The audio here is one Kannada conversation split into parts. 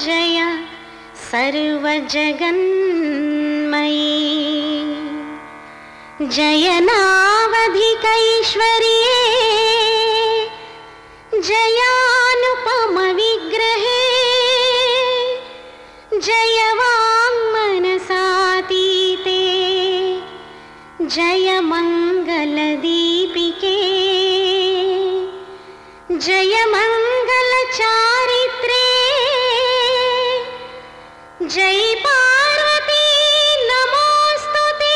जय सर्वजगन्मयी जयनावधिकैश्वर्ये जयानुपमविग्रहे जय वाङ्मनसातीते जय मङ्गलदीपिके जय मङ्गलचारित्रे जय पार्वती नमोऽस्तु ते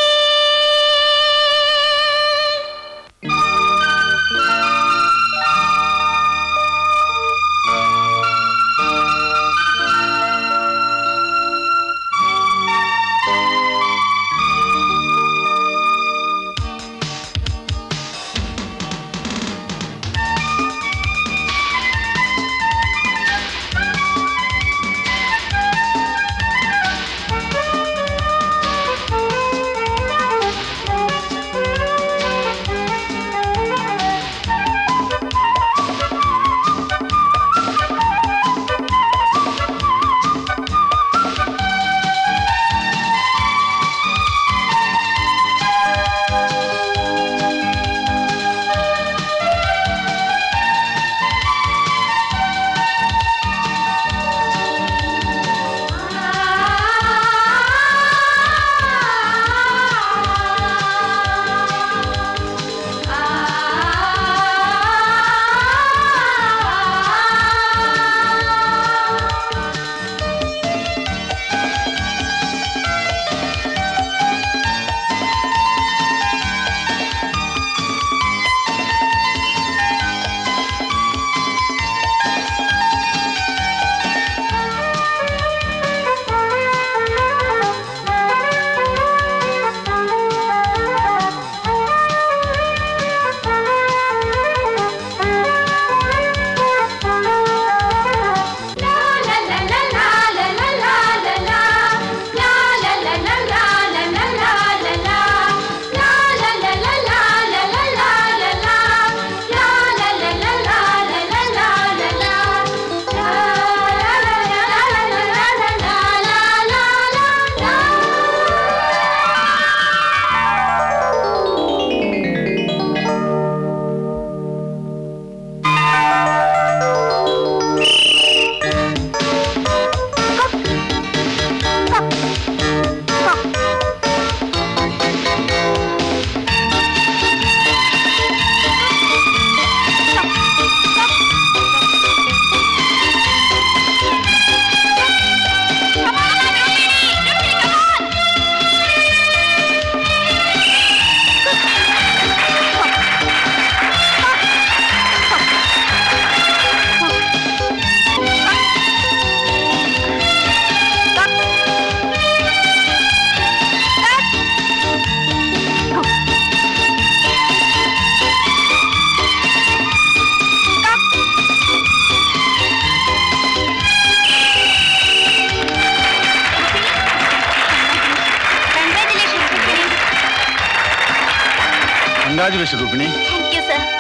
ಕಂಗ್ರಾಚುಲೇಷನ್ ರೂಪಿಣಿ ಥ್ಯಾಂಕ್ ಯು ಸರ್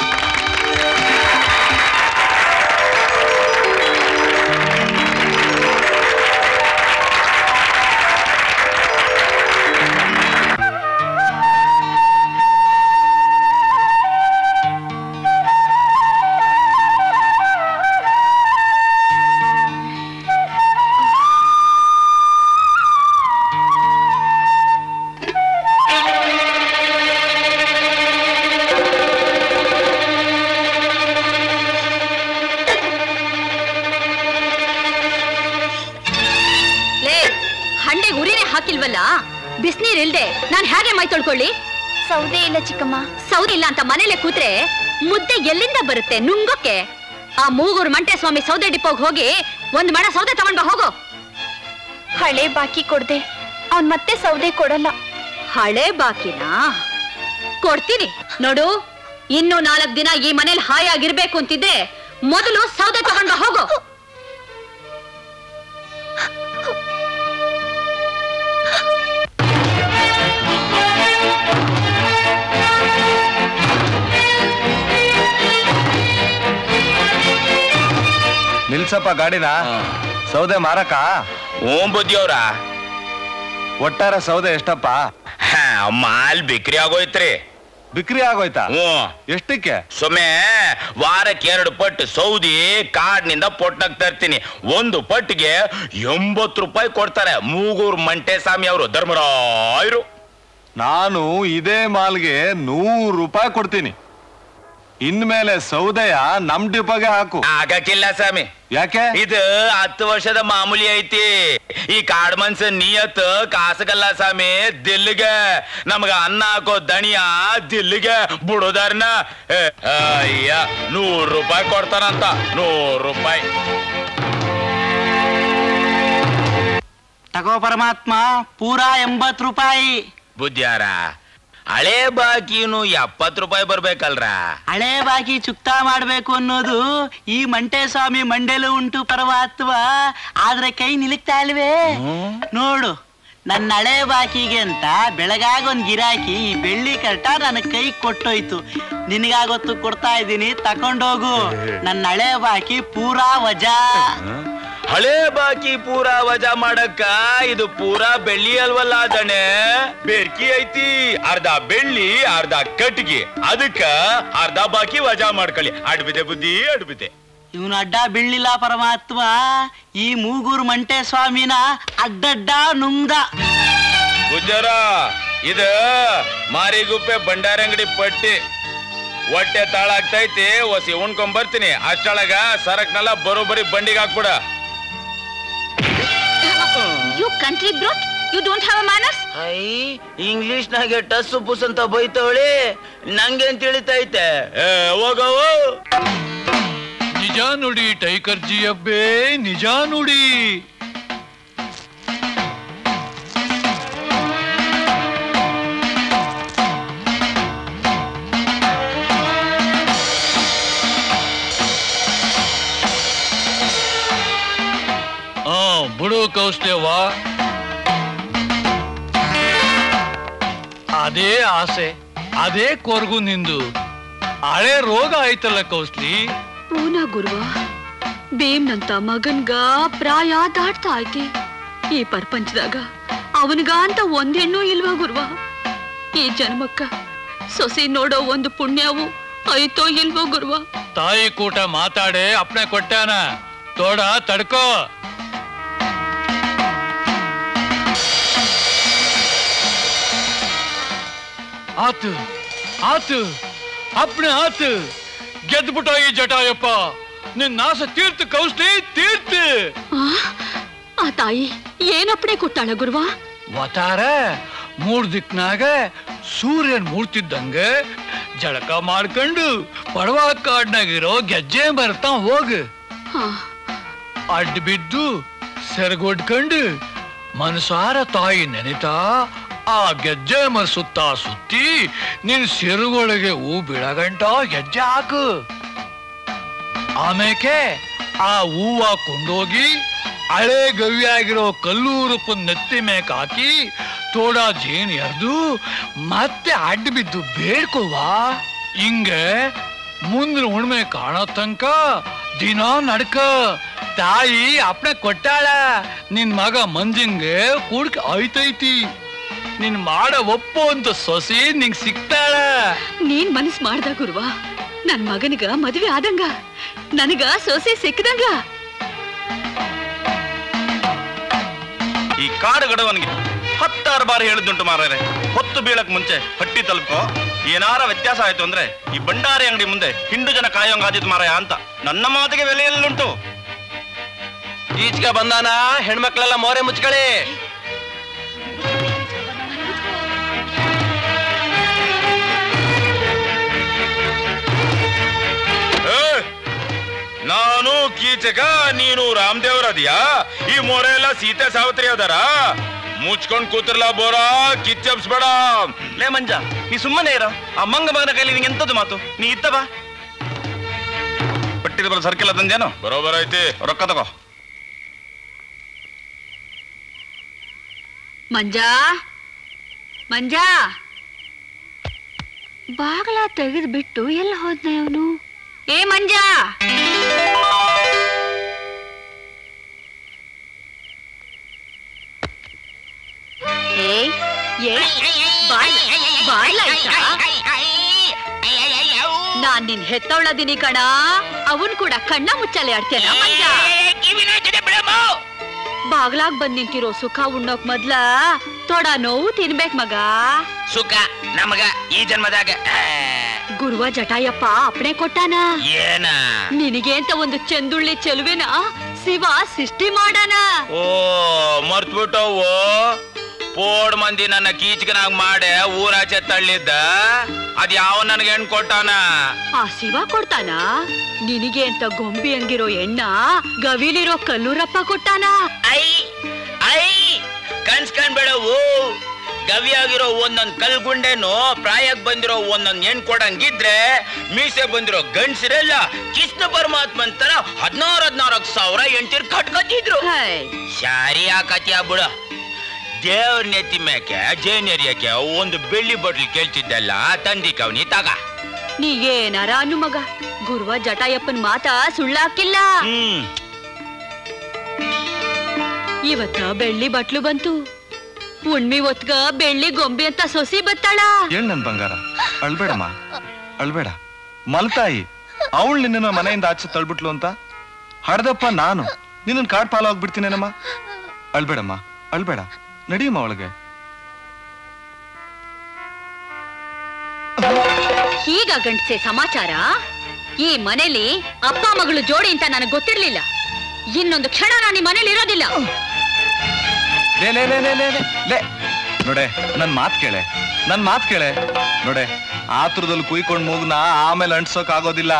ಲೇ ಹಂಡೆಗೆ ಉರಿನೇ ಹಾಕಿಲ್ವಲ್ಲ ಬಿಸ್ನೀರ್ ಇಲ್ದೆ ನಾನ್ ಹೇಗೆ ಮೈ ತೊಳ್ಕೊಳ್ಳಿ ಸೌದೆ ಇಲ್ಲ ಚಿಕ್ಕಮ್ಮ ಸೌದಿ ಇಲ್ಲ ಅಂತ ಮನೇಲೆ ಕೂತ್ರೆ ಮುದ್ದೆ ಎಲ್ಲಿಂದ ಬರುತ್ತೆ ನುಂಗೋಕೆ ಆ ಮೂಗೂರು ಮಂಟೆ ಸ್ವಾಮಿ ಸೌದೆ ಡಿಪೋಗ್ ಹೋಗಿ ಒಂದ್ ಮಣ ಸೌದೆ ತಗೊಂಡ್ ಬಾ ಹೋಗು ಹಳೆ ಬಾಕಿ ಕೊಡ್ದೆ ಅವ್ನ್ ಮತ್ತೆ ಸೌದೆ ಕೊಡಲ್ಲ ಹಳೆ ಬಾಕಿನಾ ಕೊಡ್ತೀನಿ ನೋಡು ಇನ್ನು ನಾಲ್ಕ್ ದಿನ ಈ ಮನೇಲಿ ಹಾಯಾಗಿರ್ಬೇಕು ಅಂತಿದ್ರೆ ಮೊದಲು ಸೌದೆ ತಗೊಂಡ್ ಬಾ ಹೋಗು ನಿಲ್ಸಪ್ಪ ಗಾಡಿನ ಸೌದೆ ಮಾರಕ ಓಂ ಬುದ್ಧಿಯವ್ರ ಒಟ್ಟಾರೆ ಸೌದೆ ಎಷ್ಟಪ್ಪ ಮಾಲ್ ಬಿಕ್ರಿ ಆಗೋಯ್ತ್ರಿ ಬಿಕ್ರಿ ಆಗೋಯ್ತಾ ಹ್ಞೂ ಎಷ್ಟಕ್ಕೆ ಸೊಮ್ಮೆ ವಾರಕ್ಕೆ ಎರಡು ಪಟ್ಟು ಸೌದಿ ಕಾಡ್ನಿಂದ ಪೊಟ್ನಾಗ್ ತರ್ತೀನಿ ಒಂದು ಪಟ್ಟಿಗೆ ಎಂಬತ್ತು ರೂಪಾಯಿ ಕೊಡ್ತಾರೆ ಮೂಗೂರು ಮಂಟೆ ಸ್ವಾಮಿ ಅವರು ಧರ್ಮರಾಯರು ನಾನು ಇದೇ ಮಾಲ್ಗೆ ನೂರು ರೂಪಾಯಿ ಕೊಡ್ತೀನಿ ಇನ್ಮೇಲೆ ಸೌದೆಯ ನಮ್ ಡಿಪೋಗೆ ಹಾಕು ಆಗಕ್ಕಿಲ್ಲ ಸ್ವಾಮಿ ಯಾಕೆ ಇದು ಹತ್ತು ವರ್ಷದ ಮಾಮೂಲಿ ಐತಿ ಈ ಕಾಡ್ ಮನ್ಸ ನಿಯತ್ ಕಾಸಗಲ್ಲ ಸ್ವಾಮಿ ದಿಲ್ಲಿಗೆ ನಮ್ಗ ಅನ್ನ ಹಾಕೋ ದಣಿಯ ದಿಲ್ಲಿಗೆ ಬಿಡೋದಾರ್ನ ಏ, ಅಯ್ಯ ನೂರು ರೂಪಾಯಿ ಕೊಡ್ತಾರಂತ ನೂರು ರೂಪಾಯಿ ತಗೋ ಪರಮಾತ್ಮ ಪೂರಾ ಎಂಬತ್ ರೂಪಾಯಿ ಬುದ್ಧಿಯಾರ ಹಳೆ ಬಾಕಿನು ಎಪ್ಪತ್ತು ರೂಪಾಯಿ ಬರ್ಬೇಕಲ್ರ ಹಳೆ ಬಾಕಿ ಚುಕ್ತಾ ಮಾಡ್ಬೇಕು ಅನ್ನೋದು ಈ ಮಂಟೆ ಸ್ವಾಮಿ ಮಂಡೆಲು ಉಂಟು ಪರಮಾತ್ಮ ಆದ್ರೆ ಕೈ ನಿಲುಕ್ತಾ ಇಲ್ವೇ ನೋಡು ನನ್ನ ಹಳೆ ಬಾಕಿಗೆ ಅಂತ ಬೆಳಗಾಗ ಒಂದ್ ಗಿರಾಕಿ ಈ ಬೆಳ್ಳಿ ಕರ್ಟ ನನ್ನ ಕೈ ಕೊಟ್ಟೋಯ್ತು ನಿನಗಾಗೊತ್ತು ಕೊಡ್ತಾ ಇದ್ದೀನಿ ತಕೊಂಡೋಗು ನನ್ನ ಹಳೆ ಬಾಕಿ ಪೂರಾ ವಜಾ ಹಳೆ ಬಾಕಿ ಪೂರಾ ವಜಾ ಮಾಡಕ್ಕ ಇದು ಪೂರಾ ಬೆಳ್ಳಿ ಅಲ್ವಲ್ಲ ದಣೆ ಬೆರ್ಕಿ ಐತಿ ಅರ್ಧ ಬೆಳ್ಳಿ ಅರ್ಧ ಕಟ್ಟಿಗೆ ಅದಕ್ಕ ಅರ್ಧ ಬಾಕಿ ವಜಾ ಮಾಡ್ಕೊಳ್ಳಿ ಅಡ್ಬಿದೆ ಬುದ್ಧಿ ಅಡ್ಬಿದೆ ಇವನು ಅಡ್ಡ ಬೀಳಿಲ್ಲ ಪರಮಾತ್ಮ ಈ ಮೂಗೂರು ಮಂಟೆ ಸ್ವಾಮಿನ ಅಡ್ಡಡ್ಡ ನುಂಗ್ದ ಗುಜ್ಜರ ಇದು ಮಾರಿಗುಪ್ಪೆ ಭಂಡಾರಂಗಡಿ ಪಟ್ಟಿ ಹೊಟ್ಟೆ ತಾಳ ಆಗ್ತೈತಿ ಒಸಿ ಉಣ್ಕೊಂಡ್ ಬರ್ತೀನಿ ಅಷ್ಟೊಳಗ ಸರಕ್ನೆಲ್ಲ ಬರೋಬ್ಬರಿ ಬಂಡಿಗೆ ಹಾಕ್ಬಿಡ you country brute you don't have manners I English ನಾಗೆ ಟಸ್ ಪುಸ್ ಅಂತ ಬೈತವಳಿ ನಂಗೇನ್ ತಿಳಿತೈತೆ ಏ, ಹೋಗವು ನಿಜ ನುಡಿ ಟೈಕರ್ಜಿ ಅಬ್ಬೆ ನಿಜ ನುಡಿ ಆ ಬಿಡು ಕೌಸ್ಲೇವಾ ಅದೇ ಆಸೆ ಅದೇ ಕೊರ್ಗು ನಿಂದು ಹಳೆ ರೋಗ ಆಯ್ತಲ್ಲ ಕೌಸ್ಲಿ ಪೂನ ಗುರುವ ಬೇಮ್ನಂತ ಮಗನ್ಗ ಪ್ರಾಯ ದಾಟ್ತಾ ಐತಿ ಈ ಪ್ರಪಂಚದಾಗ ಅವನ್ಗ ಅಂತ ಒಂದ್ ಹೆಣ್ಣು ಇಲ್ವಾ ಗುರುವ ಈ ಜನ್ಮಕ್ಕ ಸೊಸಿ ನೋಡೋ ಒಂದು ಪುಣ್ಯವು ಐತೋ ಇಲ್ವೋ ಗುರುವ ತಾಯಿ ಕೂಟ ಮಾತಾಡೆ ಅಪ್ನೆ ಕೊಟ್ಟಾನ ತೋಡ ತಡ್ಕೋ ಆತು ಆತು ಅಪ್ನೆ ಆತು ಗೆದ್ಬಿಟ್ಟ ಈ ಜಟಾಯಪ್ಪ ನಿನ್ ನಾಸ ತೀರ್ತು ಕೌಸ್ಲಿ ತೀರ್ತು ಆ? ಆ ತಾಯಿ ಏನಪ್ಪಣೆ ಕೊಟ್ಟಾಳ ಗುರುವ ವತಾರ ಮೂರ್ ದಿಕ್ನಾಗ ಸೂರ್ಯನ್ ಮೂಡ್ತಿದ್ದಂಗ ಜಳಕ ಮಾಡ್ಕೊಂಡು ಪಡವ ಕಾಡ್ನಾಗಿರೋ ಗೆಜ್ಜೆ ಬರ್ತಾ ಹೋಗು ಹಾ ಅಡ್ಡ ಬಿದ್ದು ಸೆರಗೊಡ್ಕೊಂಡು ಮನಸಾರ ತಾಯಿ ನೆನಿತಾ ಆ ಗೆಜ್ಜೆ ಮರ ಸುತ್ತ ಸುತ್ತಿ ನಿನ್ ಸೆರುಗೊಳಗೆ ಹೂ ಬೀಳಗಂಟ ಗೆಜ್ಜೆ ಹಾಕು ಆಮೇಕೆ ಆ ಹೂವ ಕೊಂಡೋಗಿ ಹಳೆ ಗವ್ಯಾಗಿರೋ ಕಲ್ಲೂರಪ್ಪನ ನೆತ್ತಿ ಮೇಕ್ ಹಾಕಿ ತೋಡ ಜೇನ್ ಎರ್ದು ಮತ್ತೆ ಅಡ್ಡ ಬಿದ್ದು ಬೇಡ್ಕೋವಾ ಹಿಂಗೆ ಮುಂದಿನ ಹುಣ್ಮೆ ಕಾಣೋ ತನಕ ದಿನ ನಡ್ಕ ತಾಯಿ ಅಪ್ನೆ ಕೊಟ್ಟಾಳ ನಿನ್ ಮಗ ಮಂಜಂಗೆ ಕೂಡ್ಕ ಐತೈತಿ ನಿನ್ ಮಾಡ ಒಪ್ಪು ಅಂತ ಸೊಸಿ ನಿಂಗ್ ಸಿಕ್ತಾಳ ನೀನ್ ಮನಸ್ ಮಾಡ್ದ ಗುರುವ ನನ್ ಮಗನಿಗ ಮದ್ವೆ ಆದಂಗ ನನಗ ಸೊಸೆ ಸಿಕ್ಕದಂಗ ಈ ಕಾಡು ಗಡವನಿಗೆ ಹತ್ತಾರು ಬಾರಿ ಹೇಳಿದ್ದುಂಟು ಮಾರಾರೆ ಹೊತ್ತು ಬೀಳಕ್ ಮುಂಚೆ ಹಟ್ಟಿ ತಲುಪೋ ಏನಾರ ವ್ಯತ್ಯಾಸ ಆಯ್ತು ಅಂದ್ರೆ ಈ ಭಂಡಾರಿ ಅಂಗಡಿ ಮುಂದೆ ಹಿಂಡು ಜನ ಕಾಯೋಂಗಾದಿತ್ ಮಾರಾಯ ಅಂತ ನನ್ನ ಮಾತಿಗೆ ಬೆಲೆ ಎಲ್ಲುಂಟು ಈಚೆಗೆ ಬಂದಾನ ಹೆಣ್ಮಕ್ಳೆಲ್ಲ ಮೋರೆ ಮುಚ್ಕೊಳ್ಳಿ ಏ, ನಾನು ಕೀಚಕ ನೀನು ರಾಮದೇವ್ರದಿಯಾ ಈ ಮೊರೆ ಎಲ್ಲ ಸೀತೆ ಸಾವತ್ರಿ ಅದಾರ ಮುಚ್ಕೊಂಡ್ ಕೂತಿರ್ಲ ಬೋರ ಕಿಚ್ಚಪ್ಸ್ಬೇಡ ಲೇ ಮಂಜ ನೀ ಸುಮ್ಮನೆ ಇರೋ ಆ ಮಂಗ ಮಗನ ಕೈಲಿ ನಿಂಗೆ ಎಂತದ್ದು ಮಾತು ನೀ ಇತ್ತ ಬಾ ಪಟ್ಟಿದ ಬರೋ ಸರ್ಕಿಲ್ಲ ತಂದೇನು ಬರೋಬರ್ ಐತಿ ರೊಕ್ಕ ತಗೋ ಮಂಜಾ ಮಂಜಾ ಬಾಗ್ಲ ತೆಗೆದು ಬಿಟ್ಟು ಎಲ್ಲ ಹೋದ್ನ ಅವನು ಏ ಮಂಜಾ ಏ ಬಾಯ್ ಬಾಯ್ಲ ನಾನ್ ನಿನ್ ಹೆತ್ತವಳದಿನಿ ಕಣ ಅವನ್ ಕೂಡ ಕಣ್ಣ ಮುಚ್ಚಲೆ ಆಡ್ತೇನ ಮಂಜ ಬಾಗ್ಲಾಗ್ ಬಂದ್ ನಿಂತಿರೋ ಸುಖ ಉಣ್ಣೋಕ್ ಮೊದ್ಲ ತೊಡ ನೋವು ತಿನ್ಬೇಕ್ ಮಗ ಸುಖ ನಮಗ ಈ ಜನ್ಮದಾಗ ಆ, ಗುರುವ ಜಟಾಯಪ್ಪ ಅಪ್ಪಣೆ ಕೊಟ್ಟಾನ ಏನ ನಿನಗೆ ಅಂತ ಒಂದು ಚೆಂದುಳ್ಳಿ ಚೆಲುವೆನ ಶಿವ ಸೃಷ್ಟಿ ಮಾಡಾನ ಓ ಮರ್ತ್ಬಿಟ್ಟವು ಪೋಡ್ ಮಂದಿ ನನ್ನ ಕೀಚಕನಾಗ್ ಮಾಡೆ ಊರಾಚೆ ತಳ್ಳಿದ್ದ ಅದ್ ಯಾವ ನನ್ಗೆ ಹೆಣ್ ಕೊಟ್ಟಾನ ಆ ಶಿವ ಕೊಡ್ತಾನ ನಿನಗೆ ಅಂತ ಗೊಂಬಿ ಹಂಗಿರೋ ಎಣ್ಣ ಗವಿಲಿರೋ ಕಲ್ಲೂರಪ್ಪ ಕೊಟ್ಟಾನ ಐ ಐ ಕನ್ಸ್ಕೊಂಡ್ಬೇಡವು ಗವಿಯಾಗಿರೋ ಒಂದೊಂದ್ ಕಲ್ಗುಂಡೆನು ಪ್ರಾಯಕ್ ಬಂದಿರೋ ಒಂದೊಂದ್ ಹೆಣ್ ಕೊಡಂಗಿದ್ರೆ ಮೀಸೆ ಬಂದಿರೋ ಗಂಡ್ಸಿರೆಲ್ಲ ಕೃಷ್ಣ ಪರಮಾತ್ಮನ್ ತರ ಹದಿನಾರು ಹದಿನಾರು ಸಾವಿರ ಎಂಟಿರ್ ಕಟ್ಕತ್ತಿದ್ರು ಹೈ, ಶಾರಿ ಆಕತಿಯ ಬಿಡ ದೇವ್ರ ನೆತ್ತಿ ಮ್ಯಾಕೆ ಜೇನೇರಿಯಕ್ಕೆ ಒಂದು ಬೆಳ್ಳಿ ಬಟ್ಲು ಕೇಳ್ತಿದ್ದಲ್ಲ ತಂದಿಕವ್ನಿ ತಗ ನೀ ಏನಾರ ಅನ್ನು ಮಗ ಗುರುವ ಜಟಾಯಪ್ಪನ್ ಮಾತ ಸುಳ್ಳಾಕಿಲ್ಲ ಹ್ಮ್ ಇವತ್ತ ಬೆಳ್ಳಿ ಬಟ್ಲು ಬಂತು ಉಣ್ಮಿ ಹೊತ್ಗ ಬೆಳ್ಳಿ ಗೊಂಬೆ ಅಂತ ಸೊಸಿ ಬತ್ತಾಳ ಹೇಳ್ ನನ್ ಬಂಗಾರ ಅಳ್ಬೇಡಮ್ಮ ಅಳ್ಬೇಡ ಮಲ್ತಾಯಿ ಅವಳು ನಿನ್ನ ಮನೆಯಿಂದ ಆಚೆ ತಳ್ಬಿಟ್ಲು ಅಂತ ಹಡ್ದಪ್ಪ ನಾನು ನಿನ್ನ ಕಾಡ್ ಪಾಲು ಹೋಗ್ಬಿಡ್ತೀನೇನಮ್ಮ ಅಳ್ಬೇಡಮ್ಮ ಅಳ್ಬೇಡ ನಡಿಯಮ್ಮ ಒಳಗೆ ಈಗ ಗಂಡ್ಸೆ ಸಮಾಚಾರ ಈ ಮನೇಲಿ ಅಪ್ಪ ಮಗಳು ಜೋಡಿ ಅಂತ ನನಗೆ ಗೊತ್ತಿರ್ಲಿಲ್ಲ ಇನ್ನೊಂದು ಕ್ಷಣ ನಾನು ಈ ಮನೇಲಿ ಇರೋದಿಲ್ಲ ಲೇ ಲೇ ಲೇ ಲೇ ಲೇ ಲೇ ಲೇ ನೋಡೆ ನನ್ ಮಾತ್ ಕೇಳೆ ನನ್ ಮಾತ್ ಕೇಳೆ ನೋಡೆ ಆತುರದಲ್ಲಿ ಕುಯ್ಕೊಂಡ್ ಮೂಗ್ನ ಆಮೇಲೆ ಅಂಟ್ಸೋಕ್ ಆಗೋದಿಲ್ಲ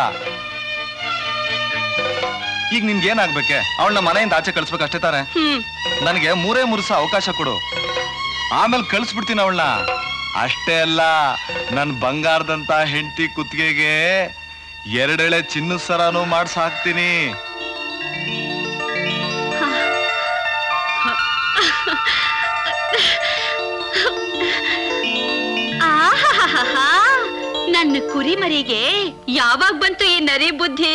ಈಗ ನಿನ್ಗೆ ಏನಾಗ್ಬೇಕೆ ಅವಳನ್ನ ಮನೆಯಿಂದ ಆಚೆ ಕಳ್ಸ್ಬೇಕು ಅಷ್ಟೇ ತಾನೆ ಹ್ಮ್ ನನಗೆ ಮೂರೇ ಮೂರು ಸಹ ಅವಕಾಶ ಕೊಡು ಆಮೇಲೆ ಕಳಿಸ್ಬಿಡ್ತೀನಿ ಅವಳನ್ನ ಅಷ್ಟೇ ಅಲ್ಲ ನನ್ ಬಂಗಾರದಂತ ಹೆಂಡತಿ ಕುತ್ತಿಗೆಗೆ ಎರಡೆಳೆ ಚಿನ್ನದ ಸರನು ಮಾಡ್ಸ್ ಹಾಕ್ತೀನಿ ಆಹಾಹಾಹಾ. ನನ್ನ ಕುರಿಮರಿಗೆ ಯಾವಾಗ ಬಂತು ಈ ನರಿ ಬುದ್ಧಿ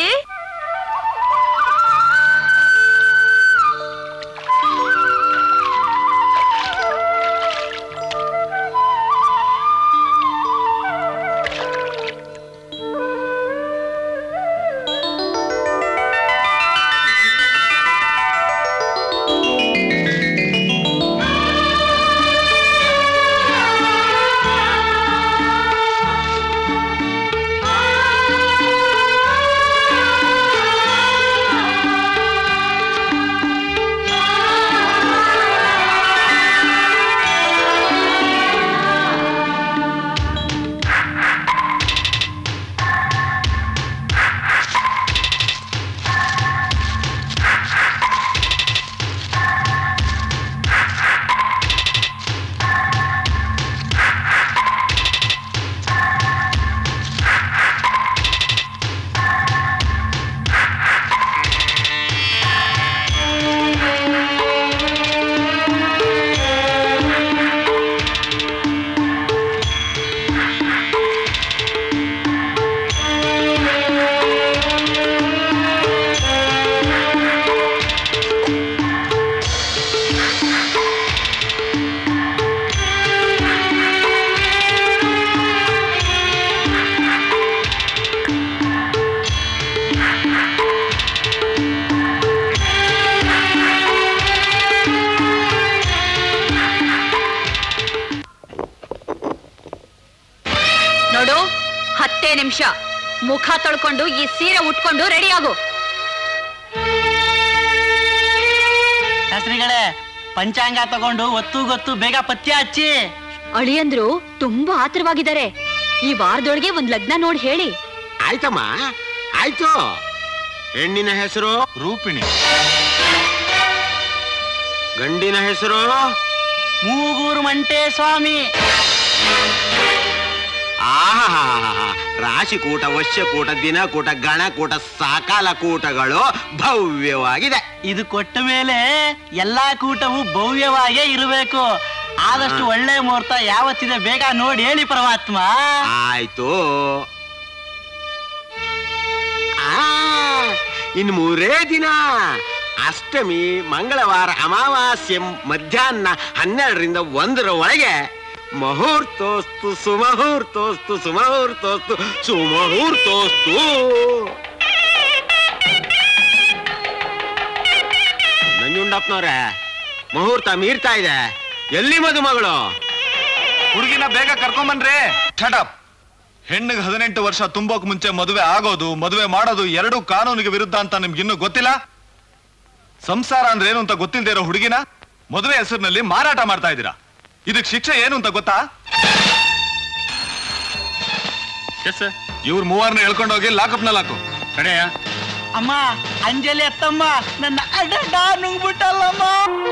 ನೋಡು ಹತ್ತೇ ನಿಮಿಷ ಮುಖ ತೊಳ್ಕೊಂಡು ಈ ಸೀರೆ ಉಟ್ಕೊಂಡು ರೆಡಿ ಆಗು ಶಾಸ್ತ್ರಿಗಳೇ ಪಂಚಾಂಗ ತಗೊಂಡು ಒತ್ತು ಗೊತ್ತು ಬೇಗ ಪಥ್ಯ ಹಚ್ಚಿ ಅಳಿಯಂದ್ರು ತುಂಬಾ ಆತರವಾಗಿದ್ದಾರೆ ಈ ವಾರದೊಳಗೆ ಒಂದ್ ಲಗ್ನ ನೋಡಿ ಹೇಳಿ ಆಯ್ತಮ್ಮ ಆಯ್ತು ಹೆಣ್ಣಿನ ಹೆಸರು ರೂಪಿಣಿ ಗಂಡಿನ ಹೆಸರು ಮೂಗೂರು ಮಂಟೆ ಸ್ವಾಮಿ ಆಹಾ ರಾಶಿಕೂಟ ವಶ್ಯಕೂಟ ದಿನಕೂಟ ಗಣಕೂಟ ಸಕಾಲ ಕೂಟಗಳು ಭವ್ಯವಾಗಿದೆ ಇದು ಕೊಟ್ಟ ಮೇಲೆ ಎಲ್ಲಾ ಕೂಟವು ಭವ್ಯವಾಗೇ ಇರಬೇಕು ಆದಷ್ಟು ಒಳ್ಳೆ ಮುಹೂರ್ತ ಯಾವತ್ತಿದೆ ಬೇಗ ನೋಡಿ ಹೇಳಿ ಪರಮಾತ್ಮ ಆಯ್ತು ಆ ಇನ್ ಮೂರೇ ದಿನ ಅಷ್ಟಮಿ ಮಂಗಳವಾರ ಅಮಾವಾಸ್ಯೆ ಮಧ್ಯಾಹ್ನ ಹನ್ನೆರಡರಿಂದ ಒಂದರ ಒಳಗೆ ಮುಹೂರ್ತೋಸ್ತು ಸುಮುಹೂರ್ತೋಸ್ತು ಸುಮುಹೂರ್ತೋಸ್ತು ಸುಮುಹೂರ್ತೋಸ್ತು ನಂಜುಂಡಪ್ಪನವ್ರೆ ಮುಹೂರ್ತ ಮೀರ್ತಾ ಇದೆ ಎಲ್ಲಿ ಮದುಮಗಳು ಹುಡುಗಿನ ಬೇಗ ಕರ್ಕೊಂಬನ್ರಿ ಛಟಪ್ ಹೆಣ್ಣಿಗೆ ಹದಿನೆಂಟು ವರ್ಷ ತುಂಬೋಕ್ ಮುಂಚೆ ಮದುವೆ ಆಗೋದು ಮದುವೆ ಮಾಡೋದು ಎರಡೂ ಕಾನೂನಿಗೆ ವಿರುದ್ಧ ಅಂತ ನಿಮ್ಗೆ ಇನ್ನೂ ಗೊತ್ತಿಲ್ಲ ಸಂಸಾರ ಅಂದ್ರೆ ಏನು ಅಂತ ಗೊತ್ತಿಲ್ಲದೆ ಇರೋ ಹುಡುಗಿನ ಮದುವೆ ಹೆಸರಿನಲ್ಲಿ ಮಾರಾಟ ಮಾಡ್ತಾ ಇದ್ದೀರಾ ಇದಕ್ ಶಿಕ್ಷೆ ಏನು ಅಂತ ಗೊತ್ತಾ ಎಸ್ ಸರ್ ಇವ್ರ ಮೂವರ್ನ ಹೇಳ್ಕೊಂಡೋಗಿ ಲಾಕಪ್ನಲ್ಲಿ ಹಾಕು ಕಡೆಯ ಅಮ್ಮ ಅಂಜಲಿ ಅತ್ತಮ್ಮ ನನ್ನ ಅಡ್ಡ ನುಂಗ್ಬಿಟ್ಟಲ್ಲಮ್ಮ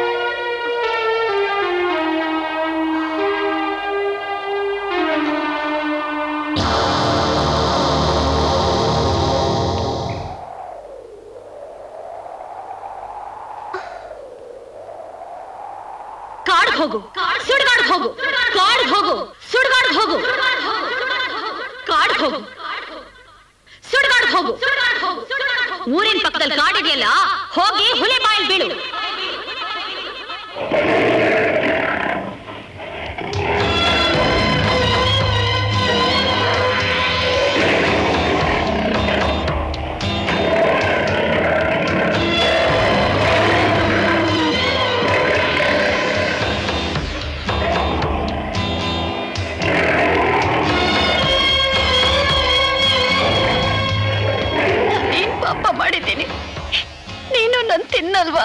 ಕಾಡ್ಗ್ ಹೋಗು ಸುಡ್ಗಾಡ್ಗ್ ಹೋಗು ಕಾಡ್ಗ್ ಹೋಗು ಸುಡ್ಗಾಡ್ಗ್ ಹೋಗು ಕಾಡ್ಗ್ ಹೋಗು ಸುಡ್ಗಾಡ್ಗ್ ಹೋಗು ಊರಿನ ಪಕ್ಕದಲ್ಲಿ ಕಾಡಿದೆಯಲ್ಲ ಹೋಗಿ ಹುಲಿ ಬಾಯಲ್ಲಿ ಬೀಳು ನೀನ್ ಪಾಪ ಮಾಡಿದ್ದೀನಿ ನೀನು ನನ್ ತಿನ್ನಲ್ವಾ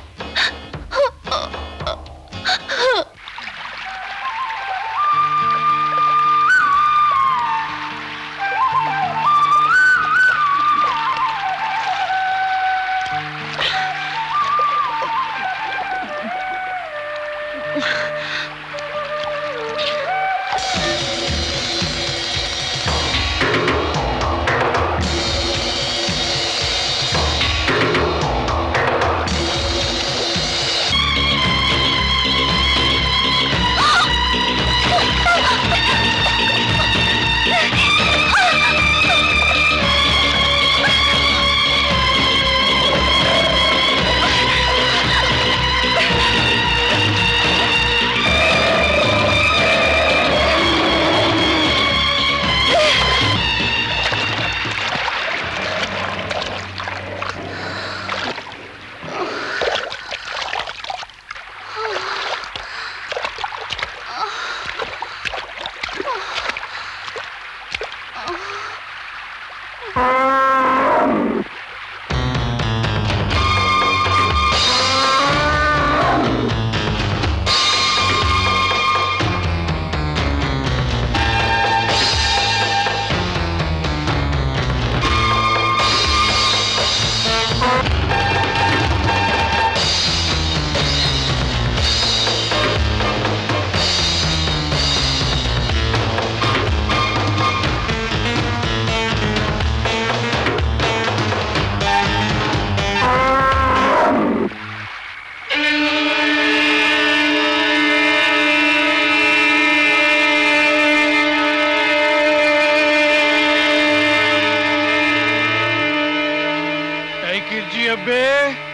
ಐಕಿರ್ಜಿ ಅಬ್ಬೆ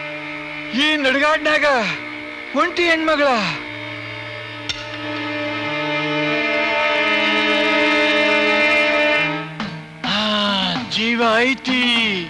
ಈ ನಡ್ಗಾಡ್ನಾಗ ಒಂಟಿ ಹೆಣ್ಮಗಳ ಆ, ಜೀವ ಐತಿ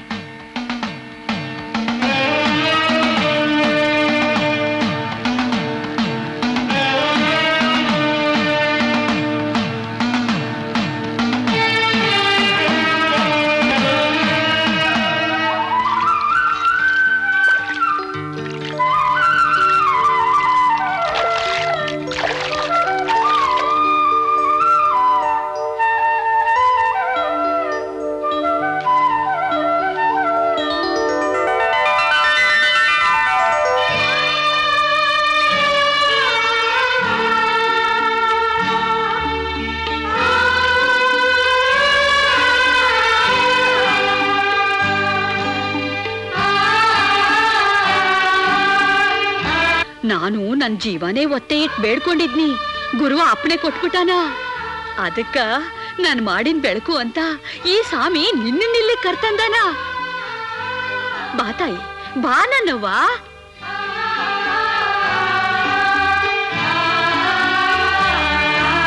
ನಾನು ನನ್ ಜೀವನೇ ಒತ್ತೆ ಇಟ್ ಬೇಡ್ಕೊಂಡಿದ್ನಿ ಗುರು ಅಪ್ಪಣೆ ಕೊಟ್ಬಿಟ್ಟಾನ ಅದಕ್ಕ ನಾನ್ ಮಾಡಿನ ಬೆಳಕು ಅಂತ ಈ ಸ್ವಾಮಿ ನಿನ್ನಿಲ್ಲಿ ಕರ್ತಂದಾನ ಬಾ ತಾಯಿ ಬಾ ನನ್ನವ್ವ ಆ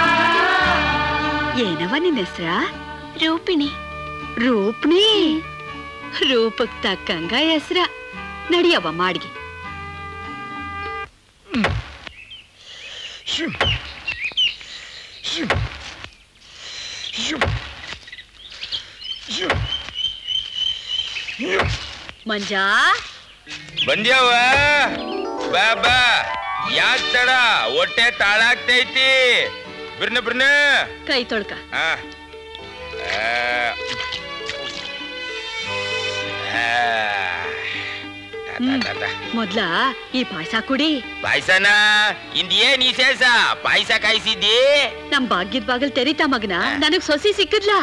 ಹೆಸ್ರ ರೂಪಿಣಿ ರೂಪ್ಣಿ ರೂಪಕ್ ತಕ್ಕಂಗ ಹೆಸ್ರ ನಡಿಯವ್ವ ಮಾಡ್ಗಿ ಮಂಜಾ ಬಂದ್ಯಾವ ಬಾ ಬಾ ಯಾಕ್ ತಡ ಹೊಟ್ಟೆ ತಾಳಾಗ್ತೈತಿ ಬಿರ್ನ ಬಿರ್ನ ಕೈ ತೊಳ್ಕ ಆ. ಆ. ಆ. ತಾ, ತಾ, ತಾ, ತಾ. ಮೊದ್ಲ ಈ ಪಾಯಸ ಕುಡಿ ಪಾಯ್ಸನ ಇಂದೇನ್ ವಿಶೇಷ ಪಾಯ್ಸ ಕಾಯಿಸಿದ್ದಿ ನಮ್ ಭಾಗ್ಯದ ಬಾಗಲ್ ತೆರಿತಾ ಮಗನ ನನಗ್ ಸೊಸಿ ಸಿಕ್ಕದ್ಲಾ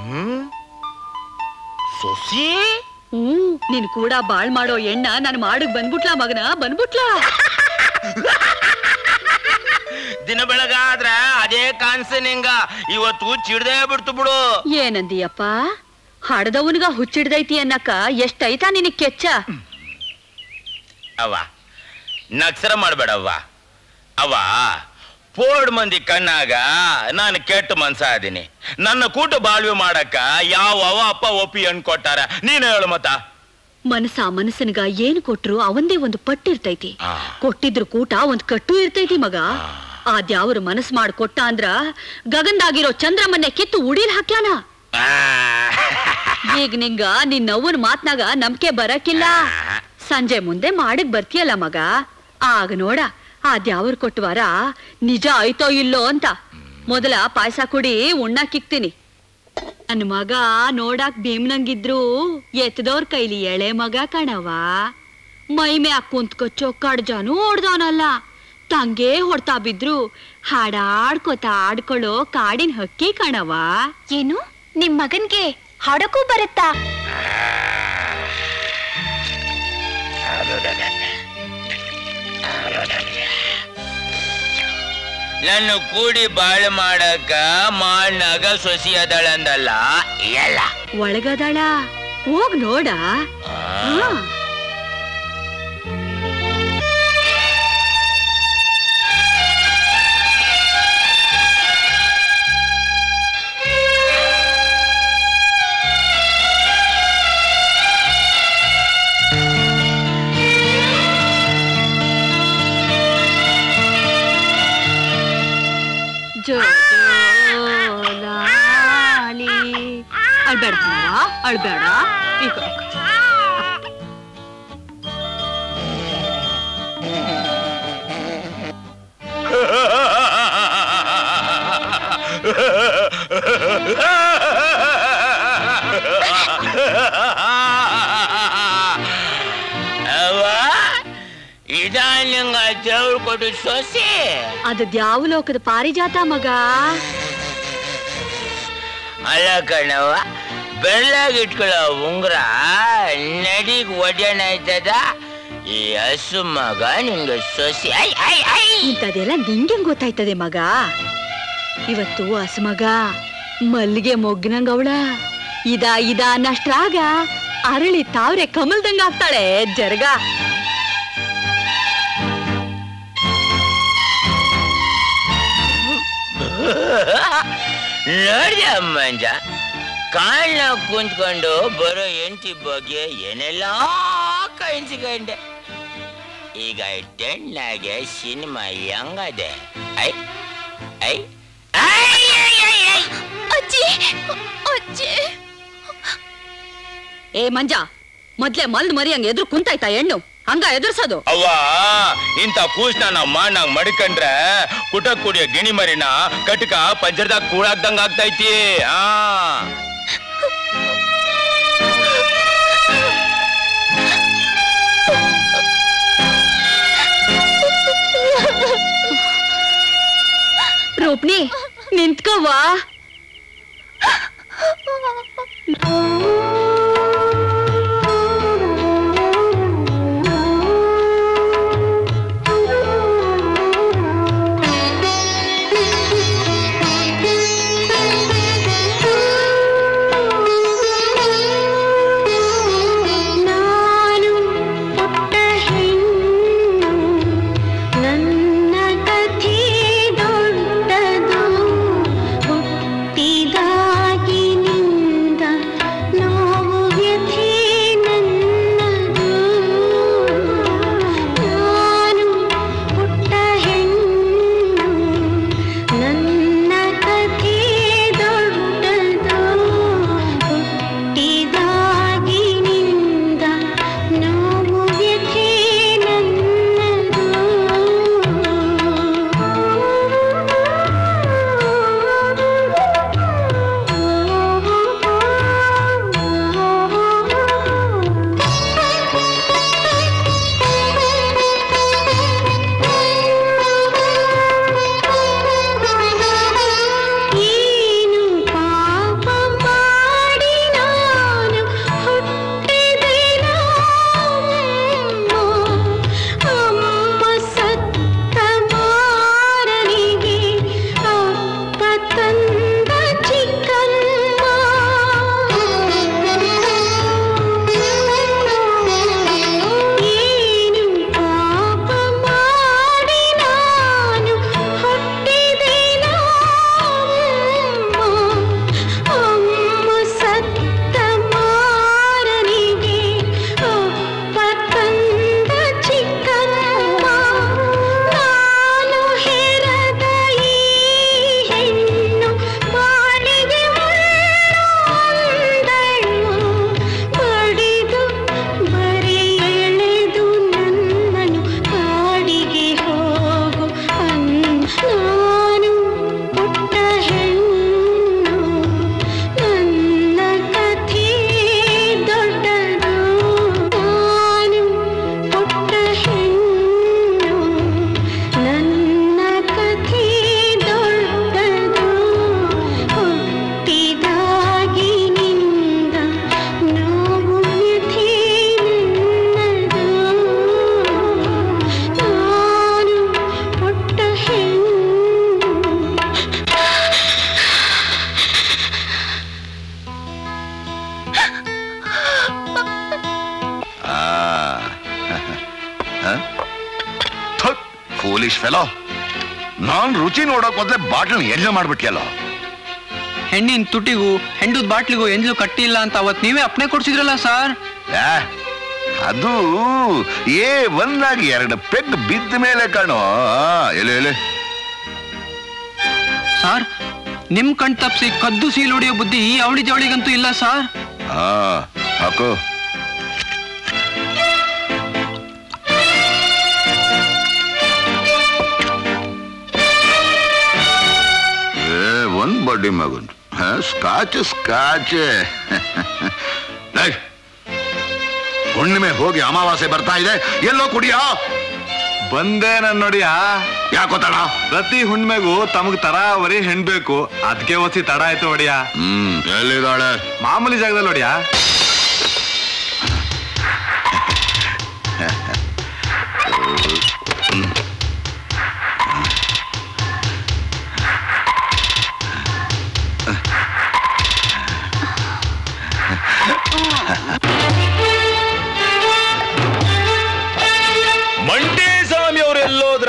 ಸೊಸಿ ಹ್ಮ್ ನೀನ್ ಕೂಡ ಬಾಳ್ ಮಾಡೋ ಎಣ್ಣ ನನ್ ಮಾಡಕ್ ಬಂದ್ಬಿಟ್ಲಾ ಮಗನ ಬಂದ್ಬಿಟ್ಲಾ ದಿನ ಬೆಳಗಾದ್ರ ಅದೇ ಕಾನ್ಸ ನಿಂಗ ಇವತ್ತು ಚಿಡ್ದೇ ಬಿಡ್ತು ಬಿಡು ಏನಂದಿಯಪ್ಪ ಹಡದವನ್ಗ ಹುಚ್ಚಿಡ್ದೈತಿ ಅನ್ನಕ ಎಷ್ಟೈತಾ ನಿನಗ್ ಕೆಚ್ಚ ಅವ್ವ ನಕ್ಸರ ಮಾಡ್ಬೇಡವ್ವ ಅವ್ವ ಪೋಡ್ ಮಂದಿ ಕಣ್ಣಾಗ ನಾನು ಕೆಟ್ಟ ಮನ್ಸ ಅದೀನಿ ನನ್ನ ಕೂಟ ಬಾಳ್ವೆ ಮಾಡಕ್ಕ ಯಾವ ಅವ ಅಪ್ಪ ಒಪ್ಪಿ ಹಣ್ಣು ಕೊಟ್ಟಾರ ನೀನು ಹೇಳು ಮತ್ತ ಮನಸ ಮನಸ್ಸನ್ಗ ಏನ್ ಕೊಟ್ರು ಅವಂದೇ ಒಂದು ಪಟ್ಟಿರ್ತೈತಿ ಆ. ಕೊಟ್ಟಿದ್ರ ಕೂಟ ಒಂದ್ ಕಟ್ಟು ಇರ್ತೈತಿ ಮಗ ಆ ದ್ಯಾವ್ರ ಮನಸ್ ಮಾಡ್ ಕೊಟ್ಟ ಅಂದ್ರ ಗಗನ್ದಾಗಿರೋ ಚಂದ್ರಮನ್ನೆ ಕಿತ್ತು ಉಡಿಲ್ ಹಾಕ್ಯಾನ ಆ. ಈಗ ನಿಂಗ ನಿನ್ ನವ್ವನ್ ಮಾತ್ನಾಗ ನಂಬಿಕೆ ಬರಕಿಲ್ಲ ಸಂಜೆ ಮುಂದೆ ಮಾಡಕ್ ಬರ್ತೀಯಲ್ಲ ಮಗ ಆಗ ನೋಡ ಆ ದ್ಯಾವ್ರ ಕೊಟ್ಟವಾರ ನಿಜ ಆಯ್ತೋ ಇಲ್ಲೋ ಅಂತ ಮೊದಲ ಪಾಯಸ ಕುಡಿ ಉಣ್ಣಾಕಿಕ್ತೀನಿ ನನ್ ಮಗ ನೋಡಾಕ್ ಭೀಮ್ನಂಗಿದ್ರು ಎತ್ತದವ್ರ ಕೈಲಿ ಎಳೆ ಮಗ ಕಣವ ಮೈ ಮ್ಯಾಕ್ ಕುಂತ್ಕೊಚ್ಚೋ ಕಡ್ಜಾನು ಹೊಡ್ದವನಲ್ಲ ತಂಗೆ ಹೊಡ್ತಾ ಬಿದ್ರು ಹಾಡಾಡ್ಕೊತ ಆಡ್ಕೊಳ್ಳೋ ಕಾಡಿನ ಹಕ್ಕಿ ಕಣವ ಏನು ನಿಮ್ ಮಗನ್ಗೆ ಹಾಡಕ್ಕೂ ಬರುತ್ತಾ ನನ್ನ ಕೂಡಿ ಬಾಳ್ ಮಾಡಕ್ಕ ಮಾಡಾಗ ಸೊಸಿ ಅದಳಂದಲ್ಲ ಎಲ್ಲ ಒಳಗದಾಳ ಹೋಗ್ ನೋಡ ಹಾ. ಜೋ ಲಾಲಿ. ಅಳ್ಬೇಡ ಕಣವ್ವ, ಅಳ್ಬೇಡ ಈ ಕಡೆ. ಅವ್ವ ಇದಾನಿಂಗ ದೇವ್ರು ಕೊಟ್ಟು ಸೊಸಿ ಅದು ದ್ಯಾವ ಲೋಕದ ಪಾರಿಜಾತ ಮಗ ಅಲ್ಲ ಕಣವ ಬೆಳ್ಳಾಗಿಟ್ಕೊಳ್ಳೋ ಉಂಗ್ರ ನಡಿಗ್ ಒಡ್ಯಾಣ ಆಯ್ತದ ಈ ಹಸು ಮಗ ನಿಂಗೆ ಸೊಸಿ ಐ ಐ ಐ ಇಂಥದೆಲ್ಲ ನಿಂಗೆ ಗೊತ್ತಾಯ್ತದೆ ಮಗ ಇವತ್ತು ಹಸ್ಮಗ ಮಲ್ಲಿಗೆ ಮೊಗ್ನಂಗ ಅವಳ ಇದ ಇದ ಅನ್ನಷ್ಟ್ರಾಗ ಅರಳಿ ತಾವ್ರೆ ಕಮಲ್ದಂಗ ಆಗ್ತಾಳೆ ಜರ್ಗ ನೋಡ್ದೆ ಮಂಜ ಕಾಣ್ಲ ಕುಂತ್ಕೊಂಡು ಬರೋ ಎಂಟಿ ಬಗ್ಗೆ ಏನೆಲ್ಲ ಕೈನ್ಸ್ಕೊಂಡೆ ಈಗ ಟೆಣ್ಣಾಗೆ ಸಿನಿಮಾ ಹೆಂಗದೆ I I I, I, I, I. ಅಜ್ಜಿ ಅಜ್ಜಿ ಏ ಮಂಜ ಮೊದ್ಲೇ ಮಲ್ದ್ ಮರಿ ಹಂಗ ಎದುರು ಕುಂತಾಯ್ತಾ ಹೆಣ್ಣು ಹಂಗ ಎದುರ್ಸೋದು ಅವ್ವ ಇಂಥ ಕೂಸ್ನ ನಾವ್ ಮಾಡಾಗ ಮಡ್ಕಂಡ್ರೆ ಕುಟ ಕುಡಿಯೋ ಗಿಣಿ ಮರಿನ ಕಟಕ ಪಂಜರದಾಗ ಕೂಡಾಕ್ದಂಗ ಆಗ್ತೈತಿ ಆ ರೂಪ್ನಿ ನಿಂತ್ಕೋವಾ ನಾನು ಪುಟ್ಟ ಹೆಣ್ಣು ನನ್ನ ಕಥೆ ದೊಡ್ಡದು ಹುಟ್ಟಿದ ಫೆಲೋ ನಾನ್ ರುಚಿ ನೋಡೋಕ್ ಮೊದ್ಲೇ ಬಾಟಲ್ ಎಂಜ ಮಾಡ್ಬಿಟ್ಯಲ್ಲ ಹೆಣ್ಣಿನ ತುಟಿಗೂ ಹೆಂಡದ ಬಾಟ್ಲಿಗೂ ಎಂದ್ಲು ಕಟ್ಟಿಲ್ಲ ಅಂತ ಅವತ್ ನೀವೇ ಅಪ್ನೆ ಕೊಡ್ಸಿದ್ರಲ್ಲ ಸರ್ ಆ, ಅದು ಏ ಒಂದಾಗಿ ಎರಡು ಪೆಗ್ ಬಿದ್ದ ಮೇಲೆ ಕಾಣೋ ಆ, ಎಲೆ ಎಲೆ ಸರ್ ನಿಮ್ ಕಣ್ ತಪ್ಸಿ ಕದ್ದು ಸೀಲ್ ಹೊಡಿಯೋ ಬುದ್ಧಿ ಈ ಅವಳಿ ಜವಳಿಗಂತೂ ಇಲ್ಲ ಸರ್ ಹಾ ಹಾಕು ಏ ಒಂದ್ ಬಡ್ಡಿ ಮಗನ್ ಸ್ಕಾಚ್ ಸ್ಕಾಚ್ ಲೈ, ಹುಣ್ಣಿಮೆ ಹೋಗಿ ಅಮಾವಾಸ್ಯೆ ಬರ್ತಾ ಇದೆ ಎಲ್ಲೋ ಕುಡಿಯೋ ಬಂದೆ ನನ್ ನೋಡಿಯಾ ಯಾಕೋ ತಡ ಪ್ರತಿ ಹುಣ್ಮೆಗೂ ತಮಗ್ ತರಾವರಿ ಹೆಣ್ಬೇಕು ಅದಕ್ಕೆ ಒಸಿ ತಡ ಆಯ್ತು ಒಡಿಯ ಹ್ಮ್ ಎಲ್ಲಿದ್ದಾಳೆ ಮಾಮೂಲಿ ಜಾಗದಲ್ಲಿ ಒಡಿಯ ಮಂಟೇ ಸ್ವಾಮಿ ಅವ್ರು ಎಲ್ಲೋದ್ರ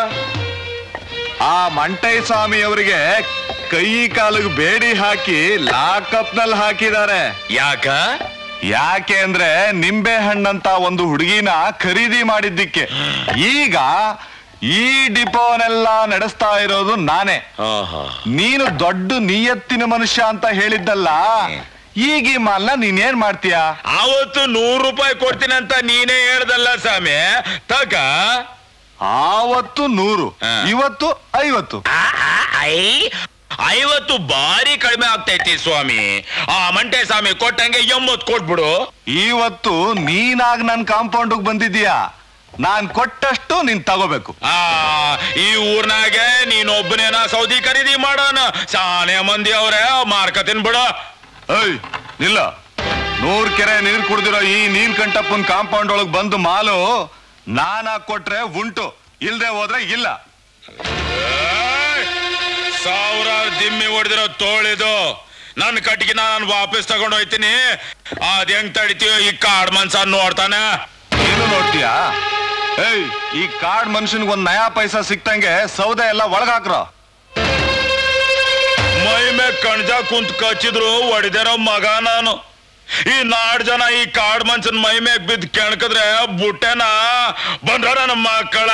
ಆ ಮಂಟೈ ಸ್ವಾಮಿ ಅವರಿಗೆ ಕೈ ಕಾಲಿಗೆ ಬೇಡಿ ಹಾಕಿ ಲಾಕಪ್ ನಲ್ಲಿ ಹಾಕಿದ್ದಾರೆ ಯಾಕ ಯಾಕೆ ಅಂದ್ರೆ ನಿಂಬೆ ಹಣ್ಣಂತ ಒಂದು ಹುಡುಗಿನ ಖರೀದಿ ಮಾಡಿದ್ದಕ್ಕೆ ಈಗ ಈ ಡಿಪೋನೆಲ್ಲ ನಡೆಸ್ತಾ ಇರೋದು ನಾನೇ ನೀನು ದೊಡ್ಡ ನಿಯತ್ತಿನ ಮನುಷ್ಯ ಅಂತ ಹೇಳಿದ್ದಲ್ಲ ಈಗ ಈ ಮಾಲ್ನ ನೀನೇನ್ ಮಾಡ್ತೀಯ ಅವತ್ತು ನೂರು ರೂಪಾಯಿ ಕೊಡ್ತೀನಿ ಅಂತ ನೀನೇ ಹೇಳ್ದಲ್ಲ ಸ್ವಾಮಿ ತಕ ಆವತ್ತು ನೂರು ಹಾ. ಇವತ್ತು ಐವತ್ತು ಐ ಐವತ್ತು ಬಾರಿ ಕಡಿಮೆ ಆಗ್ತೈತಿ ಸ್ವಾಮಿ ಆ ಮಂಟೆ ಸ್ವಾಮಿ ಕೊಟ್ಟಂಗೆ ಎಂಬತ್ ಕೊಟ್ಬಿಡು ಇವತ್ತು ನೀನಾಗ್ ನನ್ ಕಾಂಪೌಂಡ್ ಬಂದಿದ್ದೀಯಾ ನಾನ್ ಕೊಟ್ಟಷ್ಟು ನೀನ್ ತಗೋಬೇಕು ಆ ಈ ಊರ್ನಾಗೆ ನೀನೊಬ್ಬನೇನ ಸೌದಿ ಖರೀದಿ ಮಾಡೋಣ ಸಾನೆ ಮಂದಿ ಅವ್ರೆ ಮಾರ್ಕತಿನ್ ಬಿಡ ಏಯ್ ನಿಲ್ಲ ನೂರ್ ಕೆರೆ ನೀರ್ ಕುಡ್ದಿರೋ ಈ ನೀಲ್ಕಂಠಪ್ಪನ್ ಕಾಂಪೌಂಡ್ ಒಳಗ್ ಬಂದು ಮಾಲು ನಾನಾಗ್ ಕೊಟ್ರೆ ಉಂಟು ಇಲ್ದೆ ಹೋದ್ರೆ ಇಲ್ಲ ಏಯ್! ಸಾವಿರಾರು ದಿಮ್ಮಿ ಹೊಡೆದಿರೋ ತೋಳಿದು ನನ್ನ ಕಟ್ಟಿಗೆ ನಾನು ವಾಪಸ್ ತಗೊಂಡು ಹೋಯ್ತೀನಿ ಅದ್ ಹೆಂಗ್ ತಡಿತೀಯೋ ಈ ಕಾಡ್ ಮನ್ಸ ನೋಡ್ತಾನೆ ನೀನು ನೋಡ್ತೀಯಾ ಏಯ್ ಈ ಕಾರ್ಡ್ ಮನುಷ್ಯನ್ಗ್ ಒಂದ್ ನಯಾ ಪೈಸಾ ಸಿಕ್ತಂಗೆ ಸೌದೆ ಎಲ್ಲ ಒಳಗಾಕ್ರ ಮೈ ಮೇ ಕಣ್ಜ ಕುಂತ್ ಕಚ್ಚಿದ್ರು ಹೊಡಿದಿರೋ ಮಗ ನಾನು ಈ ನಾಡ್ ಜನ ಈ ಕಾಡ್ ಮನ್ಸನ್ ಮೈ ಮೇಗ್ ಬಿದ್ದು ಕೆಣಕಿದ್ರೆ ಬುಟ್ಟೆನ ಬಂದ್ರ ನನ್ನ ಮಕ್ಕಳ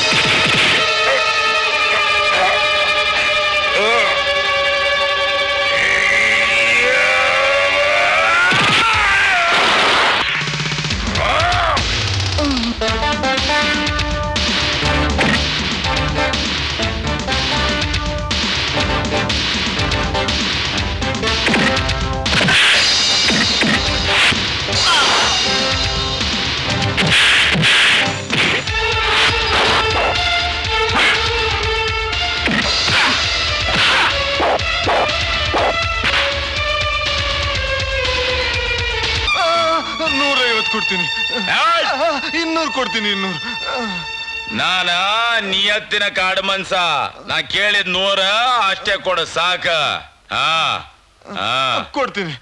ನೂರೈವತ್ತು ಕೊಡ್ತೀನಿ ಏಯ್! ಇನ್ನೂರು ಕೊಡ್ತೀನಿ ಇನ್ನೂರು ನಾನ ನಿಯತ್ತಿನ ಕಾಡು ಮನ್ಸ ನಾ ಕೇಳಿದ್ ನೂರ ಅಷ್ಟೇ ಕೊಡು ಸಾಕ ಹಾ ಹಾ ಕೊಡ್ತೀನಿ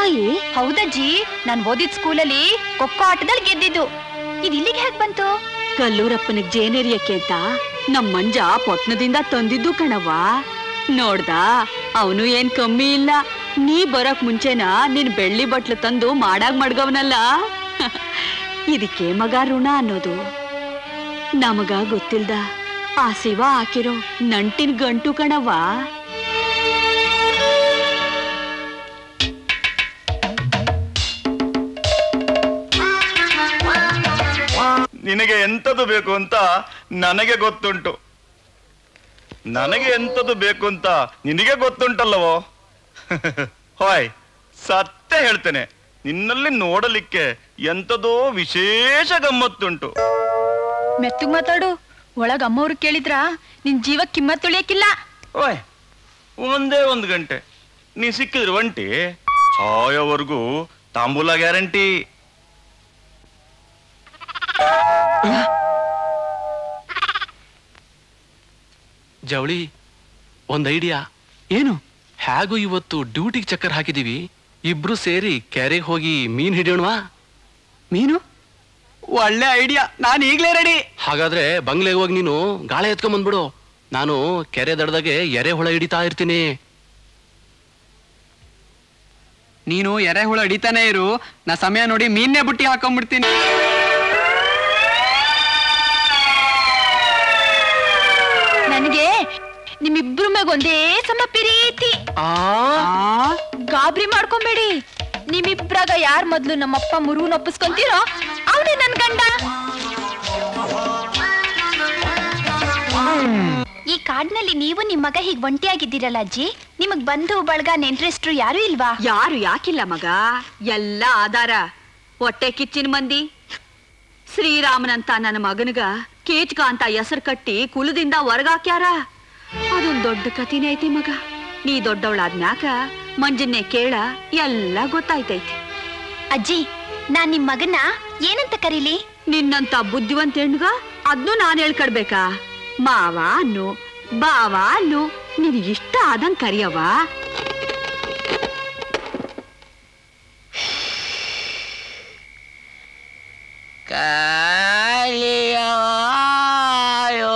ತಾಯಿ ಹೌದಜ್ಜಿ ನಾನ್ ಓದಿದ್ ಸ್ಕೂಲಲ್ಲಿ ಖೋಖೋ ಆಟದಲ್ಲಿ ಗೆದ್ದಿದ್ದು ಇದು ಇಲ್ಲಿಗೆ ಹೇಗ್ ಬಂತು ಕಲ್ಲೂರಪ್ಪನಿಗೆ ಜೇನೇರಿಯಕ್ಕೆ ಅಂತ ನಮ್ ಮಂಜ ಪೊಟ್ನದಿಂದ ತಂದಿದ್ದು ಕಣವ್ವ ನೋಡ್ದ ಅವನು ಏನ್ ಕಮ್ಮಿ ಇಲ್ಲ ನೀ ಬರಕ್ ಮುಂಚೆನ ನಿನ್ ಬೆಳ್ಳಿ ಬಟ್ಲು ತಂದು ಮಾಡಾಗ್ ಮಡ್ಗವನಲ್ಲ ಇದಕ್ಕೆ ಮಗ ಋಣ ಅನ್ನೋದು ನಮಗ ಗೊತ್ತಿಲ್ದ ಆ ಶಿವ ಹಾಕಿರೋ ನಂಟಿನ ಗಂಟು ಕಣವ್ವ ನಿನಗೆ ಎಂತದು ಬೇಕು ಅಂತ ನನಗೆ ಗೊತ್ತುಂಟು ನನಗೆ ಎಂತದು ಬೇಕು ಅಂತ ನಿನಗೆ ಗೊತ್ತುಂಟಲ್ಲವೋ ಹಾಯ್ ಸತ್ಯ ಹೇಳ್ತೇನೆ ನಿನ್ನಲ್ಲಿ ನೋಡಲಿಕ್ಕೆ ಎಂತದೋ ವಿಶೇಷ ಗಮ್ಮತ್ತುಂಟು ಮೆತ್ತಗ್ ಮಾತಾಡು ಒಳಗ್ ಅಮ್ಮವ್ರು ಕೇಳಿದ್ರ ನಿನ್ ಜೀವ ಕಿಮ್ಮತ್ ತುಳಿಯಕ್ಕಿಲ್ಲ ಓಯ್ ಒಂದೇ ಒಂದು ಗಂಟೆ ನೀ ಸಿಕ್ಕಿದ್ರೆ ಒಂಟಿ ಸಾಯೋವರೆಗೂ ತಾಂಬೂಲ ಗ್ಯಾರಂಟಿ ಜವಳಿ ಒಂದ್ ಐಡಿಯಾ ಏನು ಹೇಗೂ ಇವತ್ತು ಡ್ಯೂಟಿಗೆ ಚಕ್ಕರ್ ಹಾಕಿದೀವಿ ಇಬ್ರು ಸೇರಿ ಕೆರೆಗೆ ಹೋಗಿ ಮೀನ್ ಹಿಡಿಯೋಣವಾ ಮೀನು ಒಳ್ಳೆ ಐಡಿಯಾ ನಾನು ಈಗ್ಲೇ ರೆಡಿ ಹಾಗಾದ್ರೆ ಬಂಗ್ಲೆಗೆ ಹೋಗಿ ನೀನು ಗಾಳಿ ಎತ್ಕೊಂಡ್ ಬಂದ್ಬಿಡು ನಾನು ಕೆರೆ ದಡದಾಗೆ ಎರೆಹುಳ ಹಿಡಿತಾ ಇರ್ತೀನಿ ನೀನು ಎರೆಹುಳ ಹಿಡಿತಾನೆ ಇರು ನಾ ಸಮಯ ನೋಡಿ ಮೀನ್ನೇ ಬುಟ್ಟಿ ಹಾಕೊಂಡ್ಬಿಡ್ತೀನಿ ನನಗೆ ನಿಮ್ಮಿಬ್ರು ಮ್ಯಾಗ ಒಂದೇ ಸಮ ಪ್ರೀತಿ ಆ ಗಾಬರಿ ಮಾಡ್ಕೊಂಬೇಡಿ ನಿಮ್ಮಿಬ್ರಾಗ ಯಾರ್ ಮೊದ್ಲು ನಮ್ಮಪ್ಪ ಮುರುಗನ್ ಒಪ್ಪಿಸ್ಕೊಂತೀರೋ ಅವನೇ ನನ್ ಗಂಡ ಈ ಕಾಡ್ನಲ್ಲಿ ನೀವು ನಿಮ್ ಮಗ ಹೀಗ್ ಒಂಟಿಯಾಗಿದ್ದೀರಲ್ಲ ಅಜ್ಜಿ ನಿಮಗ್ ಬಂಧು ಬಳಗ ನೆಂಟ್ರೆಸ್ಟ್ರು ಯಾರು ಇಲ್ವಾ ಯಾರು ಯಾಕಿಲ್ಲ ಮಗ ಎಲ್ಲ ಆಧಾರ ಹೊಟ್ಟೆ ಕಿಚ್ಚಿನ ಮಂದಿ ಶ್ರೀರಾಮನಂತ ನನ್ನ ಮಗನಿಗ ಕೇಚ್ಕ ಅಂತ ಹೆಸರು ಕಟ್ಟಿ ಕುಲದಿಂದ ಹೊರಗಾಕ್ಯಾರ ಅದೊಂದ್ ದೊಡ್ಡ ಕಥಿನೇ ಐತಿ ಮಗ ನೀ ದೊಡ್ಡವಳಾದ್ಮ್ಯಾಕ ಮಂಜನ್ನೇ ಕೇಳ ಎಲ್ಲ ಗೊತ್ತಾಯ್ತೈತಿ ಅಜ್ಜಿ ನಾನ್ ನಿಮ್ ಮಗನ ಏನಂತ ಕರೀಲಿ ನಿನ್ನಂತ ಬುದ್ಧಿವಂತ ಹೆಣ್ಗ ಅದ್ನು ನಾನ್ ಹೇಳ್ಕಡ್ಬೇಕಾ ಮಾವ ಅನ್ನು ಬಾವ ಅನ್ನು ನಿನಗಿಷ್ಟ ಆದಂಗ್ ಕರಿಯವ್ವ ಕಾಲಿಯಾಯೋ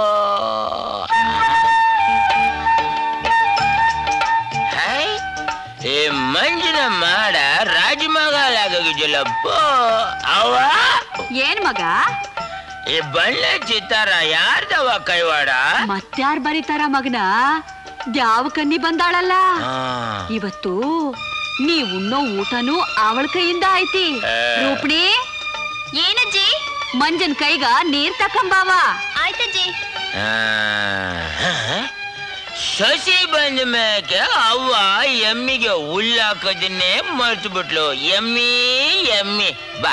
ಹೈ ಈ ಮಂಜಿನ ಮಾಡ ರಾಜಮಗಾಲಾಗಿದ್ದಲ್ಲಪ್ಪ ಅವ ಏನ್ ಮಗ ಈ ಬಣ್ಣ ಚಿತ್ತಾರ ಯಾರ್ದವ ಕೈವಾಡ ಮತ್ಯಾರ್ ಬರೀತಾರ ಮಗನ ದ್ಯಾವ ಕನ್ನಿ ಬಂದಾಳಲ್ಲ ಆ. ಇವತ್ತು ನೀ ಉಣ್ಣೋ ಊಟನೂ ಅವಳ ಕೈಯಿಂದ ಐತಿ ಆ. ರೂಪಣಿ ಏನಜ್ಜಿ ಮಂಜನ್ ಕೈಗ ನೀರ್ ತಕ್ಕಂಬಾವ ಆಯ್ತಜ್ಜಿ ಆ, ಸಸಿ ಬಂದ ಮೇಕೆ ಅವ್ವ ಎಮ್ಮಿಗೆ ಹುಲ್ಲಾಕೋದನ್ನೇ ಮರ್ತು ಬಿಟ್ಲು ಎಮ್ಮಿ ಎಮ್ಮಿ ಬಾ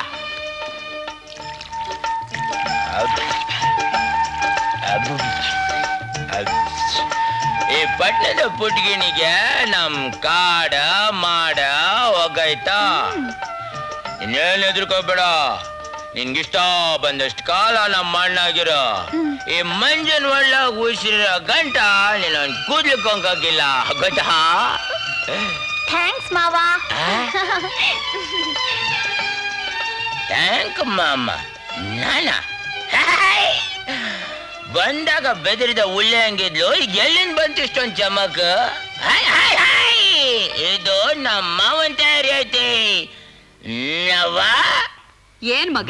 ಅಬ್. ಅಬ್. ಅಬ್. ಈ ಪಟ್ಟಣದ ಪುಟ್ಗಿಣಿಗೆ ನಮ್ ಕಾಡ ಮಾಡ ಹೋಗೈತಾ ಇನ್ನೇನ್ ಹೆದರ್ಕೋಬೇಡ ನಿನ್ಗಿಷ್ಟ ಬಂದಷ್ಟು ಕಾಲ ನಮ್ಮ ಮಣ್ಣಾಗಿರೋ ಈ ಮಂಜನ್ ಒಳ್ಳ ಉಸಿರ ಗಂಟ ನೀನು ಕೂದ್ಲು ಕೊಂಕಾಗಿಲ್ಲ ಗೊತ್ತಾ ಥ್ಯಾಂಕ್ಸ್ ಮಾವ ಥ್ಯಾಂಕ್ ಮಾಮ ನಾನ ಹಾಯ್. ಬಂದಾಗ ಬೆದರಿದ ಉಳ್ಳೆ ಹಂಗಿದ್ಲು ಈಗ ಎಲ್ಲಿಂದ ಬಂತು ಇಷ್ಟೊಂದು ಚಮಕ್ ಹಾಯ್ ಹಾಯ್ ಹಾಯ್ ಇದು ನಮ್ಮ ಮಾವನ್ ತಯಾರಿ ಐತಿ ನವ ಏನ್ ಮಗ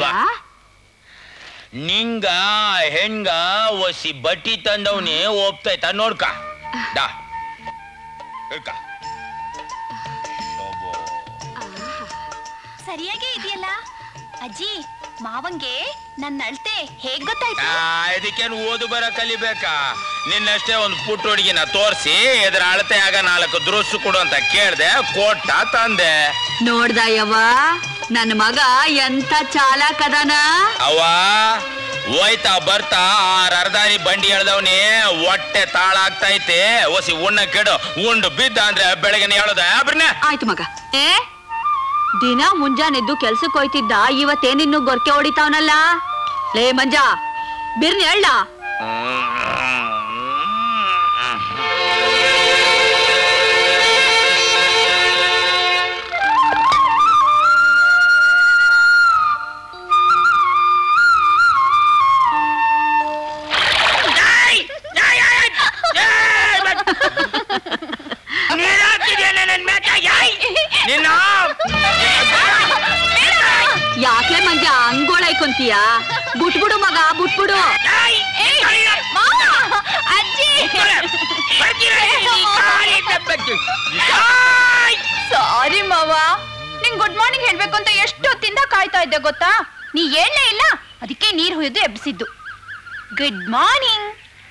ನಿಂಗ ಹೆಣ್ಗ ಒಸಿ ಬಟ್ಟಿ ತಂದವನಿ ಒಪ್ತೈತ ನೋಡ್ಕ ದಾ ಹಿಡ್ಕ. ಸರಿಯಾಗೇ ಇದೆಯಲ್ಲ ಅಜ್ಜಿ ಮಾವಂಗೆ ನನ್ನ ಅಳ್ತೆ ಹೇಗ್ ಗೊತ್ತಾಯ್ತು ಆ, ಇದಕ್ಕೇನು ಓದು ಬರ ಕಲಿಬೇಕಾ ನಿನ್ನಷ್ಟೇ ಒಂದು ಪುಟ್ಟ ಹುಡುಗಿನ ತೋರಿಸಿ ಇದ್ರ ಅಳತೆ ಆಗ ನಾಲ್ಕು ದ್ರೋಸು ಕೊಡು ಅಂತ ಕೇಳ್ದೆ ಕೊಟ್ಟ ತಂದೆ ನೋಡ್ದ ಯವ್ವ ನನ್ನ ಮಗ ಎಂತ ಚಾಲಾಕ್ ಅದಾನ ಅವ್ವ ಹೋಯ್ತಾ ಬರ್ತಾ ಆರ್ ಅರ್ಧಾರಿ ಬಂಡಿ ಎಳ್ದವ್ನಿ ಹೊಟ್ಟೆ ತಾಳ ಆಗ್ತೈತೆ ಒಸಿ ಉಣ್ಣ ಕೆಡು ಉಂಡು ಬಿದ್ದ ಅಂದ್ರೆ ಬೆಳಗ್ಗೆ ಹೇಳೋದ ಅಬ್ರನ್ನ ಆಯ್ತು ಮಗ ಏ ದಿನ ಮುಂಜಾನೆದ್ದು ಕೆಲ್ಸಕ್ಕೆ ಹೋಯ್ತಿದ್ದ ಇವತ್ತೇನಿನ್ನು ಗೊರ್ಕೆ ಹೊಡಿತಾವನಲ್ಲ ಲೇ ಮಂಜ ಬಿರ್ನಿ ಹೇಳ ಯಾಕೆ ಮಂಜ ಹಂಗೋಳೈಕೊಂತೀಯ ಬಿಟ್ಬಿಡು ಮಗ ಬಿಟ್ಬಿಡು ಅಜ್ಜಿ ಸಾರಿ ಮಾವ ನಿಂಗ್ ಗುಡ್ ಮಾರ್ನಿಂಗ್ ಹೇಳ್ಬೇಕು ಅಂತ ಎಷ್ಟು ಹೊತ್ತಿಂದ ಕಾಯ್ತಾ ಇದ್ದೆ ಗೊತ್ತಾ ನೀ ಹೇಳಲೇ ಇಲ್ಲ ಅದಕ್ಕೆ ನೀರ್ ಹುಯ್ದು ಎಬ್ಸಿದ್ದು ಗುಡ್ ಮಾರ್ನಿಂಗ್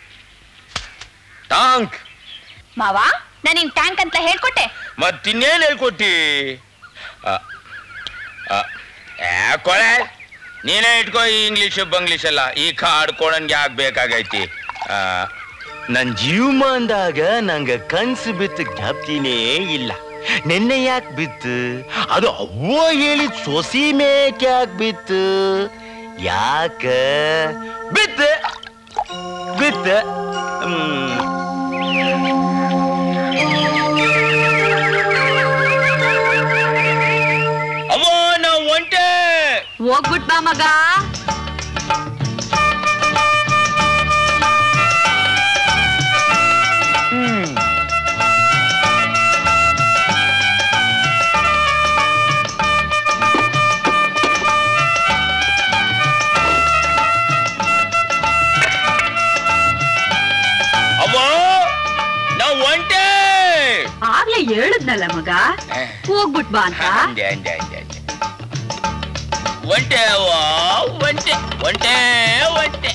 ಟಾಂಕ್ ಮಾವ ನಾನು ನಿನ್ ಟ್ಯಾಂಕ್ ಅಂತ ಹೇಳ್ಕೊಟ್ಟೆ ಮತ್ತಿನ್ನೇನ್ ಹೇಳ್ಕೊಟ್ಟಿ ಆ, ಆ, ಏ, ಕೊಳೆ ನೀನೇ ಇಟ್ಕೋ ಈ ಇಂಗ್ಲಿಷ್ ಬಂಗ್ಲಿಷ್ ಎಲ್ಲ ಈ ಕಾಡ್ಕೊಳನ್ಗೆ ಯಾಕೆ ಬೇಕಾಗೈತಿ ಆ, ನನ್ ಜೀವಮಾನ್ದಾಗ ನಂಗ ಕನ್ಸು ಬಿತ್ತು ಜ್ಞಾಪ್ತಿನೇ ಇಲ್ಲ ನಿನ್ನೆ ಯಾಕೆ ಬಿತ್ತು ಅದು ಅವ್ವ ಹೇಳಿದ ಸೊಸಿ ಮೇಕ್ ಯಾಕೆ ಬಿತ್ತು ಯಾಕ ಬಿತ್ತ ಬಿತ್ತ ಹ್ಮ್ ಅವ್ವ ನಾ ಒಂಟೆ ಹೋಗ್ಬಿಟ್ ಬಾ ಮಗ ಅವ್ವ ನಾ ಒಂಟೆ ಆಗ್ಲೇ ಹೇಳಿದ್ನಲ್ಲ ಮಗ ಹೋಗ್ಬಿಟ್ ಬಾ ಅಂತ ಅಂದೆ ಅಂದೆ ಅಂದೆ ಅಂದೆ ಒಂಟೆ ಅವ್ವ ಒಂಟೆ ಒಂಟೆ ಒಂಟೆ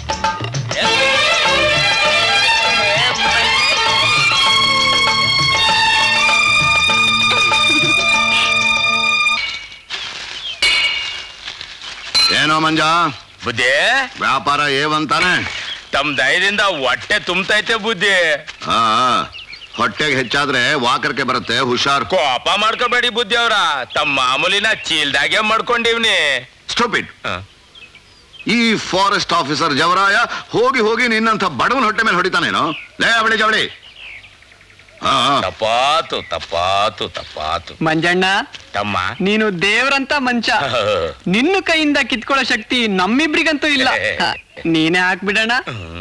ಏನೋ ಮಂಜ ಬುದ್ಧಿ ವ್ಯಾಪಾರ ಏವಂತಾನೆ ತಮ್ ದಯದಿಂದ ಹೊಟ್ಟೆ ತುಂಬತೈತೆ ಬುದ್ಧಿ ಹಾ ಹೊಟ್ಟೆಗೆ ಹೆಚ್ಚಾದ್ರೆ ವಾಕರ್ಕೆ ಬರುತ್ತೆ ಹುಷಾರ್ ಕೋಪ ಮಾಡ್ಕೋಬೇಡಿ ಬುದ್ಧಿ ಅವ್ರ ತಮ್ಮ ಮಾಮೂಲಿನ ಚೀಲ್ದಾಗೆ ಮಾಡ್ಕೊಂಡಿವ್ನಿ ಸ್ಟೂಪಿಡ್ ಈ ಫಾರೆಸ್ಟ್ ಆಫೀಸರ್ ಜವರಾಯ ಹೋಗಿ ಹೋಗಿ ನಿನ್ನಂಥ ಬಡವನ ಹೊಟ್ಟೆ ಮೇಲೆ ಹೊಡಿತಾನೇನೋ ಲೇ ಅವಳಿ ಜವಳಿ ಹಾ ಹಾ. ತಪ್ಪಾತು ತಪ್ಪಾತು ತಪ್ಪಾತು ಮಂಜಣ್ಣ ತಮ್ಮ ನೀನು ದೇವ್ರಂತ ಮಂಚ ನಿನ್ನ ಕೈಯಿಂದ ಕಿತ್ಕೊಳ್ಳೋ ಶಕ್ತಿ ನಮ್ಮಿಬ್ರಿಗಂತೂ ಇಲ್ಲ ಹ, ನೀನೇ ಹಾಕ್ಬಿಡಣ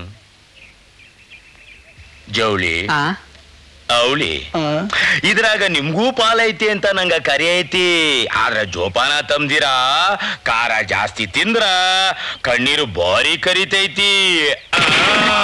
ಜವಳಿ ಆ? ಅವಳಿ ಇದ್ರಾಗ ನಿಮ್ಗೂ ಪಾಲೈತಿ ಅಂತ ನಂಗ ಕರಿ ಐತಿ ಆದ್ರ ಜೋಪಾನ ತಂದಿರ ಖಾರ ಜಾಸ್ತಿ ತಿಂದ್ರ ಕಣ್ಣೀರು ಬಾರಿ ಕರಿತೈತಿ ಆ.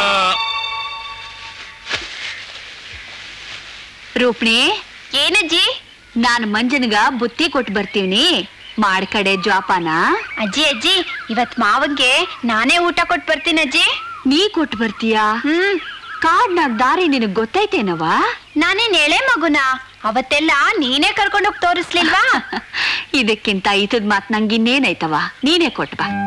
ರೂಪ್ಣಿ ಏನಜ್ಜಿ ನಾನು ಮಂಜನ್ಗ ಬುತ್ತಿ ಕೊಟ್ಟು ಬರ್ತೀವ್ನಿ ಮಾಡ್ಕಡೆ ಜ್ವಾಪಾನ ಅಜ್ಜಿ ಅಜ್ಜಿ ಇವತ್ ಮಾವಂಗೆ ನಾನೇ ಊಟ ಕೊಟ್ಟು ಬರ್ತೀನಿ ಅಜ್ಜಿ ನೀ ಕೊಟ್ಟು ಬರ್ತೀಯಾ ಹ್ಮ್ ಕಾಡ್ನಾಗ್ ದಾರಿ ನಿನಗ್ ಗೊತ್ತೈತೇನವ ನಾನೇನ್ ಎಳೆ ಮಗುನ ಅವತ್ತೆಲ್ಲ ನೀನೇ ಕರ್ಕೊಂಡೋಗಿ ತೋರಿಸ್ಲಿಲ್ವಾ ಇದಕ್ಕಿಂತ ಈತದ್ ಮಾತ್ ನಂಗಿನ್ನೇನೈತವ ನೀನೇ ಕೊಟ್ ಬಾ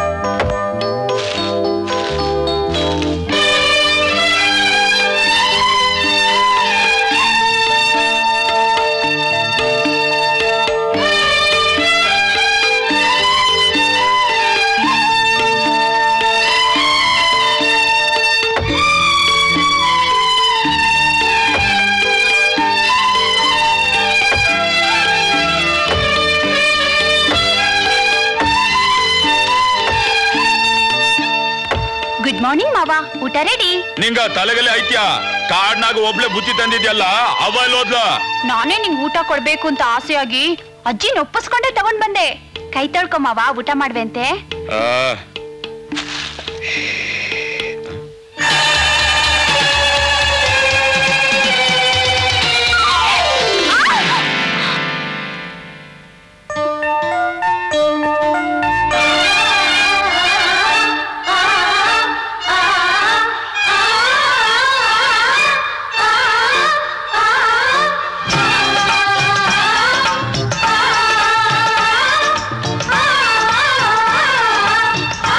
ಗುಡ್ ಮಾರ್ನಿಂಗ್ ಮಾವ ಊಟ ರೆಡಿ ನಿಂಗ ತಲೆಗಲೆ ಐತ್ಯಾ ಕಾಡ್ನಾಗ ಒಬ್ಳೆ ಬುತ್ತಿ ತಂದಿದ್ಯಲ್ಲ ಅವಲ್ ಹೋದ್ಲ ನಾನೇ ನಿಂಗ್ ಊಟ ಕೊಡ್ಬೇಕು ಅಂತ ಆಸೆಯಾಗಿ ಅಜ್ಜಿ ಒಪ್ಪಿಸ್ಕೊಂಡೆ ತಗೊಂಡ್ ಬಂದೆ ಕೈ ತೊಳ್ಕೊ ಮಾವ ಊಟ ಮಾಡ್ವೆಂತೆ ಆ. ಆ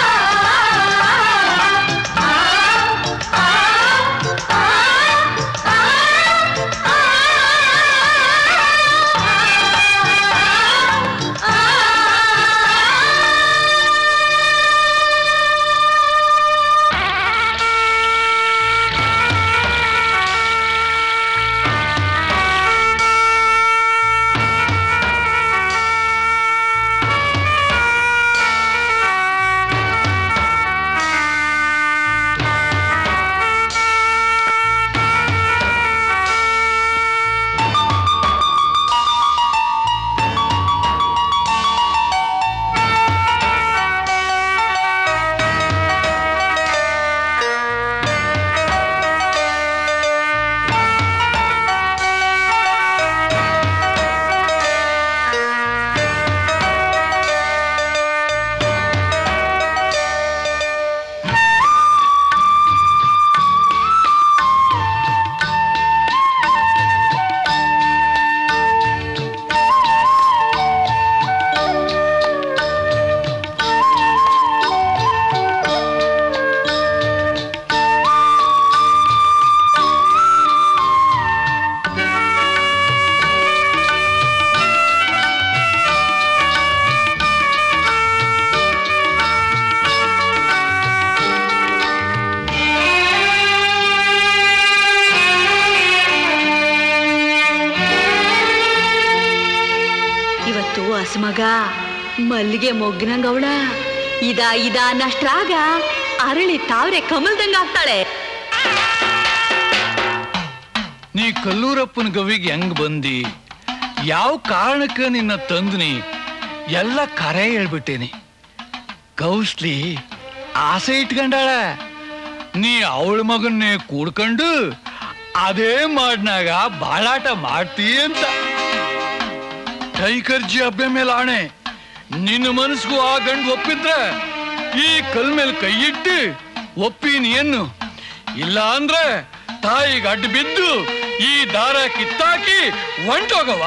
ಇವತ್ತು ಹಸ್ಮಗ ಮಲ್ಲಿಗೆ ಮೊಗ್ಗಿನಂಗವಳ ಇದ ಇದ ಅನ್ನಷ್ಟ್ರಾಗ ಅರಳಿ ತಾವ್ರೆ ಕಮಲ್ದಂಗ ಆಗ್ತಾಳೆ ನೀ ಕಲ್ಲೂರಪ್ಪನ ಗವಿಗೆ ಹೆಂಗ್ ಬಂದಿ ಯಾವ ಕಾರಣಕ್ಕೆ ನಿನ್ನ ತಂದ್ನಿ ಎಲ್ಲ ಕರೆ ಹೇಳ್ಬಿಟ್ಟೇನಿ ಕೌಸ್ಲಿ ಆಸೆ ಇಟ್ಕೊಂಡಾಳ ನೀ ಅವಳ ಮಗನ್ನೇ ಕೂಡ್ಕೊಂಡು ಅದೇ ಮಾಡ್ನಾಗ ಬಾಳಾಟ ಮಾಡ್ತೀ ಅಂತ ಕೈಕರ್ಜಿ ಹಬ್ಬೆ ಮೇಲೆ ಆಣೆ ನಿನ್ನ ಮನಸ್ಗೂ ಆ ಗಂಡು ಒಪ್ಪಿದ್ರೆ ಈ ಕಲ್ ಮೇಲೆ ಕೈ ಇಟ್ಟು ಒಪ್ಪೀನಿ ಏನು ಇಲ್ಲ ಅಂದ್ರೆ ತಾಯಿಗೆ ಅಡ್ಡ ಬಿದ್ದು ಈ ದಾರ ಕಿತ್ತಾಕಿ ಹೊಂಟೋಗವ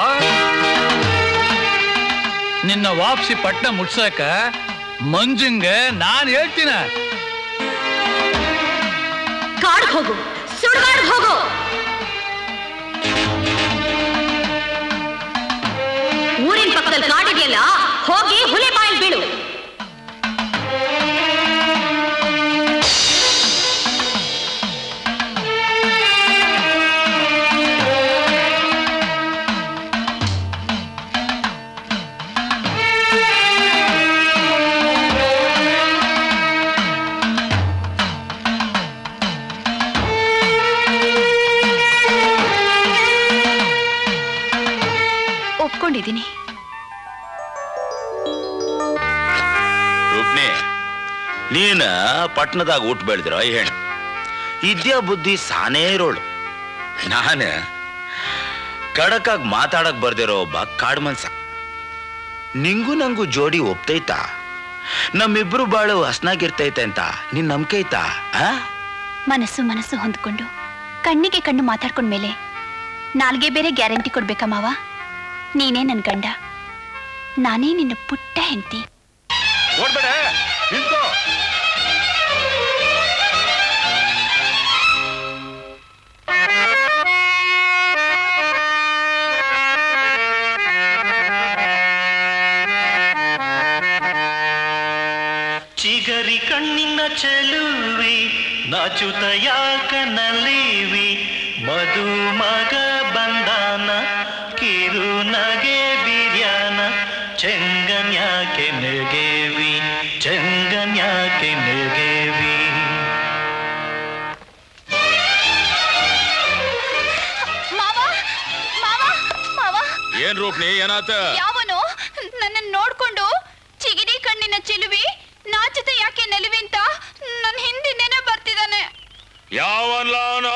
ನಿನ್ನ ವಾಪಸಿ ಪಟ್ನ ಮುಟ್ಸಕ ಮಂಜಂಗೆ ನಾನ್ ಹೇಳ್ತೀನ ಕಾಡ್ ಹೋಗು ಸುಡ್ಗಾಡ್ ಹೋಗು ಊರಿನ ಪಕ್ಕದಲ್ಲಿ ಕಾಡಿದೆಯಲ್ಲ ಹೋಗಿ ಹುಲಿ ಬಾಯಿಲ್ ಬೀಳು ಒಪ್ಕೊಂಡಿದ್ದೀನಿ ರೂಪ್ನಿ ನೀನ ಪಟ್ನದಾಗ ಊಟ ಬೆಳೆದಿರೋ ಹೆಣ್ಣು ಇದ್ಯಾ ಬುದ್ಧಿ ಸಾನೇ ಇರೋಳು ನಾನ ಕಡಕಾಗ್ ಮಾತಾಡಕ್ ಬರ್ದಿರೋ ಒಬ್ಬ ಕಾಡ್ ಮನ್ಸ ನಿಂಗೂ ನಂಗೂ ಜೋಡಿ ಒಪ್ತೈತಾ ನಮ್ಮಿಬ್ರು ಬಾಳು ಹಸ್ನಾಗಿರ್ತೈತೆ ಅಂತ ನಿನ್ ನಂಬಿಕೆ ಐತಾ ಆ ಮನಸ್ಸು ಮನಸ್ಸು ಹೊಂದ್ಕೊಂಡು ಕಣ್ಣಿಗೆ ಕಣ್ಣು ಮಾತಾಡ್ಕೊಂಡ್ಮೇಲೆ ನಾಲ್ಗೆ ಬೇರೆ ಗ್ಯಾರಂಟಿ ಕೊಡ್ಬೇಕಾ ಮಾವ ನೀನೇ ನನ್ ಗಂಡ ನಾನೇ ನಿನ್ನ ಪುಟ್ಟ ಹೆಂಡತಿ ಓಡ್ಬೇಡ ನಿಂತ್ಕೋ ಚಿಗರಿ ಕಣ್ಣಿನ ಚೆಲುವಿ ನಾಚುತ ಯಾಕ ನಲಿವಿ ಮಧು ಮಗ ಬಂದಾನ ಕಿರು ನಗೆ ಬಿರ್ಯಾನ ಚೆಂಗನ್ಯಾಕೆ ನೆಗೆವಿ ಚೆಂಗನ್ಯಾಕೆ ನೆಗೆವಿ ಮಾವ ಮಾವ ಮಾವ ಏನ್ ರೂಪ್ನಿ ಏನಾತ ಯಾವನು ನನ್ನ ನೋಡ್ಕೊಂಡು ಚಿಗಿರಿ ಕಣ್ಣಿನ ಚಿಲುವಿ ನಾಚುತ್ತ ಯಾಕೆ ನೆಲುವಿ ಅಂತ ನನ್ನ ಹಿಂದಿನೇನೆ ಬರ್ತಿದ್ದಾನೆ ಯಾವನ್ಲ ಅವನು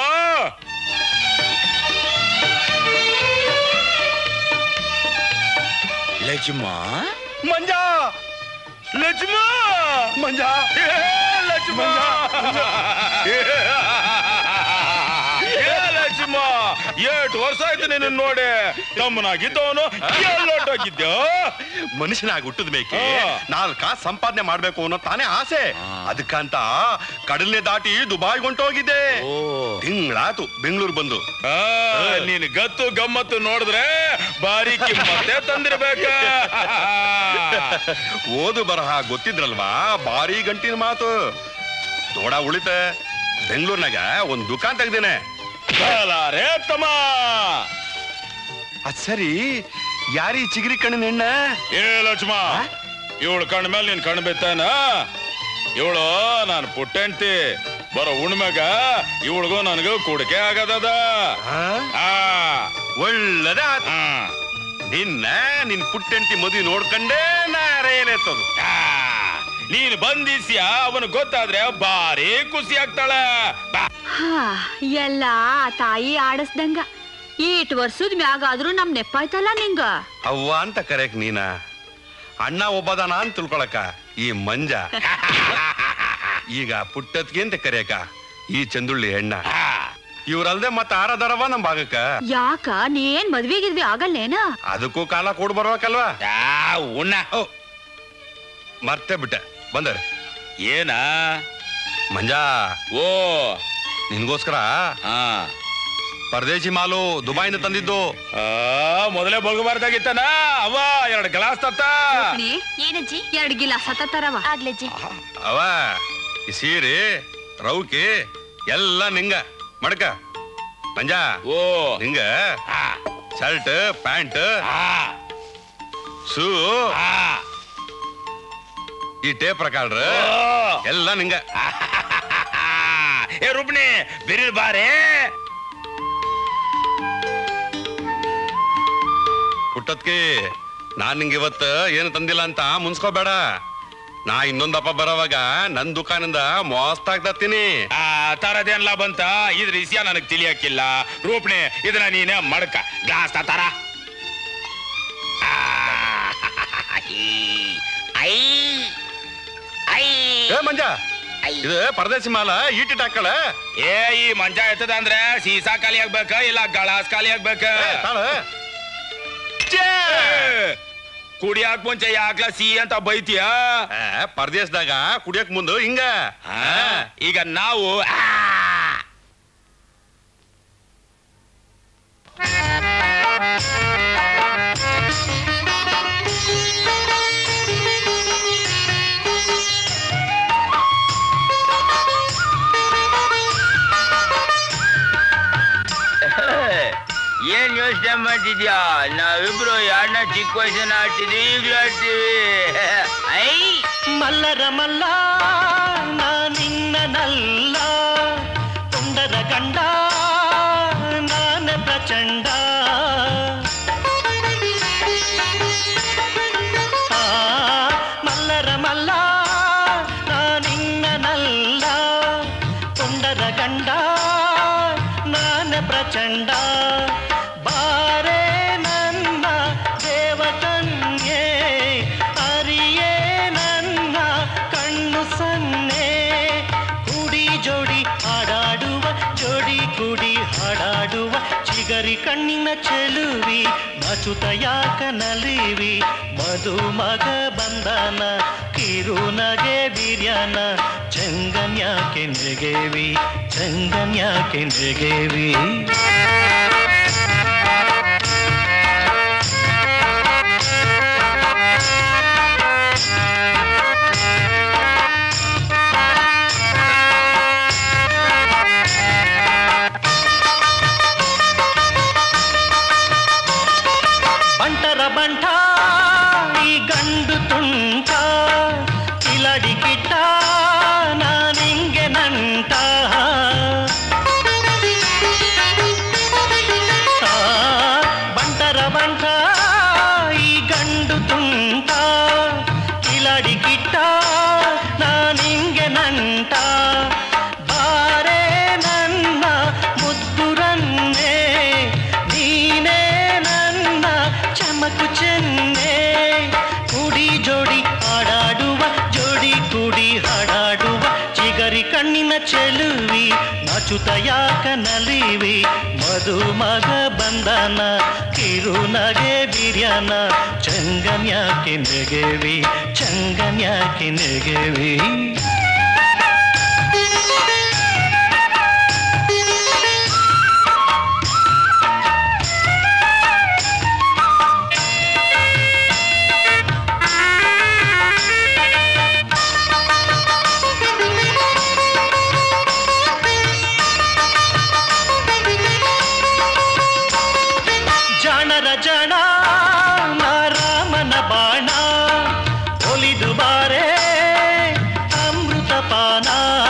ಲಕ್ಷ್ಮ ಮಂಜ ಲಕ್ಷ್ಮ ಮಂಜ ಏ, ಲಕ್ಷ್ಮ ಏ, ಏ, ಲಕ್ಷ್ಮ ಏಟ್ ವರ್ಷ ಆಯ್ತು ನಿನ್ನ ನೋಡಿ ತಮ್ಮನಾಗಿದ್ದವನು ಎಲ್ಲೊಟ್ಟೋಗಿದ್ಯೋ ಮನುಷ್ಯನಾಗಿ ಹುಟ್ಟದ ಬೇಕೆ ಹಾ. ನಾಲ್ಕು ಕಾಸು ಸಂಪಾದನೆ ಮಾಡ್ಬೇಕು ಅನ್ನೋ ತಾನೇ ಆಸೆ ಅದಕ್ಕಂತ ಕಡಲ್ನೆ ದಾಟಿ ದುಬಾಯ್ ಹೊಂಟೋಗಿದ್ದೆ ಓ. ತಿಂಗಳಾತು ಬೆಂಗಳೂರು ಬಂದು ಆ, ನೀನ್ ಗತ್ತು ಗಮ್ಮತ್ತು ನೋಡಿದ್ರೆ ಬಾರಿ ಕಿಮ್ಮತ್ತೆ ತಂದಿರ್ಬೇಕ ಓದು ಬರಹ ಗೊತ್ತಿದ್ರಲ್ವಾ ಭಾರಿ ಗಂಟಿನ ಮಾತು ತೋಡ ಉಳಿತ ಬೆಂಗಳೂರಿನಾಗ ಒಂದ್ ದುಕಾನ್ ತೆಗ್ದೇನೆ ರೇ ತಮ್ಮ ಅದ್ ಸರಿ ಯಾರಿ ಚಿಗಿರಿ ಕಣ್ಣಿನ ಹೆಣ್ಣ ಏ ಲಕ್ಷ್ಮ ಇವಳು ಕಣ್ಣ ಮೇಲೆ ನೀನ್ ಕಣ್ಣು ಬಿತ್ತಾನ ಇವಳು ನಾನು ಪುಟ್ಟೆಂಟಿ ಬರೋ ಉಣ್ಮ್ಯಾಗ ಇವಳಿಗೂ ನನಗೂ ಕುಡಿಕೆ ಆಗದದ ಆ? ಆ, ಒಳ್ಳೇದ ಆ, ನಿನ್ನ ನಿನ್ ಪುಟ್ಟೆಂಟಿ ಮದುವೆ ನೋಡ್ಕಂಡೇ ನಾರೇನೆತ್ತದು ಆ. ನೀನ್ ಬಂದಿಸ್ಯ ಅವನು ಗೊತ್ತಾದ್ರೆ ಭಾರಿ ಖುಷಿ ಆಗ್ತಾಳೆ ಬಾ. ಹಾ ಎಲ್ಲ ತಾಯಿ ಆಡಸ್ದಂಗ ಈಟ್ ವರ್ಷದ ಮ್ಯಾಗಾದ್ರೂ ನಮ್ ನೆಪ್ಪಾಯ್ತಲ್ಲ ನಿಂಗ ಅವ್ವ ಅಂತ ಕರೆಯಕ್ ನೀನ ಅಣ್ಣ ಒಬ್ಬದಾನ ಅಂತ ತಿಳ್ಕೊಳಕ ಈ ಮಂಜ ಈಗ ಪುಟ್ಟತ್ಗೆ ಅಂತ ಕರೆಯಕ ಈ ಚಂದುಳ್ಳಿ ಹೆಣ್ಣ ಇವ್ರಲ್ದೆ ಮತ್ತ ಆರದರವ ನಮ್ ಭಾಗಕ್ಕ ಯಾಕ ನೀನ್ ಮದ್ವೆ ಗಿದ್ವಿ ಆಗಲ್ಲೇನ ಅದಕ್ಕೂ ಕಾಲ ಕೂಡ್ ಬರ್ಬೇಕಲ್ವಾ ಆ, ಉಣ್ಣ ಓ ಮರ್ತೆ ಬಿಟ್ಟೆ ಬಂದರ್ ಏನ ಮಂಜ ಓ ನಿನ್ಗೋಸ್ಕರ ಆ ಪರದೇಶಿ ಮಾಲು ದುಬೈನ ತಂದಿದ್ದು ಆ, ಮೊದಲೇ ಬಲ್ಗಬಾರ್ದಾಗಿತ್ತನ ಅವ್ವ ಎರಡು ಗ್ಲಾಸ್ ತತ್ತ ಏನಜ್ಜಿ ಎರಡ್ ಗಿಲ ಸತತರವ ಆಗ್ಲಜ್ಜಿ ಅವ ಈ ಸೀರೆ ರೌಕಿ ಎಲ್ಲ ನಿಂಗ ಮಡ್ಕ ಮಂಜ ಓ ನಿಂಗ ಆ, ಶರ್ಟ್ ಪ್ಯಾಂಟ್ ಆ. ಸೂ ಈ ಟೇಪ್ ಪ್ರಕಾರ ಎಲ್ಲ ನಿಂಗ ಏ ರುಬ್ಣಿ ಬಿರಿಲ್ ಬಾರೆ ಹುಟ್ಟತ್ಕಿ ನಾನ್ ನಿಂಗೆ ಇವತ್ತ ಏನು ತಂದಿಲ್ಲ ಅಂತ ಮುನ್ಸ್ಕೋಬೇಡ ನಾ ಇನ್ನೊಂದಪ್ಪ ಬರೋವಾಗ ನನ್ ದುಕಾನಿಂದ ಮೋಸ್ತಾಗ್ತೀನಿ ಆ ತರದೇನ್ಲ ಬಂತ ಇದ್ರ ವಿಷಯ ನನಗ್ ತಿಳಿಯಕ್ಕಿಲ್ಲ ರೂಪಣೆ ಇದನ್ನ ನೀನೇ ಮಡ್ಕ ಗ್ಲಾಸ್ ತರ ಏ ಮಂಜ ಇದು ಪರದೇಶಿ ಮಾಲ ಈಟಿಟ್ ಹಾಕಳ ಏ ಈ ಮಂಜ ಎತ್ತದ ಅಂದ್ರೆ ಸೀಸಾ ಖಾಲಿ ಆಗ್ಬೇಕ ಇಲ್ಲ ಗಳಾಸ್ ಖಾಲಿ ಆಗ್ಬೇಕ ಕುಡಿಯಾಕ್ ಮುಂಚೆ ಯಾಕ್ಲ ಸಿ ಅಂತ ಬೈತೀಯ ಪರದೇಶದಾಗ ಕುಡಿಯಕ್ ಮುಂದೆ ಹಿಂಗ ಈಗ ನಾವು ಆ, ಏನ್ ಯೋಚನೆ ಮಾಡ್ತಿದ್ಯಾ ನಾವಿಬ್ರು ಯಾರನ್ನ ಚಿಕ್ಕ ವಯಸ್ಸನ್ನ ಆಡ್ತಿದ್ವಿ ಈಗ್ಲೂ ಆಡ್ತೀವಿ ಐ ಮಲ್ಲರ ಮಲ್ಲ ನಾನಿನ್ನನಲ್ಲ ತುಂಡರ ಗಂಡ ನಾನ ಪ್ರಚಂಡ ಆ, ಮಲ್ಲರ ಮಲ್ಲ ನಾನಿನ್ನನಲ್ಲ ತುಂಡರ ಗಂಡ ನಾನ ಪ್ರಚಂಡ ಬಾರೆ ನನ್ನ ದೇವಕನ್ಯೆ ಅರಿಯೇ ನನ್ನ ಕಣ್ಣು ಸನ್ನೆ ಕುಡಿ ಜೋಡಿ ಹಾಡಾಡುವ ಜೋಡಿ ಕುಡಿ ಹಾಡಾಡುವ ಚಿಗರಿ ಕಣ್ಣಿನ ಚೆಲುವಿ ನಾಚುತ ಯಾಕ ನಲಿವಿ ಮಧು ಮಗ ಬಂದನ ಕಿರು ನಗೆ ಬಿರ್ಯಾನ ಚಂಗನ್ಯಾಕೆ ನೆಗೆವಿ ಚಂಗನ್ಯಾಕೆ ನೆಗೆವಿ ಬಂಟರ ಬಂಟ ಈ ಗಂಡು ತುಂಟ ಕಿಲಡಿ ಕಿಟ್ಟ ನಾನಿಂಗೆ ನಂಟ ಆ, ಬಂಟರ ಬಂಟ ಈ ಗಂಡು ತುಂಟ ಕಿಲಡಿ ಕಿಟ್ಟ ನಾನಿಂಗೆ ನಂಟ ಬಾರೆ ನನ್ನ ಮುದ್ದುರನ್ನೇ ನೀನೇ ನನ್ನ ಚಮಕು ಚೆನ್ನೆ ಕುಡಿ ಜೋಡಿ ಹಾಡಾಡುವ ಜೋಡಿ ಕುಡಿ ಹಾಡಾಡುವ ಚಿಗರಿ ಕಣ್ಣಿನ ಚೆಲುವಿ ನಾಚುತ ಯಾಕ ನಲಿವಿ ಮಧು ಮಗ ಬಂದನ ಕಿರು ನಗೆ ಬಿರ್ಯಾನ ಚಂಗನ್ಯಾಕೆ ನೆಗೆವಿ ಚಂಗನ್ಯಾಕೆ ನೆಗೆವಿ ಜಾಣರ ಜಣ ರಾಮನ ಬಾಣ ಒಲಿದು ಬಾರೆ ಅಮೃತ ಪಾನ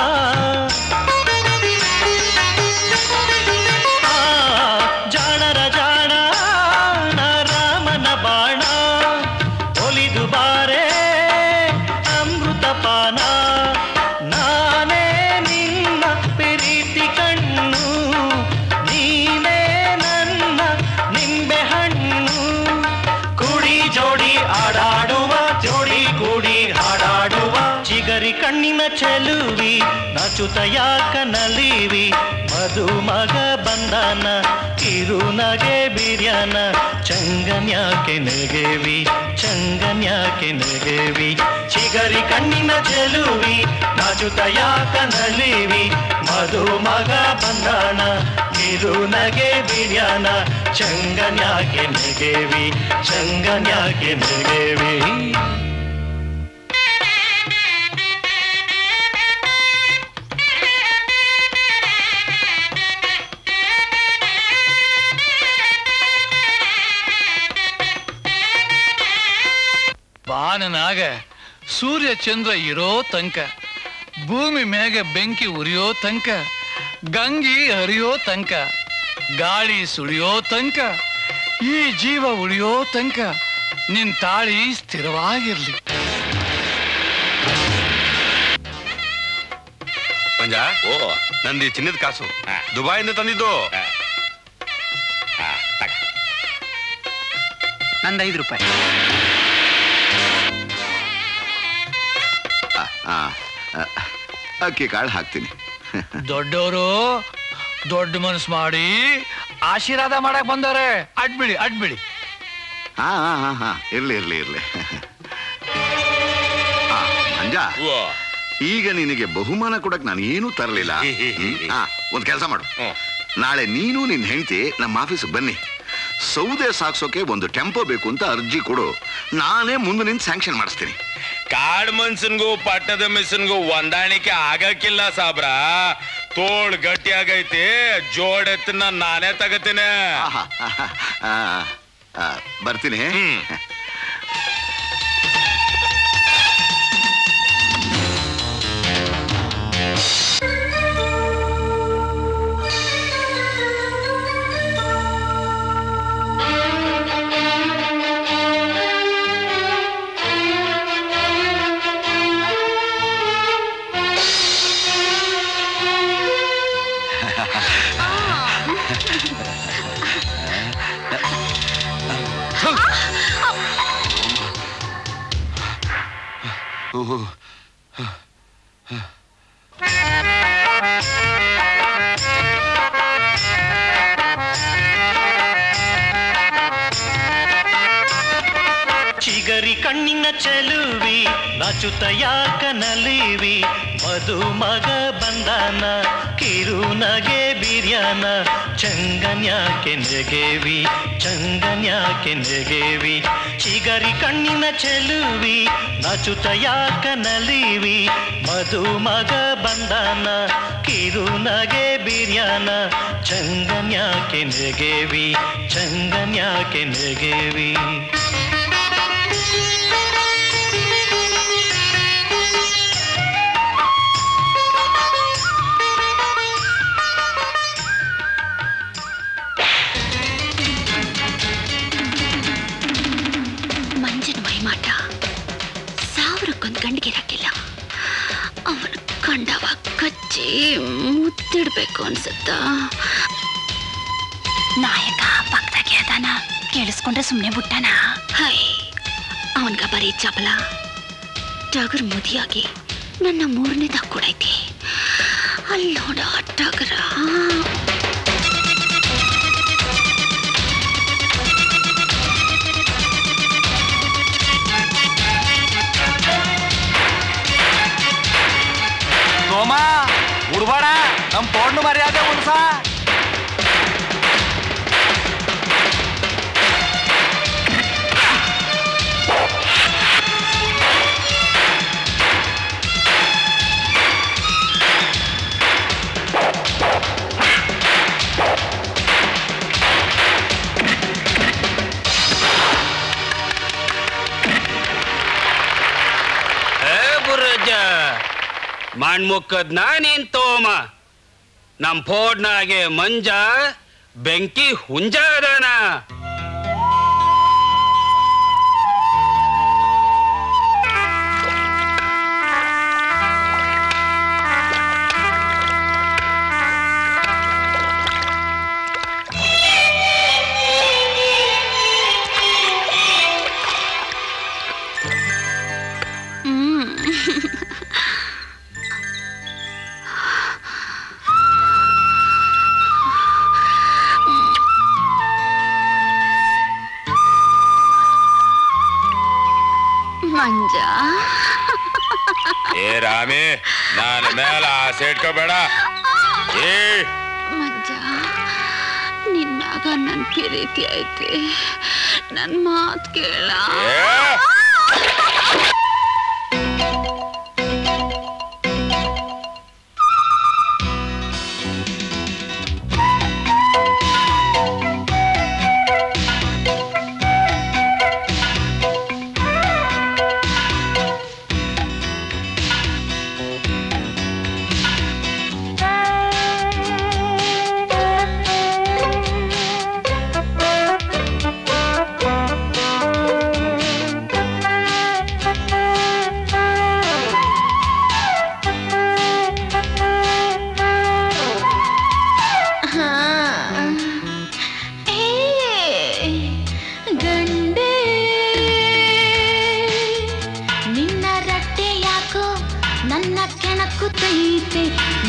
ಆ, ಜಾಣರ ಜಾಣ ರಾಮನ ಬಾಣ ಒಲಿದು ಬಾರೆ ಅಮೃತ ಪಾನ ನಾನೇ ನಿನ್ನ ಪ್ರೀತಿ ಕಣ್ಣು ನೀನೇ ನನ್ನ ನಿಂಬೆ ಹಣ್ಣು ಕುಡಿ ಜೋಡಿ ಆಡಾಡುವ ಜೋಡಿ ಕೂಡಿ ಹಾಡಾಡುವ ಚಿಗರಿ ಕಣ್ಣಿನ ಚೆಲುವಿ ನಾಚುತ ಯಾಕ ನಲಿವಿ ಮಧು ಮಗ ಬಂದನ ಕಿರು ನಗೆ ಬಿರ್ಯಾನ ಚಂಗನ್ಯಾಕೆ ನೆಗೆವಿ ಚಂಗನ್ಯಾಕೆ ನೆಗೆವಿ ಚಿಗರಿ ಕಣ್ಣಿನ ಚೆಲುವಿ ನಾಚುತ ಯಾಕ ನಲಿವಿ ಮಧು ಮಗ ಬಂದನ ಕಿರು ನಗೆ ಬಿರ್ಯಾನ ಚಂಗನ್ಯಾಕೆ ನೆಗೆವಿ ಚಂಗನ್ಯಾಕೆ ನೆಗೆವಿ ಆ ಬಾನನಾಗ ಸೂರ್ಯ ಚಂದ್ರ ಇರೋ ತನಕ ಭೂಮಿ ಮ್ಯಾಗ ಬೆಂಕಿ ಉರಿಯೋ ತನಕ ಗಂಗಿ ಹರಿಯೋ ತನಕ ಗಾಳಿ ಸುಳಿಯೋ ತನಕ ಈ ಜೀವ ಉಳಿಯೋ ತನಕ ನಿನ್ ತಾಳಿ ಸ್ಥಿರವಾಗಿರ್ಲಿ ಮಂಜ ಓ ನಂದಿ ಚಿನ್ನದ ಕಾಸು ದುಬೈಯಿಂದ ತಂದಿದ್ದು ನಂದು ಐದು ರೂಪಾಯಿ ಆ, ಆ, ಅಕ್ಕಿ ಕಾಳು ಹಾಕ್ತೀನಿ ದೊಡ್ಡವರು ದೊಡ್ಡ ಮನಸ್ಸು ಮಾಡಿ ಆಶೀರ್ವಾದ ಮಾಡಕ್ ಬಂದವ್ರೆ ಅಡ್ಬಿಡಿ ಅಡ್ಬಿಡಿ ಹಾ ಹಾ ಹಾ ಹಾ ಇರ್ಲಿ ಇರ್ಲಿ ಇರ್ಲಿ ಆ, ಮಂಜ ಈಗ ನಿನಗೆ ಬಹುಮಾನ ಕೊಡಕ್ ನಾನು ಏನೂ ತರಲಿಲ್ಲ ಹಾ ಒಂದ್ ಕೆಲಸ ಮಾಡು ನಾಳೆ ನೀನು ನಿನ್ ಹೆಂಡತಿ ನಮ್ಮ ಆಫೀಸ್ಗೆ ಬನ್ನಿ ಸೌದೆ ಸಾಕ್ಸೋಕೆ ಒಂದು ಟೆಂಪೋ ಬೇಕು ಅಂತ ಅರ್ಜಿ ಕೊಡು ನಾನೇ ಮುಂದೆ ನಿಂತು ಸ್ಯಾಂಕ್ಷನ್ ಮಾಡಿಸ್ತೀನಿ ಕಾಡ್ ಮನ್ಸನ್ಗೂ ಪಟ್ಟದ ಮಿಸ್ಸನ್ಗೂ ಹೊಂದಾಣಿಕೆ ಆಗಕ್ಕಿಲ್ಲ ಸಾಬ್ರ ತೋಳ್ ಗಟ್ಟಿ ಆಗೈತಿ ಜೋಡೆತ್ತನ್ನ ನಾನೇ ತಗತೀನಿ ಆ, ಆ, ಬರ್ತೀನಿ ಓಹೋ ಚಿಗರಿ ಕಣ್ಣಿನ ಚೆಲುವಿ ನಾಚುತ್ತ ಯಾಕ ನಲಿವಿ ಮಧು ಮಗ ಬಂದಾನ ಕಿರುನಗೆ ಬಿರ್ಯಾನ ಚಂಗನ್ಯಾಕೆ ನೆಗೆವಿ ಚಂಗನ್ಯಾಕೆ ನೆಗೆವಿ ಚಿಗರಿ ಕಣ್ಣಿನ ಚೆಲುವಿ ನಾಚುತ್ತ ಯಾಕ ನಲಿವಿ ಮಧು ಮಗ ಬಂದಾನ ಕಿರುನಗೆ ಬಿರ್ಯಾನ ಚಂಗನ್ಯಾಕೆ ನೆಗೆವಿ ಚಂಗನ್ಯಾಕೆ ನೆಗೆವಿ ಮಂಜನ ಮೈಮಾಟ ಸಾವಿರಕ್ಕೊಂದು ಗಂಡಿಗೆ ಇರಕ್ಕಿಲ್ಲ ಅವನು ಕಂಡವ ಕಚ್ಚಿ ಮುತ್ತಿಡ್ಬೇಕು ಅನ್ಸುತ್ತ ನಾಯಕ ಪಕ್ಕದಾಗೆ ಅದಾನ ಕೇಳಿಸ್ಕೊಂಡ್ರೆ ಸುಮ್ಮನೆ ಬಿಟ್ಟಾನ ಹೈ ಅವನ್ಗ ಬರೀ ಚಪಲ ಟಗರ್ ಮುದಿಯಾಗಿ ನನ್ನ ಮೂರನೇದಾಗ ಕೊಡೈತಿ ಅಲ್ಲಿ ನೋಡ ಟಗರ ಸೋಮ ಉಡ್ಬೇಡ ನಮ್ ಪೌರ್ಣ ಮರ್ಯಾದೆ ಉಳ್ಸ ಏ ಬುರ್ರಜ್ಜ ಮಣ್ಮುಕ್ಕದ್ ನಾನೇನ್ ತೋಮ ನಮ್ ಫೋಡ್ನಾಗೆ ಮಂಜ ಬೆಂಕಿ ಹುಂಜ ಅದಾನ ಮಂಜ ಏ ರಾಮಿ ನಾನು ಮೇಲೆ ಆಸೆ ಇಟ್ಕೋಬೇಡ ಏ ಮಂಜ ನಿನ್ನಾಗ ನನ್ ಪ್ರೀತಿ ಐತಿ ನನ್ ಮಾತ್ ಕೇಳ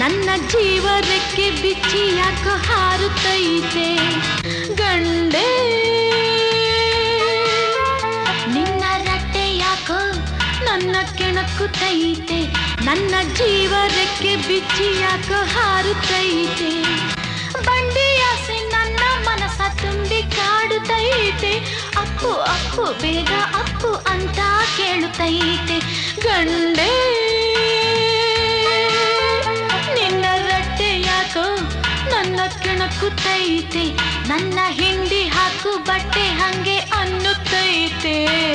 ನನ್ನ ಜೀವ ರೆಕ್ಕೆ ಬಿಚ್ಚಿ ಯಾಕೋ ಹಾರುತ್ತೈತೆ ಗಂಡೆ ನಿನ್ನ ರಟ್ಟೆ ಯಾಕೋ ನನ್ನ ಕೆಣಕುತ್ತೈತೆ ನನ್ನ ಜೀವ ರೆಕ್ಕೆ ಬಿಚ್ಚಿ ಯಾಕೋ ಹಾರುತ್ತೈತೆ ಬಂಡಿ ಆಸೆ ನನ್ನ ಮನಸ ತುಂಬಿ ಕಾಡುತ್ತೈತೆ ಅಪ್ಪು ಅಪ್ಪು ಬೇಗ ಅಪ್ಪು ಅಂತ ಕೇಳುತ್ತೈತೆ ಗಂಡೆ ನಿನ್ನ ರಟ್ಟೆ ಯಾಕೋ ನನ್ನ ಕೆಣಕುತ್ತೈತೆ ನನ್ನ ಹಿಂಡಿ ಹಾಕು ಬಟ್ಟೆ ಹಂಗೆ ಅನ್ನುತ್ತೈತೆ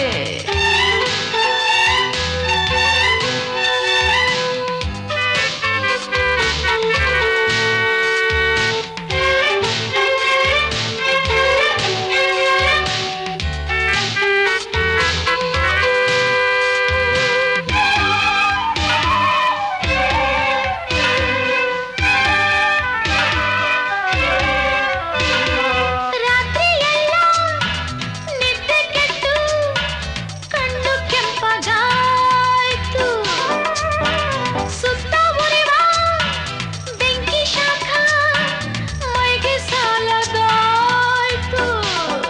ರಾತ್ರಿಯೆಲ್ಲ ನಿದ್ದೆ ಕೆಟ್ಟು ಕಣ್ಣು ಕೆಂಪಗಾಯ್ತು ಸುತ್ತ ಉರಿವ ಬೆಂಕಿ ಶಾಖ ಮೈಗೆ ಸಾಲದಾಯ್ತು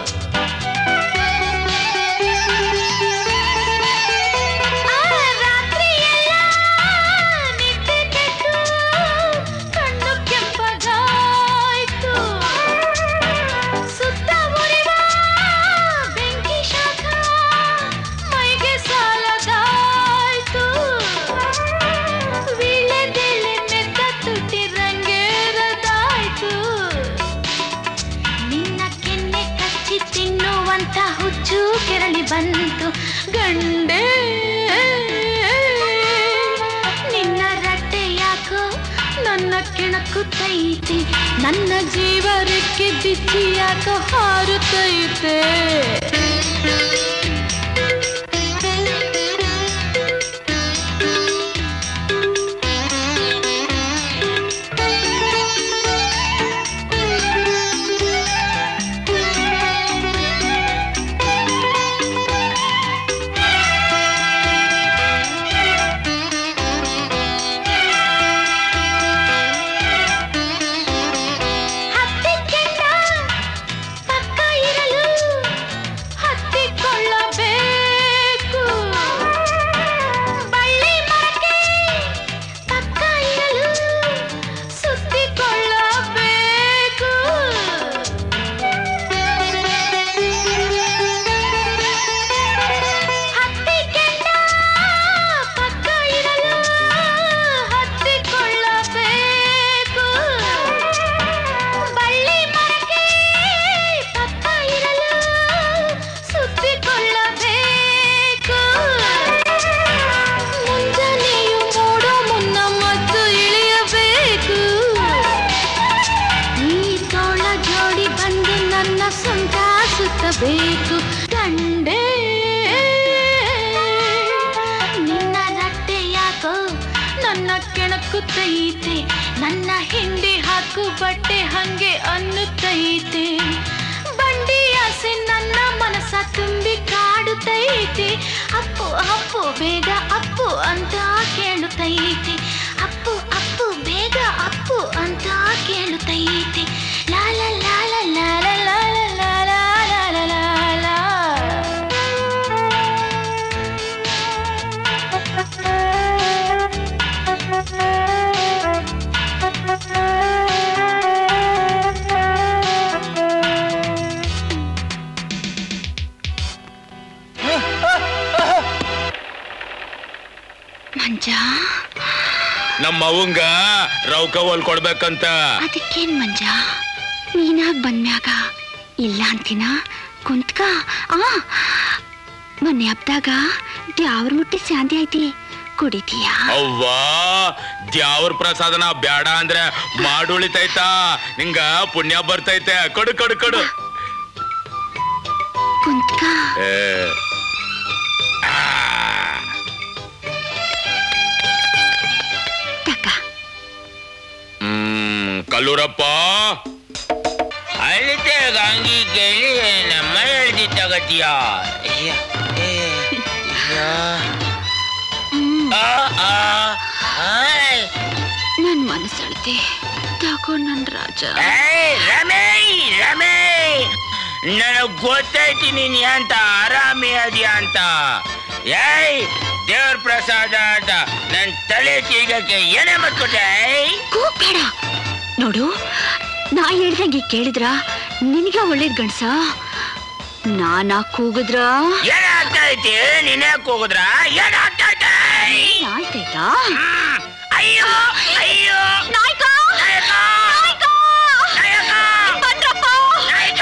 ಆ ರಾತ್ರಿಯೆಲ್ಲ ನಿದ್ದೆ ಕೆಟ್ಟು ಕಣ್ಣು ಕೆಂಪಗಾಯ್ತು ಸುತ್ತ ಉರಿವ ಬೆಂಕಿ ಶಾಖ ಮೈಗೆ ಸಾಲದಾಯ್ತು ವೀಳ್ಯದೆಲೆ ಮೆತ್ತ ತುಟಿ ರಂಗೇರದಾಯ್ತು ನಿನ್ನ ಕೆನ್ನೆ ಕಚ್ಚಿ ತಿನ್ನುವಂತ ಹುಚ್ಚು ಕೆರಳಿ ಬಂತು ಗಂಡೆ ನಿನ್ನ ರಟ್ಟೆ ಯಾಕೋ ನನ್ನ ಕೆಣಕುತ್ತೈತೆ ನನ್ನ ಜೀವ ರೆಕ್ಕೆ ಬಿಚ್ಚಿ ಯಾಕೋ ಹಾರುತ್ತೈತೆ ಹತ್ತಿ ಕೆಂಡ ಪಕ್ಕ ಇರಲು ಹತ್ತಿಕೊಳ್ಳಬೇಕು ಬಳ್ಳಿ ಮರಕ್ಕೆ ಪಕ್ಕ ಇರಲು ಸುತ್ತಿಕೊಳ್ಳಬೇಕು ಹತ್ತಿ ಕೆಂಡ ಪಕ್ಕ ಇರಲು ಹತ್ತಿಕೊಳ್ಳಬೇಕು ಬಳ್ಳಿ ಮರಕ್ಕೆ ಪಕ್ಕ ಇರಲು ಸುತ್ತಿಕೊಳ್ಳಬೇಕು ಮುಂಜಾನೆಯು ಮೂಡೋ ಮುನ್ನ ಮತ್ತು ಇಳಿಯಬೇಕು ಈ ತೋಳ ಜೋಡಿ ಬಂದು ನನ್ನ ಸ್ವಂತ ಸುತ್ತಬೇಕು ಗಂಡೆ ನಿನ್ನ ರಟ್ಟೆ ಯಾಕೋ ನನ್ನ ಕೆಣಕುತ್ತೈತೆ ನನ್ನ ಹಿಂಡಿ ಹಾಕು ಬಟ್ಟೆ ಹಂಗೆ ಅನ್ನುತ್ತೈತೆ ಬಂಡಿ ಆಸೆ ನನ್ನ ಮನಸ ತುಂಬಿ ಕಾಡುತ್ತೈತೆ ಅಪ್ಪು ಅಪ್ಪು ಬೇಗ ಅಪ್ಪು ಅಂತ ಕೇಳುತ್ತೈತೆ ಅಪ್ಪು ಅಪ್ಪು ಬೇಗ ಅಪ್ಪು ಅಂತ ಕೇಳುತ್ತೈತೆ ಲಾಲ ಲಾಲ ಲಾಲ ಲಾಲ ಲಾಲ ಲಾಲ ಲಾಲ ಮಂಜ ನಮ್ಮ ಅವಂಗ ರೌಕ ಹೊಲ್ ಕೊಡ್ಬೇಕಂತ ಅದಕ್ಕೇನ್ ಮಂಜ ನೀನಾಗ್ ಬಂದ್ಮ್ಯಾಗ ಇಲ್ಲ ಅಂತಿನ ಕುಂತ್ಕ ಆ ಮೊನ್ನೆ ಹಬ್ದಾಗ ದ್ಯಾವ್ರ ಮುಟ್ಟಿ ಶಾಂತಿ ಐತಿ ಕುಡಿತೀಯಾ ಅವ್ವಾ ದ್ಯಾವ್ರ ಪ್ರಸಾದನ ಬ್ಯಾಡ ಅಂದ್ರೆ ಮಾಡುಳಿತೈತಾ ನಿಂಗ ಪುಣ್ಯ ಬರ್ತೈತೆ ಕೊಡು ಕೊಡು ಕೊಡು ಕುಂತ್ಕ ಏ. ಆ. ಹ್ಮ್ ಕಲ್ಲೂರಪ್ಪ ಅಳಿತೆ ಗಂಗಿ ಕೇಳಿ ನಮ್ಮ ಹೇಳ್ದಿ ತಗತಿಯ ನನ್ ಮನಸ್ಸಳ್ತಿ ತಗೊಂಡ್ ನನ್ ರಾಜ ಏಯ್, ರಮೇ ರಮೇ ನನಗ್ ಗೊತ್ತೈತಿ ನೀನ್ ಅಂತ ಆರಾಮಿ ಅದ್ಯಾ ಅಂತ ಏಯ್ ದೇವ್ರ ಪ್ರಸಾದ ಅಂತ ನನ್ ತಲೆ ತೀಗಕ್ಕೆ ಏನೇ ಮತ್ಕೊಟ್ಟೆ ಕೂಗ್ಬೇಡ ನೋಡು ನಾ ಹೇಳ್ದಂಗೆ ಕೇಳಿದ್ರ ನಿನಗೆ ಒಳ್ಳೇದ್ ಗಂಡ್ಸ ನಾನಾ ಕೂಗಿದ್ರ ಏನಾಗ್ತಾ ಐತಿ ನೀನೇ ಕೂಗುದ್ರ ಏನಾಗ್ತಾ ಐತಿ ಆಯ್ತಾಯ್ತಾ ಅಯ್ಯೋ ಅಯ್ಯೋ ನಾಯ್ಕ ನಾಯಕ! ನಾಯಕ! ಬಂದ್ರಪ್ಪ ನಾಯಕ!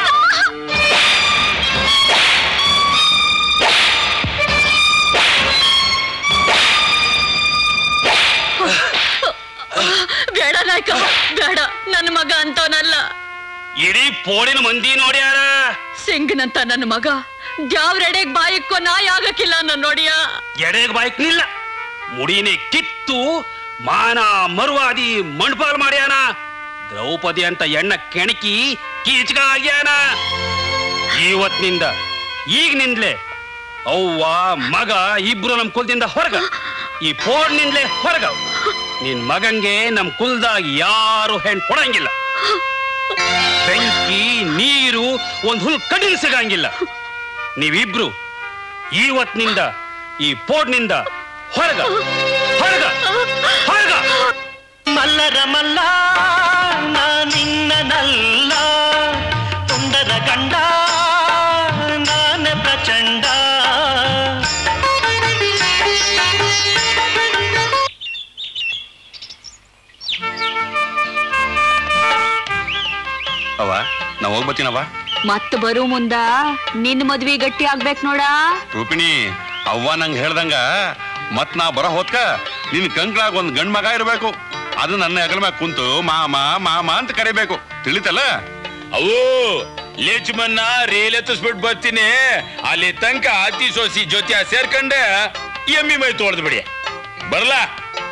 ಬೇಡ ನಾಯ್ಕ ಬೇಡ ನನ್ನ ಮಗ ಅಂತವನಲ್ಲ ಇಡೀ ಪೋಳಿನ ಮಂದಿ ನೋಡ್ಯಾರ ಸಿಂಗ್ನಂತ ನನ್ನ ಮಗ ದ್ಯಾವ್ರೆಡೆಗ್ ಬಾಯಿಕ್ಕೋ ನಾಯಿ ಆಗಕ್ಕಿಲ್ಲ ಅನ್ನೋ ನೋಡಿಯಾ ಎಡೆಗ್ ಬಾಯ್ಕ್ ನಿಲ್ಲ ಮುಡಿನೇ ಕಿತ್ತು ಮಾನ ಮರುವಾದಿ ಮಣ್ಪಾಲ್ ಮಾಡ್ಯಾನ ದ್ರೌಪದಿ ಅಂತ ಎಣ್ಣ ಕೆಣಕಿ ಕೀಚಕ ಆಗ್ಯಾನ ಇವತ್ತಿನಿಂದ ಈಗಿನಿಂದಲೇ ಅವ್ವ ಮಗ ಇಬ್ರು ನಮ್ ಕುಲದಿಂದ ಹೊರಗ ಈ ಪೋಡ್ನಿಂದಲೇ ಹೊರಗ ನಿನ್ ಮಗಂಗೆ ನಮ್ ಕುಲ್ದಾಗ ಯಾರು ಹೆಣ್ ಕೊಡಂಗಿಲ್ಲ ಬೆಂಕಿ ನೀರು ಒಂದ್ ಹುಲ್ ಕಡಿಲ್ ಸಿಗಂಗಿಲ್ಲ ನೀವಿಬ್ರು ಇವತ್ತಿನಿಂದ ಈ ಪೋಡ್ನಿಂದ ಹೊರಗ ಹೊರಗ ಹೊರಗ ಮಲ್ಲರ ಮಲ್ಲ ನಾ ನಿನ್ನನಲ್ಲ ತುಂಡದ ಗಂಡ ನಾನ ಪ್ರಚಂಡ ಅವ ನಾ ಹೋಗ್ಬತ್ತೀನವ ಮತ್ ಬರು ಮುಂದ ನಿನ್ ಮದ್ವಿ ಗಟ್ಟಿ ಆಗ್ಬೇಕ್ ನೋಡ ರೂಪಿಣಿ ಅವ್ವ ನಂಗೆ ಹೇಳ್ದಂಗ ಮತ್ ನಾ ಬರೋ ಹೊತ್ಕ ನಿನ್ ಕಂಕ್ಳಾಗ ಒಂದ್ ಗಂಡ್ ಮಗ ಇರ್ಬೇಕು ಅದು ನನ್ನ ಹೆಗಲ ಮ್ಯಾಗ ಕುಂತು ಮಾಮ ಮಾಮ ಅಂತ ಕರಿಬೇಕು ತಿಳಿತಲ್ಲ ಅವು ಲೇಚ್ಮನ್ನ ರೇಲ್ ಎತ್ತಿಸ್ಬಿಟ್ಟು ಬರ್ತೀನಿ ಅಲ್ಲಿ ತನಕ ಅತಿ ಸೋಸಿ ಜೊತೆ ಸೇರ್ಕೊಂಡೆ ಎಮ್ಮಿ ಮೈ ತೋಳ್ದು ಬಿಡಿ ಬರ್ಲಾ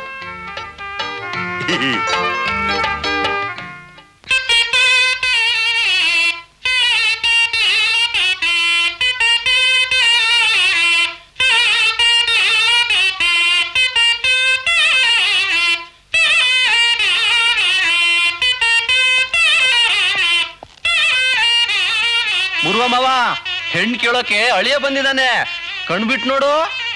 ಮುರುವ ಮಾವ ಹೆಣ್ ಕೇಳೋಕೆ ಅಳಿಯ ಬಂದಿದ್ದಾನೆ ಕಣ್ಬಿಟ್ ನೋಡು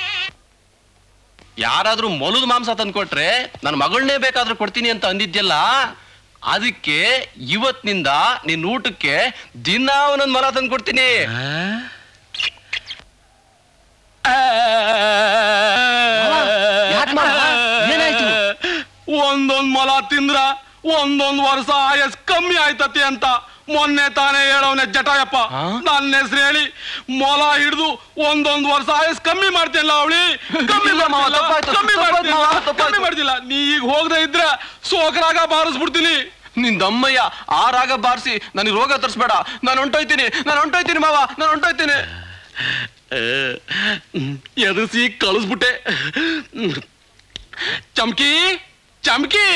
ಯಾರಾದ್ರೂ ಮೊಲದ ಮಾಂಸ ತಂದ್ಕೊಟ್ರೆ ನನ್ನ ಮಗಳನ್ನೇ ಬೇಕಾದ್ರೂ ಕೊಡ್ತೀನಿ ಅಂತ ಅಂದಿದ್ಯಲ್ಲ ಅದಕ್ಕೆ ಇವತ್ತಿನಿಂದ ನಿನ್ ಊಟಕ್ಕೆ ದಿನ ಒಂದೊಂದ್ ಮಲ ತಂದು ಕೊಡ್ತೀನಿ ಏನಾಯ್ತು ಒಂದೊಂದ್ ಮೊಲ ತಿಂದ್ರ ಒಂದೊಂದ್ ವರ್ಷ ಆಯಸ್ ಕಮ್ಮಿ ಆಯ್ತತಿ ಅಂತ ಮೊನ್ನೆ ತಾನೇ ಹೇಳವನೆ ಜಟಾಯಪ್ಪ ನನ್ನ ಹೆಸರು ಹೇಳಿ ಮೊಲ ಹಿಡಿದು ಒಂದೊಂದ್ ವರ್ಷ ಆಯಸ್ ಕಮ್ಮಿ ಮಾಡ್ತಿಲ್ಲ ಅವಳಿ ಕಮ್ಮಿ ಇಲ್ಲ ಮಾವ, ಮಾಡ್ತಿಲ್ಲ, ತಪ್ಪಾಯ್ತು, ಕಮ್ಮಿ ತಪ್ಪಾಯ್ತು ಮಾಡ್ತಿಲ್ಲ, ಮಾವ, ತಪ್ಪಾಯ್ತು. ಕಮ್ಮಿ ಮಾಡ್ತಿಲ್ಲ ನೀ ಈಗ ಹೋಗದೆ ಇದ್ರೆ ಸೋಕರಾಗ ಬಾರಿಸ್ಬಿಡ್ತೀನಿ ನಿನ್ ದಮ್ಮಯ್ಯ ಆ ರಾಗ ಬಾರಿಸಿ ನನಗೆ ರೋಗ ತರಿಸ್ಬೇಡ ನಾನು ಹೊಂಟೋಯ್ತೀನಿ ನಾನು ಹೊಂಟೋಯ್ತೀನಿ ಮಾವ ನಾನು ಹೊಂಟೋಯ್ತೀನಿ ಎದುರಿಸಿ ಕಳಿಸ್ಬಿಟ್ಟೆ ಚಮ್ಕಿ ಚಮ್ಕಿ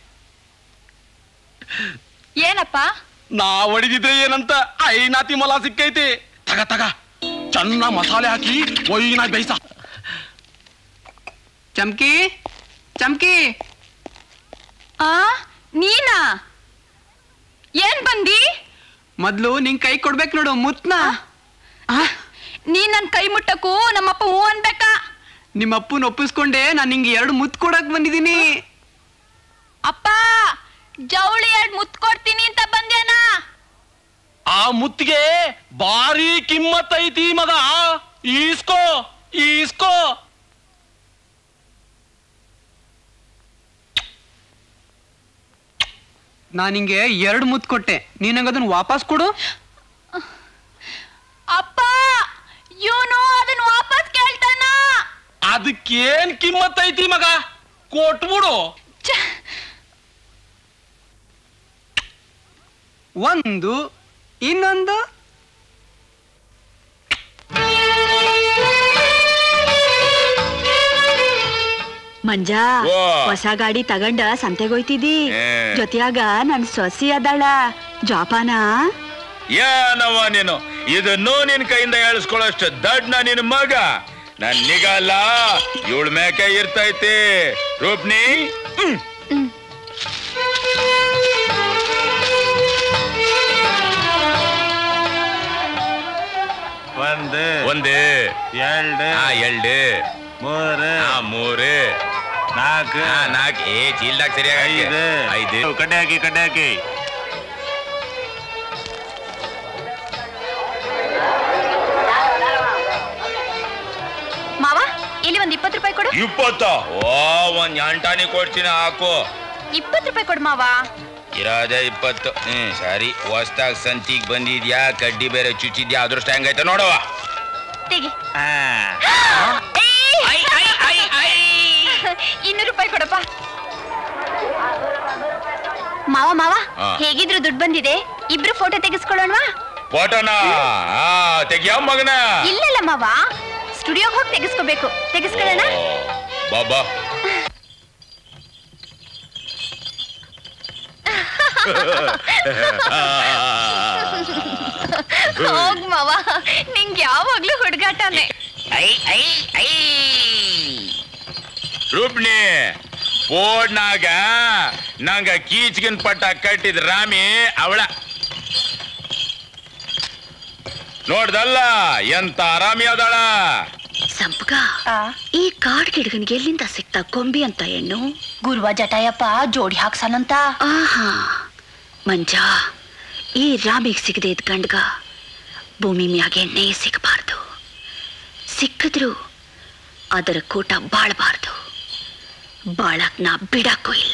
ಏನಪ್ಪ ನಾ ಹೊಡಿದಿದ್ರೆ ಏನಂತ ಐನಾತಿ ಮೊಲ ಸಿಕ್ಕೈತಿ ತಗ ತಗ ಚೆನ್ನಾಗ್ ಮಸಾಲೆ ಹಾಕಿ ಒಯ್ನ ಬೇಯ್ಸ ಚಮ್ಕಿ ಚಮ್ಕಿ ಆ ನೀನಾ ಏನ್ ಬಂದಿ ಮೊದ್ಲು ನಿಂಗ್ ಕೈ ಕೊಡ್ಬೇಕು ನೋಡು ಮುತ್ನ ನೀ ನನ್ ಕೈ ಮುಟ್ಟಕ್ಕೂ ನಮ್ಮಪ್ಪ ಹೂ ಅನ್ಬೇಕಾ ನಿಮ್ಮ ಅಪ್ಪನ ಒಪ್ಪಿಸ್ಕೊಂಡೆ ನಾನು ನಿಂಗೆ ಎರಡು ಮುತ್ ಕೊಡಕ್ ಬಂದಿದ್ದೀನಿ ಅಪ್ಪ ಜವಳಿ ಎರಡ್ ಮುತ್ ಕೊಡ್ತೀನಿ ಅಂತ ಬಂದೇನಾ ಆ ಮುತ್ತಿಗೆ ಭಾರಿ ಕಿಮ್ಮತ್ ಐತಿ ಮಗ ಈಸ್ಕೋ ಈಸ್ಕೋ ನಾನು ನಿಂಗೆ ಎರಡು ಮುತ್ ಕೊಟ್ಟೆ ನೀನ್ ನಂಗೆ ಅದನ್ನ ವಾಪಸ್ ಕೊಡು ಅಪ್ಪ ಇವನು ಅದನ್ನ ವಾಪಸ್ ಕೇಳ್ತಾನ ಅದಕ್ಕೇನ್ ಕಿಮ್ಮತ್ ಐತಿ ಮಗ ಕೊಟ್ಬಿಡು ಒಂದು ಇನ್ನೊಂದು ಮಂಜ ಓ. ಹೊಸ ಗಾಡಿ ತಗಂಡ ಸಂತೆಗೋಯ್ತಿದಿ ಏ. ಜೊತೆಯಾಗ ನನ್ ಸೊಸಿ ಅದಾಳ ಜೋಪಾನ ಏನವ ನೀನು ಇದನ್ನು ನಿನ್ ಕೈಯಿಂದ ಹೇಳಿಸ್ಕೊಳ್ಳೋಷ್ಟು ದಡ್ನ ನಿನ್ ಮಗ ನನ್ ನಿಗಲ್ಲ ಇವಳ ಮೇಕೆ ಇರ್ತೈತಿ ರೂಪ್ನಿ ಹ್ಮ್ ಒಂದು ಒಂದು ಎರಡು ಆ ಎರಡು ಮೂರು ಆ ಮೂರು ನಾಲ್ಕು ಆ ನಾಲ್ಕು ಏ ಚೀಲ್ದಾಗ ಸರಿಯಾಗಿ ಐದು ಐದು ಕಡ್ಡೆ ಹಾಕಿ ಕಡ್ಡೆ ಹಾಕಿ ಮಾವ ಇಲ್ಲಿ ಒಂದ್ ಇಪ್ಪತ್ತು ರೂಪಾಯಿ ಕೊಡು ಇಪ್ಪತ್ತ ಓ ಒಂದ್ ಎಂಟಾನಿ ಕೊಡ್ತೀನಿ ಹಾಕು ಇಪ್ಪತ್ತು ರೂಪಾಯಿ ಕೊಡು ಮಾವ ಇರೋದೇ ಇಪ್ಪತ್ತು ಹ್ಮ್ ಸರಿ ಹೊಸ್ದಾಗ್ ಸಂತಿಗ್ ಬಂದಿದ್ಯಾ ಕಡ್ಡಿ ಬೇರೆ ಚುಚ್ಚಿದ್ಯಾ ಅದೃಷ್ಟ ಹೆಂಗೈತೆ ನೋಡವ ತೆಗಿ ಇನ್ನೂರು ರೂಪಾಯಿ ಕೊಡಪ್ಪ ಮಾವ ಮಾವ ಹಾ. ಹೇಗಿದ್ರು ದುಡ್ಡು ಬಂದಿದೆ ಇಬ್ರು ಫೋಟೋ ತೆಗೆಸ್ಕೊಳ್ಳೋಣವಾ ಫೋಟೋನ ಆ ತೆಗಿಯ ಮಗನ ಇಲ್ಲಲ್ಲ ಮಾವ ಸ್ಟುಡಿಯೋಗೆ ಹೋಗಿ ತೆಗೆಸ್ಕೋಬೇಕು ತೆಗೆಸ್ಕೊಳ್ಳೋಣ ಬಾಬಾ ಹೋಗ್ ಮಾವ ನಿಂಗೆ ಯಾವಾಗ್ಲೂ ಹುಡುಗಾಟನೇ ರೂಪ್ನಿ ಫೋಡ್ನಾಗ ನಂಗ ಕೀಚ್ಗಿನ್ ಪಟ್ಟ ಕಟ್ಟಿದ ರಾಮಿ ಅವಳ ನೋಡ್ದಲ್ಲ ಎಂತ ಆರಾಮಿ ಅದಳ ಸಂಪಗ ಈ ಕಾಡ್ ಗಿಡಗನಿಗೆ ಎಲ್ಲಿಂದ ಸಿಕ್ತ ಕೊಂಬಿ ಅಂತ ಹೆಣ್ಣು ಗುರುವ ಜಟಾಯಪ್ಪ ಜೋಡಿ ಹಾಕ್ಸನಂತ ಆಹಾ ಮಂಜ ಈ ರಾಮಿಗ್ ಸಿಗದೆ ಇದ್ ಗಂಡ್ಗ ಭೂಮಿ ಮ್ಯಾಗ ಎಣ್ಣೆ ಸಿಗಬಾರ್ದು ಸಿಕ್ಕಿದ್ರು ಅದರ ಕೂಟ ಬಾಳಬಾರ್ದು ಬಾಳಕ್ ನಾ ಬಿಡಕ್ಕೂ ಇಲ್ಲ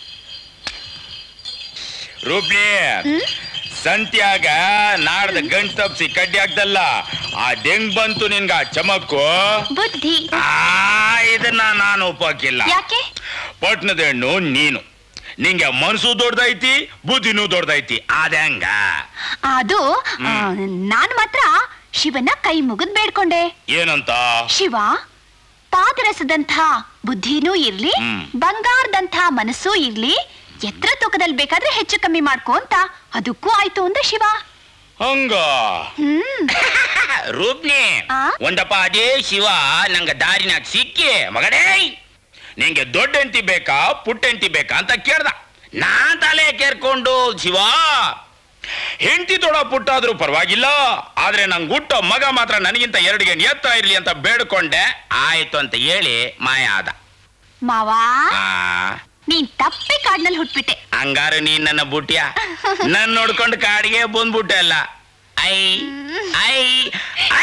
ರೂಪ್ನಿ ಸಂತ್ಯಾಗ ನಾಡ್ದ ಗಂಟ್ ತಪ್ಸಿ ಕಡ್ಡಿ ಹಾಕ್ದಲ್ಲ ಆ ದೆಂಗ್ ಬಂತು ನಿನ್ಗ ಆ ಚಮಕ್ಕು ಬುದ್ಧಿ ಆ ಇದನ್ನ ನಾನು ಒಪ್ಪಕ್ಕಿಲ್ಲ ಯಾಕೆ ಪಟ್ನದ ಹೆಣ್ಣು ನೀನು ನಿಂಗೆ ಮನಸ್ಸು ದೊಡ್ಡದೈತಿ ಬುದ್ಧಿನೂ ದೊಡ್ಡದೈತಿ ಅದಂಗ ಅದು ಆ, ನಾನ್ ಮಾತ್ರ ಶಿವನ ಕೈ ಮುಗಿದ್ ಬೇಡ್ಕೊಂಡೆ ಏನಂತ ಶಿವ ಪಾದರಸದಂಥ ಬುದ್ಧಿನೂ ಇರ್ಲಿ ಹ್ಮ್. ಬಂಗಾರದಂಥ ಮನಸ್ಸೂ ಇರ್ಲಿ ಎತ್ತರ ತೂಕದಲ್ಲಿ ಬೇಕಾದ್ರೆ ಹೆಚ್ಚು ಕಮ್ಮಿ ಮಾಡ್ಕೋ ಅಂತ ಅದಕ್ಕೂ ಆಯ್ತು ಅಂದ ಶಿವ ಹಂಗ ಹ್ಮ್ ರೂಪ್ನಿ ಒಂದಪ್ಪ ಅದೇ ಶಿವ ನಂಗ ದಾರಿನಾಗ ಸಿಕ್ಕಿ ಮಗನೇ ನಿಂಗೆ ದೊಡ್ಡ ಹೆಂಡತಿ ಬೇಕಾ ಪುಟ್ಟ ಹೆಂಡತಿ ಬೇಕಾ ಅಂತ ಕೇಳ್ದ ನಾನ್ ತಲೆ ಕೇರ್ಕೊಂಡು ಶಿವ ಹೆಂಡತಿ ದೊಡ ಪುಟ್ಟಾದ್ರೂ ಪರವಾಗಿಲ್ಲ ಆದ್ರೆ ನಂಗೆ ಹುಟ್ಟೋ ಮಗ ಮಾತ್ರ ನನಗಿಂತ ಎರಡು ಗೇಣ್ ಎತ್ತ ಇರ್ಲಿ ಅಂತ ಬೇಡ್ಕೊಂಡೆ ಆಯ್ತು ಅಂತ ಹೇಳಿ ಮಾಯ ಆದ ಮಾವಾ ಆ, ನೀನ್ ತಪ್ಪಿ ಕಾಡ್ನಲ್ಲಿ ಹುಟ್ಬಿಟ್ಟೆ ಹಂಗಾರೆ ನೀನ್ ನನ್ನ ಬುಟ್ಯ ನನ್ ನೋಡ್ಕೊಂಡು ಕಾಡಿಗೆ ಬಂದ್ಬಿಟ್ಟೆ ಅಲ್ಲ ಐ ಐ ಐ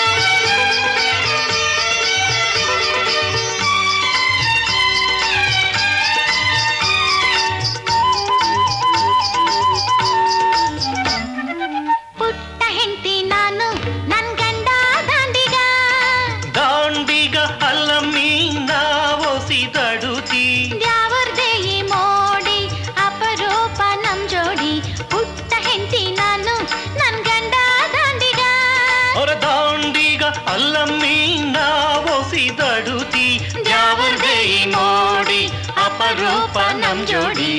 ಪುಟ್ಟ ಹೆಂಡತಿ ನಾನು ನನ್ ಗಂಡ ದಾಂಡಿಗ ದಾಂಡಿಗ ಅಲ್ಲ ಮೀನ ಒಸಿದಡುತ್ತಿ ದ್ಯಾವರ್ದೆ ಈ ಮೋಡಿ ಅಪರೂಪ ನಮ್ ಜೋಡಿ ಪುಟ್ಟ ಹೆಂಡತಿ ನಾನು ನನ್ ಗಂಡ ದಾಂಡಿಗ ಹೊರ ದಾಂಡಿಗ ಅಲ್ಲ ಮೀನ ಒಸಿದಡುತ್ತಿ ದ್ಯಾವರ್ದೆ ಈ ಮೋಡಿ ಅಪರೂಪ ನಮ್ ಜೋಡಿ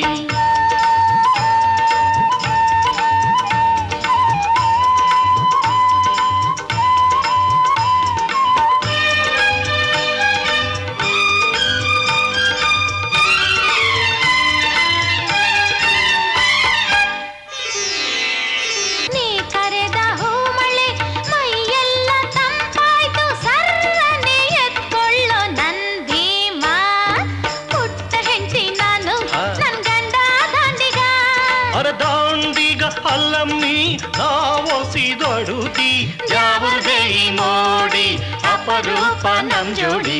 ನೀ ಕರೆದ ಹೂಮಳೆ ಮೈಯೆಲ್ಲ ತಂಪಾಯ್ತು ಸರ್ರನೆ ಎತ್ಕೊಳ್ಳೋ ನನ್ ಭೀಮ ಪುಟ್ಟ ಹೆಂಡತಿ ನಾನು ನನ್ ಗಂಡ ದಾಂಡಿಗ ಹೊರ ದಾಂಡಿಗ ಅಲ್ಲ ಮೀನ ಒಸಿದಡುತ್ತಿ ದ್ಯಾವರ್ದೆ ಈ ಮೋಡಿ ಅಪರೂಪ ನಮ್ ಜೋಡಿ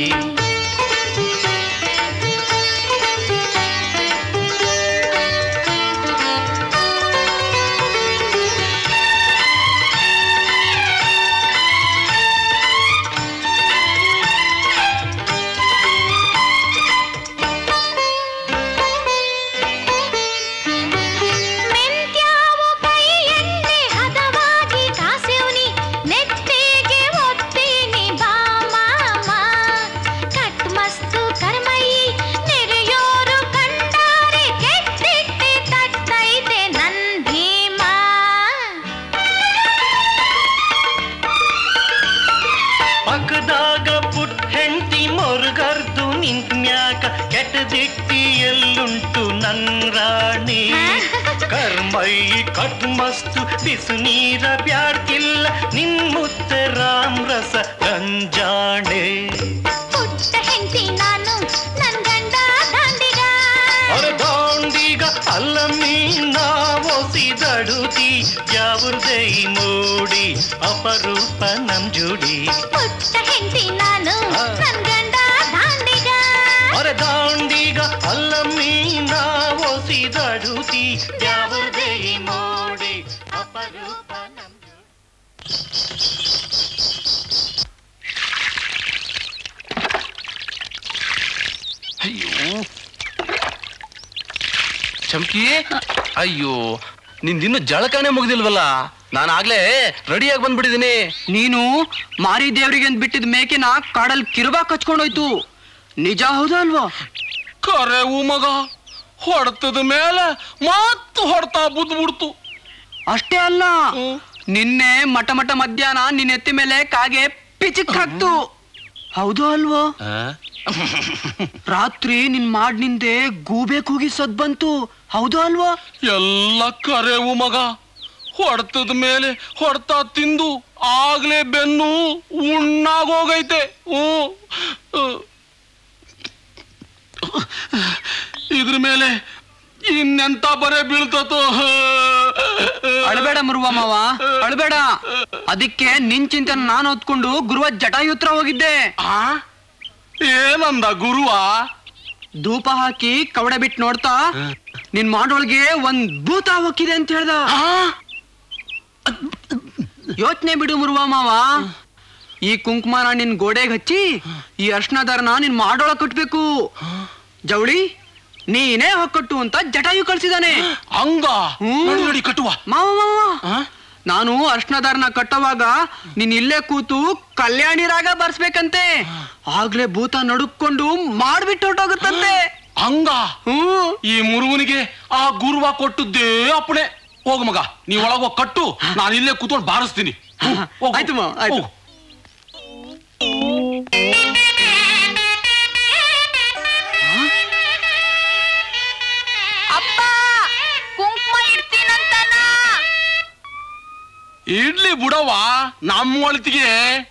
ಮೆಂತ್ಯಾವು ಕೈ ಎಣ್ಣೆ ಹದವಾಗಿ ಕಾಸಿವ್ನಿ ನೆತ್ತಿಗೆ ಒತ್ತೀನಿ ಬಾ ಮಾಮ ಮೈ ಕಟ್ ಮಸ್ತು ಬಿಸು ನೀರ ಬ್ಯಾಡ್ಕಿಲ್ಲ ನಿನ್ ಮುತ್ತ ರಾಮ್ ರಸ ರಂಜಾಣೆ ಪುಟ್ಟ ಹೆಂಡತಿ ನಾನು ನನ್ ಗಂಡ ದಾಂಡಿಗ ಅರೆ ದಾಂಡಿಗ ಅಲ್ಲ ಮೀನ ಒಸಿದಡುತಿ ಯಾವ್ರದೇ ಮೋಡಿ ಅಪರೂಪ ನಮ್ ಜೋಡಿ ಪುಟ್ಟ ಹೆಂಡತಿ ನಾನು ನನ್ ಗಂಡ ದಾಂಡಿಗ ಅರೆ ದಾಂಡಿಗ ಅಲ್ಲ ಮೀನ ಒಸಿದಡುತಿ ಯಾವ್ರದೇ ಮೋಡಿ ಅಪರೂಪ ನಮ್ ಅಯ್ಯೋ ಚಮ್ಕಿ ಅಯ್ಯೋ ನಿಂದಿನ್ನು ಜಳಕನೇ ಮುಗ್ದಿಲ್ವಲ್ಲ ನಾನು ಆಗ್ಲೇ ರೆಡಿಯಾಗಿ ಬಂದ್ಬಿಟ್ಟಿದ್ದೀನಿ ನೀನು ಮಾರಿ ದೇವ್ರಿಗೆ ಅಂತ ಬಿಟ್ಟಿದ್ ಮೇಕೆನ ಕಾಡಲ್ ಕಿರುಬಾ ಕಚ್ಕೊಂಡೋಯ್ತು ನಿಜ ಹೌದಾ ಅಲ್ವಾ ಕರೆ ಹೂ ಮಗ ಹೊಡ್ತದ ಮೇಲೆ ಮತ್ತು ಹೊಡ್ತಾ ಬುದ್ಧ ಬಿಡ್ತು ಅಷ್ಟೇ ಅಲ್ಲ ನಿನ್ನೆ ಮಟ ಮಟ ಮಧ್ಯಾಹ್ನ ನಿನ್ನ ಎತ್ತಿ ಮೇಲೆ ಕಾಗೆ ಪಿಚಿಕ್ ಹಾಕ್ತು ಹೌದು ಅಲ್ವೋ ರಾತ್ರಿ ನಿನ್ ಮಾಡ್ನಿಂದೆ ಗೂಬೆ ಕೂಗಿ ಸದ್ ಬಂತು ಹೌದು ಅಲ್ವಾ ಎಲ್ಲ ಕರೆವು ಮಗ ಹೊಡ್ತದ ಮೇಲೆ ಹೊಡ್ತಾ ತಿಂದು ಆಗ್ಲೇ ಬೆನ್ನು ಉಣ್ಣಾಗೋಗೈತೆ ಹ್ಞೂ ಇದ್ರ ಮೇಲೆ ಇನ್ನೆಂತ ಬರೇ ಬೀಳ್ತತೋ ಅಳಬೇಡ ಮುರುವ ಮಾವ ಅಳಬೇಡ ಅದಕ್ಕೆ ನಿನ್ ಚಿಂತನ ನಾನು ಹೊತ್ಕೊಂಡು ಗುರುವ ಜಟಾಯುತ್ರ ಹೋಗಿದ್ದೆ ಏನಂದ ಗುರುವ ಧೂಪ ಹಾಕಿ ಕವಡೆ ಬಿಟ್ಟು ನೋಡ್ತಾ ನಿನ್ ಮಾಡೋಳ್ಗೆ ಒಂದ್ ಭೂತ ಹೋಗಿದೆ ಅಂತ ಹೇಳ್ದ ಯೋಚನೆ ಬಿಡು ಮುರುವ ಮಾವ ಈ ಕುಂಕುಮನ ನಿನ್ ಗೋಡೆಗೆ ಹಚ್ಚಿ ಈ ಅರ್ಶನ ದಾರನ ನಿನ್ ಮಾಡೋಳ ಕಟ್ಬೇಕು ಜವಳಿ ನೀನೇ ಹೊಕ್ಕಟ್ಟು ಅಂತ ಜಟಾಯು ಕಳ್ಸಿದಾನೆ ಹಂಗ ನೋಡಿ ಕಟ್ಟುವ ಮಾವ ಮಾವ ನಾನು ಅರ್ಶನದಾರನ ಕಟ್ಟುವಾಗ ನೀನ್ ಇಲ್ಲೇ ಕೂತು ಕಲ್ಯಾಣಿ ರಾಗ ಬರ್ಸ್ಬೇಕಂತೆ ಆಗ್ಲೇ ಭೂತ ನಡುಕೊಂಡು ಮಾಡ್ಬಿಟ್ಟು ಹೊರ್ಟೋಗುತ್ತಂತೆ ಹಂಗ ಈ ಮುರುವನಿಗೆ ಆ ಗುರುವ ಕೊಟ್ಟದ್ದೇ ಅಪ್ಪಣೆ ಹೋಗು ಮಗ ನೀ ಒಳಗ ಕಟ್ಟು ನಾನು ಇಲ್ಲೇ ಕೂತ್ಕೊಂಡು ಬಾರಿಸ್ತೀನಿ ಆಯ್ತು ಮಾವ ಆಯ್ತು ಅಪ್ಪ ಕುಂಕುಮ ಇಡ್ತೀನಂತನ ಇಡ್ಲಿ ಬಿಡವ ನಮ್ಮ ಒಳತಿಗೆ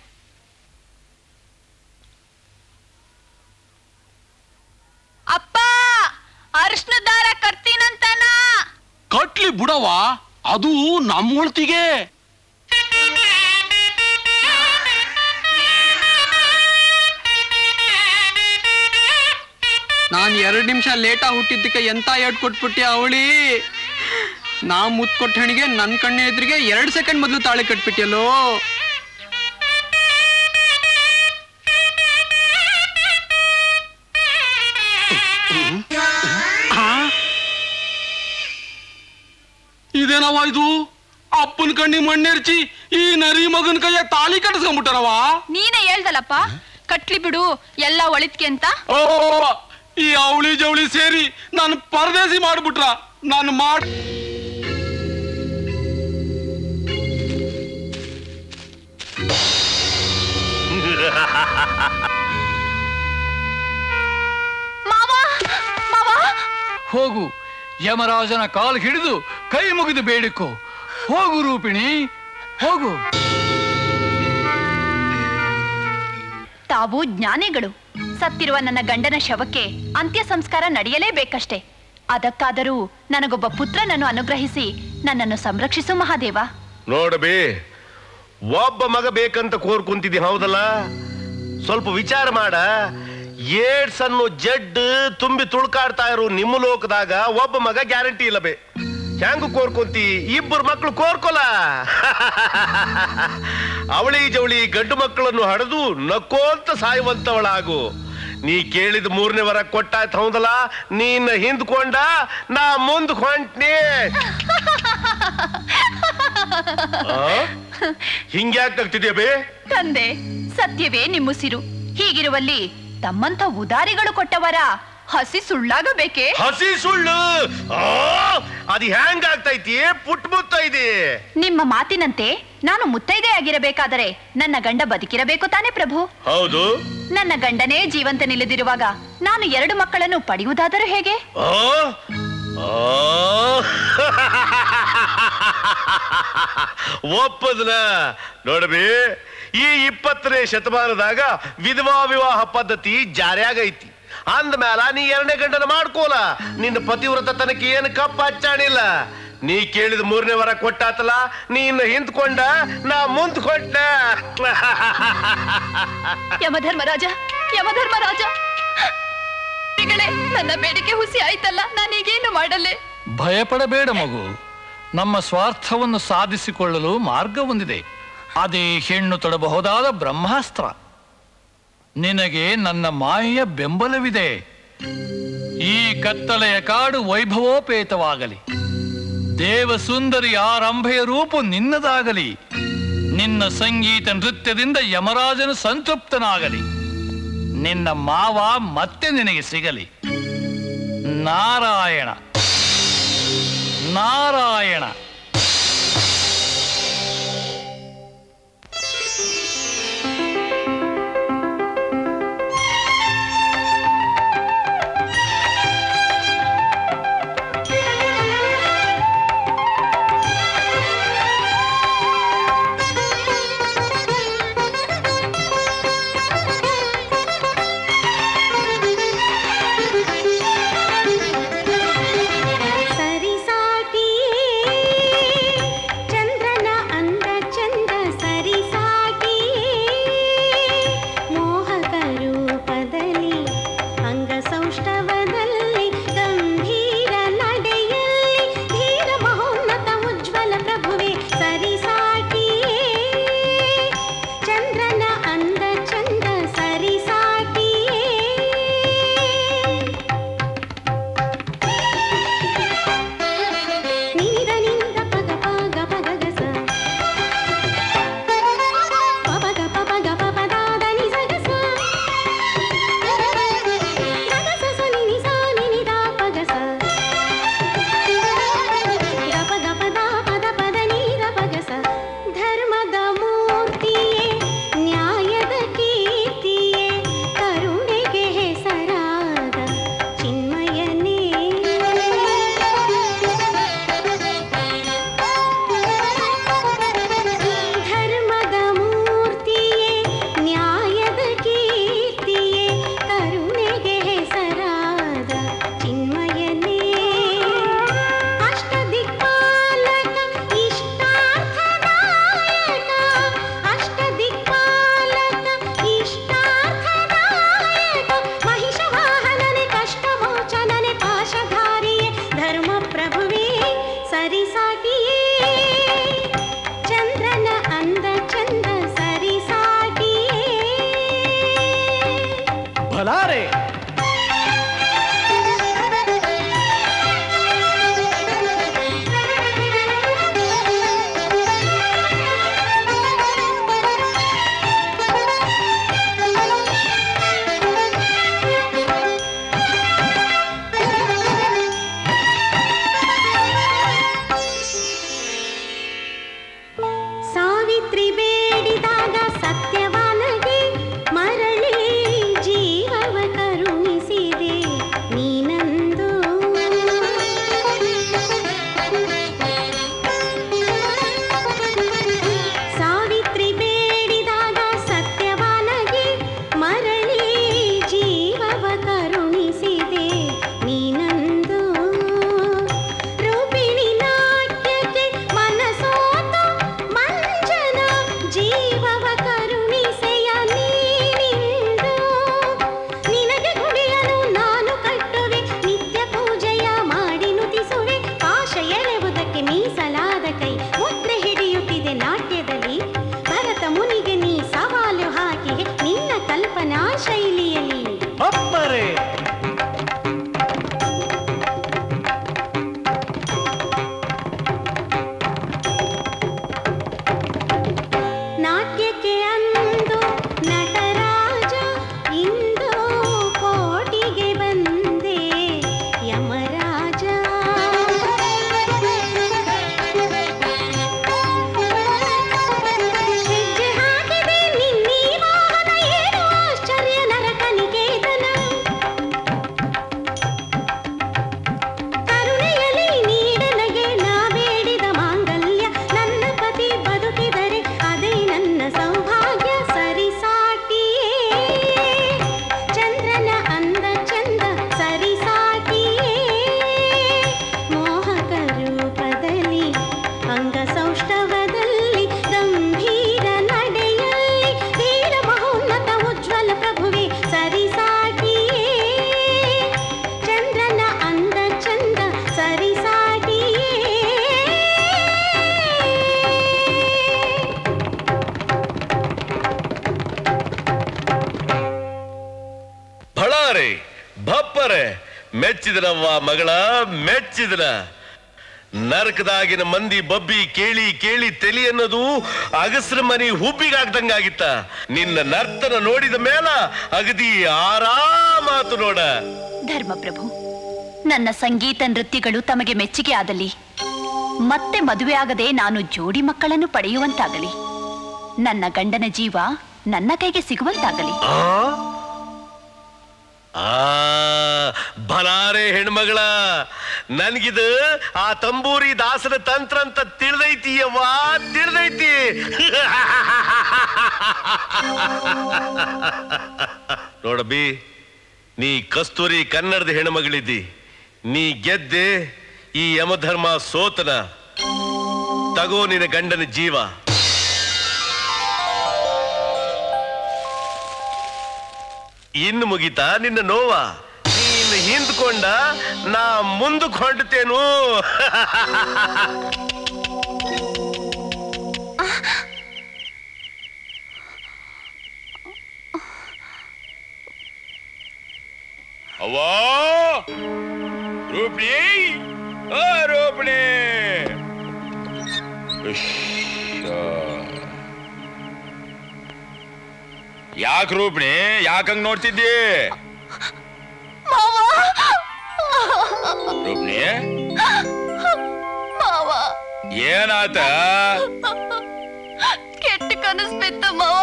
ಅಪ್ಪ ಅರ್ಶನ ದಾರ ಕರ್ತೀನಂತನ ಕಟ್ಲಿ ಬಿಡವ ಅದು ನಮ್ಮ ಒಳತಿಗೆ ನಾನ್ ಎರಡ್ ನಿಮಿಷ ಲೇಟಾ ಹುಟ್ಟಿದ್ದಕ್ಕೆ ಎಂತ ಏಟ್ ಕೊಟ್ಬಿಟ್ಟಿ ಅವಳಿ ನಾ ಮುತ್ ಕೊಟ್ಟ ಹೆಣಿಗೆ ನನ್ ಕಣ್ಣೆ ಎದುರಿಗೆ ಎರಡ್ ಸೆಕೆಂಡ್ ಮೊದಲು ತಾಳಿ ಕಟ್ಬಿಟ್ಟಿಯಲ್ಲೋ ಇದೇನವ ಇದು ಅಪ್ಪನ ಕಣ್ಣಿ ಮಣ್ಣೆರ್ಚಿ ಈ ನರಿ ಮಗನ ಕೈಯ ತಾಲಿ ಕಟ್ಟಿಸ್ಕೊಂಡ್ಬಿಟ್ಟಾರವ ನೀನೇ ಹೇಳ್ದಲ್ಲಪ್ಪ ಕಟ್ಲಿ ಬಿಡು ಎಲ್ಲ ಒಳಿತ್ಗೆ ಅಂತ ಓ ಈ ಅವಳಿ ಜವಳಿ ಸೇರಿ ನಾನು ಪರದೇಸಿ ಮಾಡ್ಬಿಟ್ರ ನಾನು ಮಾಡ್ ಹೋಗು ಯಮರಾಜನ ಕಾಲು ಹಿಡಿದು ಕೈ ಮುಗಿದು ಬೇಡಿಕೋ ಹೋಗು ರೂಪಿಣಿ ಹೋಗು ತಾವು ಜ್ಞಾನಿಗಳು ಸತ್ತಿರುವ ನನ್ನ ಗಂಡನ ಶವಕ್ಕೆ ಅಂತ್ಯ ಸಂಸ್ಕಾರ ನಡೆಯಲೇಬೇಕಷ್ಟೇ ಅದಕ್ಕಾದರೂ ನನಗೊಬ್ಬ ಪುತ್ರನನ್ನು ಅನುಗ್ರಹಿಸಿ ನನ್ನನ್ನು ಸಂರಕ್ಷಿಸು ಮಹಾದೇವ ನೋಡಬಿ ಒಬ್ಬ ಮಗ ಬೇಕಂತ ಕೋರ್ಕೊಂತಿದ್ದಿ ಹೌದಲ್ಲ ಸ್ವಲ್ಪ ವಿಚಾರ ಮಾಡ ಏಡ್ಸ್ ಅನ್ನೋ ಜಡ್ ತುಂಬಿ ತುಳ್ಕಾಡ್ತಾ ಇರೋ ನಿಮ್ಮ ಲೋಕದಾಗ ಒಬ್ಬ ಮಗ ಗ್ಯಾರಂಟಿ ಇಲ್ಲ ಬೇ ಹೆಂಗ ಕೋರ್ಕೊಂತಿ ಇಬ್ಬರು ಮಕ್ಕಳು ಕೋರ್ಕೊಲ ಅವಳಿ ಜವಳಿ ಗಂಡು ಮಕ್ಕಳನ್ನು ಹಡೆದು ನಕ್ಕೋಂತ ಸಾಯುವಂತವಳಾಗು ನೀ ಕೇಳಿದ ಮೂರನೇ ವರ ಕೊಟ್ಟಾಯ್ತು ಹೌದಲ್ಲ ನೀನ್ ಹಿಂದ್ಕೊಂಡ ನಾ ಮುಂದ್ ಹೊಂಟ್ನಿ ಹಿಂಗ್ಯಾಕ್ ಆಗ್ತಿದ್ಯಾ ಬೇ ತಂದೆ ಸತ್ಯವೇ ನಿಮ್ಮುಸಿರು ಹೀಗಿರುವಲ್ಲಿ ತಮ್ಮಂತ ಉದಾರಿಗಳು ಕೊಟ್ಟವರ ಹಸಿ ಸುಳ್ಳಾಗಬೇಕೇ ಹಸಿ ಸುಳ್ಳು ಆ, ಅದ್ ಹೆಂಗ್ ಆಗ್ತೈತಿ ಪುಟ್ ಮುತ್ತ ಇದೆ ನಿಮ್ಮ ಮಾತಿನಂತೆ ನಾನು ಮುತ್ತೈದೆ ಆಗಿರಬೇಕಾದರೆ ನನ್ನ ಗಂಡ ಬದುಕಿರಬೇಕು ತಾನೇ ಪ್ರಭು ಹೌದು ನನ್ನ ಗಂಡನೇ ಜೀವಂತ ನಿಲ್ಲದಿರುವಾಗ ನಾನು ಎರಡು ಮಕ್ಕಳನ್ನು ಪಡೆಯುವುದಾದರೂ ಹೇಗೆ ಆ? ಆ? ಒಪ್ಪದ್ನ ನೋಡ್ಬಿ ಈ ಇಪ್ಪತ್ತನೇ ಶತಮಾನದಾಗ ವಿಧವಾ ವಿವಾಹ ಪದ್ಧತಿ ಜಾರಿಯಾಗೈತಿ ಅಂದ್ಮೇಲ ನೀ ಎರಡನೇ ಗಂಟನ ಮಾಡ್ಕೋಲ ನಿನ್ನ ಪತಿವ್ರತ ತನಕ ಏನು ಕಪ್ಪ ಹಚ್ಚಾಣಿಲ್ಲ ನೀ ಕೇಳಿದ ಮೂರನೇ ವರ ಕೊಟ್ಟಾತಲ್ಲ ನೀನು ಹಿಂದ್ಕೊಂಡ ನಾ ಮುಂದ್ ಕೊಟ್ಟ ಯಮಧರ್ಮರಾಜ ಯಮಧರ್ಮರಾಜ ಶ್ರೀಗಳೇ, ನನ್ನ ಬೇಡಿಕೆ ಹುಸಿ ಆಯ್ತಲ್ಲ ನಾನೀಗೇನು ಮಾಡಲೆ ಭಯಪಡಬೇಡ ಮಗು ನಮ್ಮ ಸ್ವಾರ್ಥವನ್ನು ಸಾಧಿಸಿಕೊಳ್ಳಲು ಮಾರ್ಗ ಹೊಂದಿದೆ ಅದೇ ಹೆಣ್ಣು ತೊಡಬಹುದಾದ ಬ್ರಹ್ಮಾಸ್ತ್ರ ನಿನಗೆ ನನ್ನ ಮಾಯೆಯ ಬೆಂಬಲವಿದೆ ಈ ಕತ್ತಲೆಯ ಕಾಡು ವೈಭವೋಪೇತವಾಗಲಿ ದೇವಸುಂದರಿ ಆರಂಭೆಯ ರೂಪು ನಿನ್ನದಾಗಲಿ ನಿನ್ನ ಸಂಗೀತ ನೃತ್ಯದಿಂದ ಯಮರಾಜನು ಸಂತೃಪ್ತನಾಗಲಿ ನಿನ್ನ ಮಾವ ಮತ್ತೆ ನಿನಗೆ ಸಿಗಲಿ ನಾರಾಯಣ ನಾರಾಯಣ ಸರಿ ಸಾಟಿಯೇ ಚಂದ್ರನ ಅಂದ ಚಂದ ಸರಿ ಸಾಟಿಯೇ ಮೋಹಕ ರೂಪದಲ್ಲಿ ಅಂಗ ಸೌಷ್ಠವದಲ್ಲಿ ಗಂಭೀರ ನಡೆಯಲ್ಲಿ ಧೀರ ಮಹೋನ್ನತ ಉಜ್ವಲ ಪ್ರಭುವೆ ಸರಿ ಸಾಟಿಯೇ ಚಂದ್ರನ ಅಂದ ಚಂದ ಸರಿ ಸಾಟಿಯೇ ನೀರ ನಿಂದ ಪಗ ಪಗ ಪಗಗಸ ಪಪಗ ಪಪಗ ಪಪದಾದ ನಿಸಗಸ ಗಗಸ ಸನಿ ನಿಸ ನಿನಿದ ಪಗಸ ಗಪ ಗಪದ ಪದ ಪದ ನೀರ ಪಗಸ ಧರ್ಮದ ಮೂರ್ತಿಯೇ ನ್ಯಾಯದ ಕೀರ್ತಿಯೇ ಕರುಣೆಗೆ ಹೆಸರಾದ ಚಿನ್ಮಯನೇ ಧರ್ಮದ ಮೂರ್ತಿಯೇ ನ್ಯಾಯದ ಕೀರ್ತಿಯೇ ಕರುಣೆಗೆ ಹೆಸರಾದ ಚಿನ್ಮಯನೇ ಅಷ್ಟದಿಕ್ಪಾಲಕ ಇಷ್ಟಾರ್ಥದಾಯಕ ಅಷ್ಟದಿಕ್ಪಾಲಕ ಇಷ್ಟಾರ್ಥದಾಯಕ ಮಹಿಷವಾಹನನೆ ಕಷ್ಟಮೋಚನನೆ ಪಾಶಧಾರಿಯೇ ಧರ್ಮ ಪ್ರಭುವೇ ಸರಿಸಾಟಿಯೇ ಚಂದ್ರನ ಅಂದ ಚಂದ ಸರಿಸಾಟಿಯೇ ಬಲಾರೆ ಸಾವಿತ್ರಿ ಬೇಡಿದಾಗ ಸತ್ಯವಾನಗೆ ಮರಳಿ ಜೀವವ ಕರುಣಿಸಿದೆ ನೀನಂದು ಸಾವಿತ್ರಿ ಬೇಡಿದಾಗ ಸತ್ಯವಾನಗೆ ಮರಳಿ ಜೀವವ ಕರುಣಿಸಿದೆ ನೀನಂದು ರೂಪಿಣಿ ನಾಟ್ಯಕ್ಕೆ ಮನಸೋತು ಮಂಜನ ಜೀವವ ಕರುಣಿಸೆಯ ನೀನಿಂದು ನಿನಗೆ ಗುಡಿಯಲು ನಾನು ಕಟ್ಟುವೆ ನಿತ್ಯ ಪೂಜೆಯ ಮಾಡಿ ನುತಿಸುವೆ ಪಾಶ ಎಳೆವುದಕ್ಕೆ ಮೀಸಲಾದ ಕೈ ಮುದ್ರೆ ಹಿಡಿಯುತ್ತಿದೆ ನಾಟ್ಯದಲ್ಲಿ ಭರತ ಮುನಿಗೆ ನೀ ಸವಾಲು ಹಾಕಿ ನಿನ್ನ ಕಲ್ಪನಾ ಶೈಲಿಯಲ್ಲಿ ಅಪ್ಪರೇ ನಾಟ್ಯಕ್ಕೆ ಅಂದು ನಟರಾಜ ಇಂದು ಕೋಟಿಗೆ ಬಂದೆ ಯಮರಾಜ ಹೆಜ್ಜೆ ಹಾಕಿದೆ ನಿನ್ನೀ ವಾಹನ ಏನು ಆಶ್ಚರ್ಯ ನರಕ ಭಪ್ಪರೆ ಭಪ್ಪರೆ ಮೆಚ್ಚಿದನವ್ವ ಮಗಳ ಮೆಚ್ಚಿದನ ನರಕದಾಗಿನ ಮಂದಿ ಬಬ್ಬಿ ಕೇಳಿ ಕೇಳಿ ತಲಿ ಅನ್ನೋದು ಅಗಸ್ರ ಮನಿ ಹುಬ್ಬಿಗಾಗ್ದಂಗಾಗಿತ್ತ ನಿನ್ನ ನರ್ತನ ನೋಡಿದ ಮೇಲ ಅಗದಿ ಆರಾಮಾತು ನೋಡ ಧರ್ಮಪ್ರಭು ನನ್ನ ಸಂಗೀತ ನೃತ್ಯಗಳು ತಮಗೆ ಮೆಚ್ಚುಗೆ ಆದಲ್ಲಿ ಮತ್ತೆ ಮದುವೆ ಆಗದೆ ನಾನು ಜೋಡಿ ಮಕ್ಕಳನ್ನು ಪಡೆಯುವಂತಾಗಲಿ ನನ್ನ ಗಂಡನ ಜೀವ ನನ್ನ ಕೈಗೆ ಸಿಗುವಂತಾಗಲಿ ಆ ಆ ಬಲಾರೆ ಹೆಣ್ಮಗಳ ನನ್ಗಿದು ಆ ತಂಬೂರಿ ದಾಸನ ತಂತ್ರ ಅಂತ ತಿಳಿದೈತಿ ಅವ್ವ ತಿಳಿದೈತಿ ನೋಡಬಿ ನೀ ಕಸ್ತೂರಿ ಕನ್ನಡದ ಹೆಣ್ಮಗಳಿದ್ದಿ ನೀ ಗೆದ್ದೆ ಈ ಯಮಧರ್ಮ ಸೋತನ ತಗೋ ನಿನ್ನ ಗಂಡನ ಜೀವ ಇನ್ನು ಮುಗಿತಾ ನಿನ್ನ ನೋವ ನೀನು ಹಿಂದ್ಕೊಂಡ ನಾ ಮುಂದಕ್ಕೆ ಹೊಂಟತೇನು ಅವ್ವಾ ರೂಪಿಣಿ ಓ ರೂಪಿಣಿ ಯಾಕ ರೂಪಿಣಿ ಯಾಕಂಗ್ ನೋಡ್ತಿದ್ದಿ ರೂಪಿಣಿ ಮಾವ ಏನಾತ ಕೆಟ್ಟ ಕನಸು ಬಿತ್ತು ಮಾವ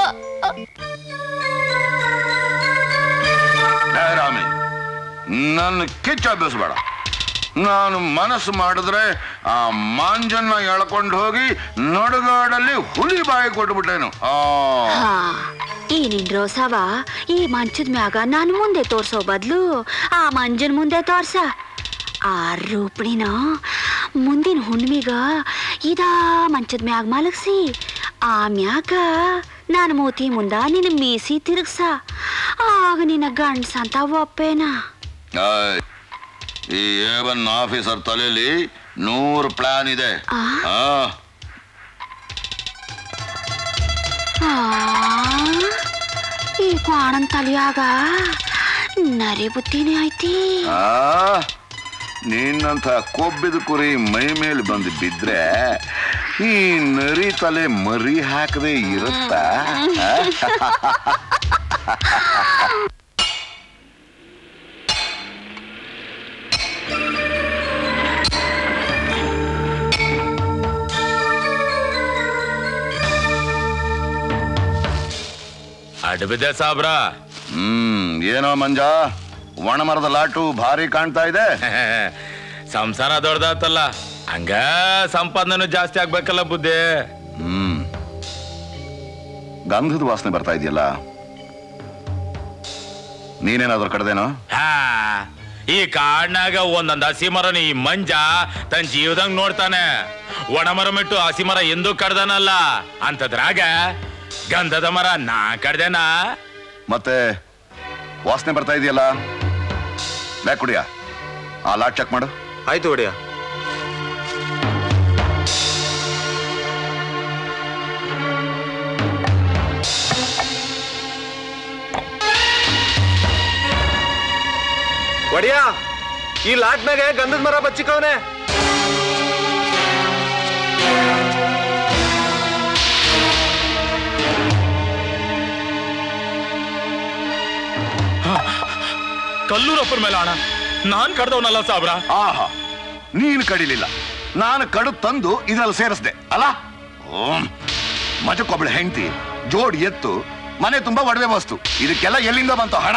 ಏ ರಾಮಿ ನನ್ನ ಕಿಚ್ಚ ಬೇಡ ನಾನು ಮನಸ್ಸು ಮಾಡಿದ್ರೆ ಆ ಮಾಂಜನ್ನ ಎಳ್ಕೊಂಡು ಹೋಗಿ ನಡುಗಾಡಲ್ಲಿ ಹುಲಿ ಬಾಯಿ ಕೊಟ್ಬಿಟ್ಟೇನು ಆ ಹಾ ಈ ನಿನ್ ರೋಸವ ಈ ಮಂಚದ ಮ್ಯಾಗ ನಾನು ಮುಂದೆ ತೋರ್ಸೋ ಬದ್ಲು ಆ ಮಂಜನ್ ಮುಂದೆ ತೋರ್ಸ ಆ ರೂಪಣಿನ ಮುಂದಿನ ಹುಣ್ಣಿಮೆಗ ಇದ ಮಂಚದ ಮ್ಯಾಗ ಮಲಗ್ಸಿ ಆ ಮ್ಯಾಗ ನಾನು ಮೂತಿ ಮುಂದ ನಿನ್ನ ಮೀಸಿ ತಿರುಗ್ಸ ಆಗ ನಿನ್ನ ಗಂಡ್ಸ ಅಂತ ಒಪ್ಪೇನ ಆಯ್, ಈ ಏವನ್ ಆಫೀಸರ್ ತಲೆಯಲ್ಲಿ ನೂರು ಪ್ಲಾನ್ ಇದೆ ಆ ಆ, ಈ ಕ್ವಾಣನ್ ತಲಿಯಾಗ ನರಿ ಬುದ್ಧಿನೇ ಐತಿ ಆ ನಿನ್ನಂಥ ಕೊಬ್ಬಿದ ಕುರಿ ಮೈ ಮೇಲೆ ಬಂದು ಬಿದ್ರೆ ಈ ನರಿ ತಲೆ ಮರಿ ಹಾಕದೆ ಇರುತ್ತಾ ಅಡ್ಬಿದೆ ಸಾಬ್ರ ಹ್ಮ್ ಏನೋ ಮಂಜ ಒಣ ಮರದ ಲಾಟು ಭಾರಿ ಕಾಣ್ತಾ ಇದೆ ಸಂಸಾರ ದೊಡ್ಡದಾತಲ್ಲ ಹಂಗ ಸಂಪಾದನೆ ಜಾಸ್ತಿ ಆಗ್ಬೇಕಲ್ಲ ಬುದ್ಧಿ ಹ್ಮ್ ಗಂಧದ ವಾಸನೆ ಬರ್ತಾ ಇದೆಯಲ್ಲ ನೀನೇನಾದ್ರೂ ಕಡ್ದೇನೋ ಹಾ ಈ ಕಾಡ್ನಾಗ ಒಂದೊಂದ್ ಹಸಿ ಮರನ ಈ ಮಂಜ ತನ್ನ ಜೀವದಂಗ್ ನೋಡ್ತಾನೆ ಒಣ ಮರ ಮಿಟ್ಟು ಹಸಿ ಮರ ಎಂದೂ ಕಡ್ದನಲ್ಲ ಅಂತದ್ರಾಗ ಗಂಧದ ಮರ ನಾ ಕಡ್ದೇನಾ ಮತ್ತೆ ವಾಸನೆ ಬರ್ತಾ ಇದೆಯಲ್ಲ ಬ್ಯಾಕ್ ಕುಡಿಯ ಆ ಲಾಟ್ ಚೆಕ್ ಮಾಡು ಆಯ್ತು ಒಡೆಯ ಒಡೆಯ ಈ ಲಾಟ್ನಾಗೆ ಗಂಧದ ಮರ ಬಚ್ಚಿಕವನೆ ಕಲ್ಲೂರಪ್ಪರ ಮೇಲೆ ಅಣ್ಣ ನಾನ್ ಕಡ್ದವನಲ್ಲ ಸಾಬ್ರ ಆಹಾ ನೀನು ಕಡಿಲಿಲ್ಲ ನಾನು ಕಡು ತಂದು ಇದ್ರಲ್ಲಿ ಸೇರಿಸ್ದೆ ಅಲ್ಲ ಓಂ ಮಜಕ್ಕೊಬ್ಳು ಹೆಂಡತಿ ಜೋಡ್ ಎತ್ತು ಮನೆ ತುಂಬಾ ಒಡವೆ ವಸ್ತು ಇದಕ್ಕೆಲ್ಲ ಎಲ್ಲಿಂದ ಬಂತು ಹಣ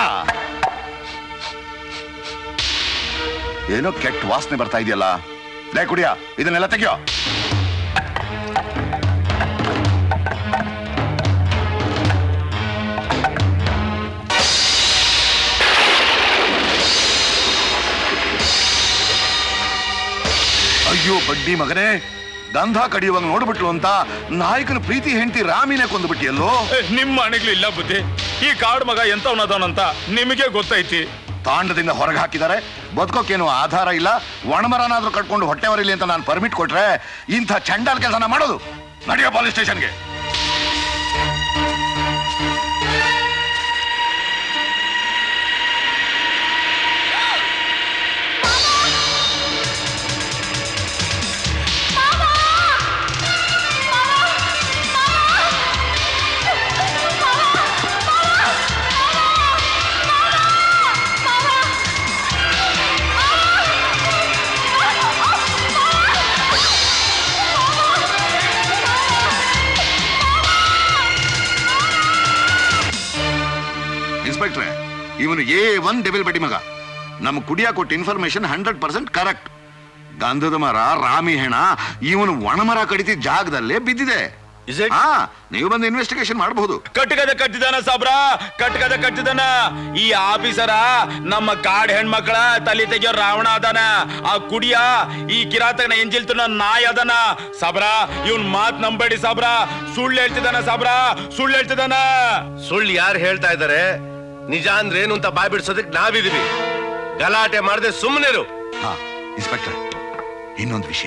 ಏನೋ ಕೆಟ್ಟ ವಾಸನೆ ಬರ್ತಾ ಇದೆಯಲ್ಲ ಲೇ ಕುಡಿಯ ಇದನ್ನೆಲ್ಲ ತೆಗಿಯೋ ಅಯ್ಯೋ ಬಡ್ಡಿ ಮಗನೇ ಗಂಧ ಕಡಿಯುವಾಗ ನೋಡ್ಬಿಟ್ಲು ಅಂತ ನಾಯಕನ ಪ್ರೀತಿ ಹೆಂಡತಿ ರಾಮಿನೇ ಕೊಂದ್ಬಿಟ್ಟಿಯಲ್ಲೋ ನಿಮ್ಮ ಅಣಗ್ಲಿಲ್ಲ ಬುದ್ಧಿ ಈ ಕಾಡ್ ಮಗ ಎಂತವನದವನಂತ ನಿಮಗೆ ಗೊತ್ತೈತಿ ತಾಂಡದಿಂದ ಹೊರಗೆ ಹಾಕಿದ್ದಾರೆ ಬದುಕೋಕೇನು ಆಧಾರ ಇಲ್ಲ ಒಣಮರನಾದ್ರೂ ಕಟ್ಕೊಂಡು ಹೊಟ್ಟೆ ಹೊರಿಲಿ ಅಂತ ನಾನು ಪರ್ಮಿಟ್ ಕೊಟ್ರೆ ಇಂಥ ಚಂಡಾಲ್ ಕೆಲಸನ ಮಾಡೋದು ನಡೆಯೋ ಪೊಲೀಸ್ ಸ್ಟೇಷನ್ಗೆ ಇವನು ಎ ಒನ್ ಡೆಬಿಲ್ ಬಡಿ ಮಗ ನಮ್ ಕುಡಿಯ ಕೊಟ್ಟ ಇನ್ಫಾರ್ಮೇಶನ್ ಹಂಡ್ರೆಡ್ ಪರ್ಸೆಂಟ್ ಕರೆಕ್ಟ್ ಗಂಧದ ಮರ ರಾಮಿ ಹೆಣ ಇವನು ಒಣಮರ ಕಡಿತಿದ್ದ ಜಾಗದಲ್ಲೇ ಬಿದ್ದಿದೆ ಹಾ ನೀವು ಬಂದು ಇನ್ವೆಸ್ಟಿಗೇಷನ್ ಮಾಡಬಹುದು ಕಟ್ಕದ ಕಟ್ಟಿದಾನ ಸಾಬ್ರ ಕಟ್ಕದ ಕಟ್ಟಿದಾನ ಈ ಆಫೀಸರ ನಮ್ಮ ಕಾಡ್ ಹೆಣ್ಮಕ್ಳ ತಲೆ ತೆಗಿಯೋ ರಾವಣ ಅದಾನ ಆ ಕುಡಿಯ ಈ ಕಿರಾತಕನ ಎಂಜಿಲ್ತನ ನಾಯಿ ಅದಾನ ಸಾಬ್ರ ಇವನ್ ಮಾತ್ ನಂಬೇಡಿ ಸಾಬ್ರ ಸುಳ್ಳು ಹೇಳ್ತಿದಾನ ಸಾಬ್ರ ಸುಳ್ಳು ಹೇಳ್ತಿದಾನ ಸುಳ್ಳು ಯಾರು ಹೇಳ್ತಾ ಇದ್ದಾರೆ ನಿಜ ಅಂದ್ರೆ ಏನು ಅಂತ ಬಾಯ್ ಬಿಡ್ಸೋದಕ್ಕೆ ನಾವಿದೀವಿ ಗಲಾಟೆ ಮಾಡದೆ ಸುಮ್ಮನಿರು ಹಾ ಇನ್ಸ್ಪೆಕ್ಟರ್ ಇನ್ನೊಂದು ವಿಷಯ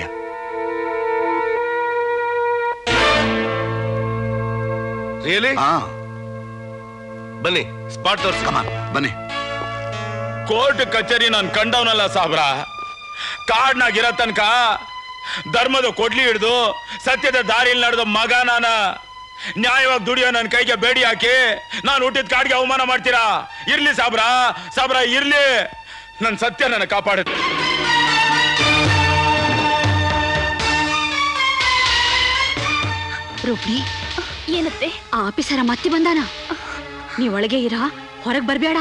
ರಿಯಲಿ ಹಾ ಬನ್ನಿ ಸ್ಪಾಟ್ ತೋರಿಸಿ ಬನ್ನಿ ಕೋರ್ಟ್ ಕಚೇರಿ ನಾನು ಕಂಡವನಲ್ಲ ಸಾಬ್ರ ಕಾಡ್ನಾಗ ಇರೋ ತನಕ ಧರ್ಮದ ಕೊಡ್ಲಿ ಹಿಡ್ದು ಸತ್ಯದ ದಾರಿಯಲ್ಲಿ ನಡೆದ ಮಗ ನಾನ ನ್ಯಾಯವಾಗಿ ದುಡಿಯೋ ನನ್ನ ಕೈಗೆ ಬೇಡಿ ಹಾಕಿ ನಾನು ಹುಟ್ಟಿದ ಕಾಡ್ಗೆ ಅವಮಾನ ಮಾಡ್ತೀರಾ ಇರ್ಲಿ ಸಾಬ್ರ ಸಾಬ್ರ ಇರ್ಲಿ ನನ್ನ ಸತ್ಯ ನನ್ನ ಕಾಪಾಡುತ್ತೆ ರೂಪ್ಣಿ ಏನತ್ತೆ ಆ ಆಫೀಸರ ಮತ್ತೆ ಬಂದಾನ ನೀ ಒಳಗೆ ಇರ ಹೊರಗ್ ಬರ್ಬೇಡ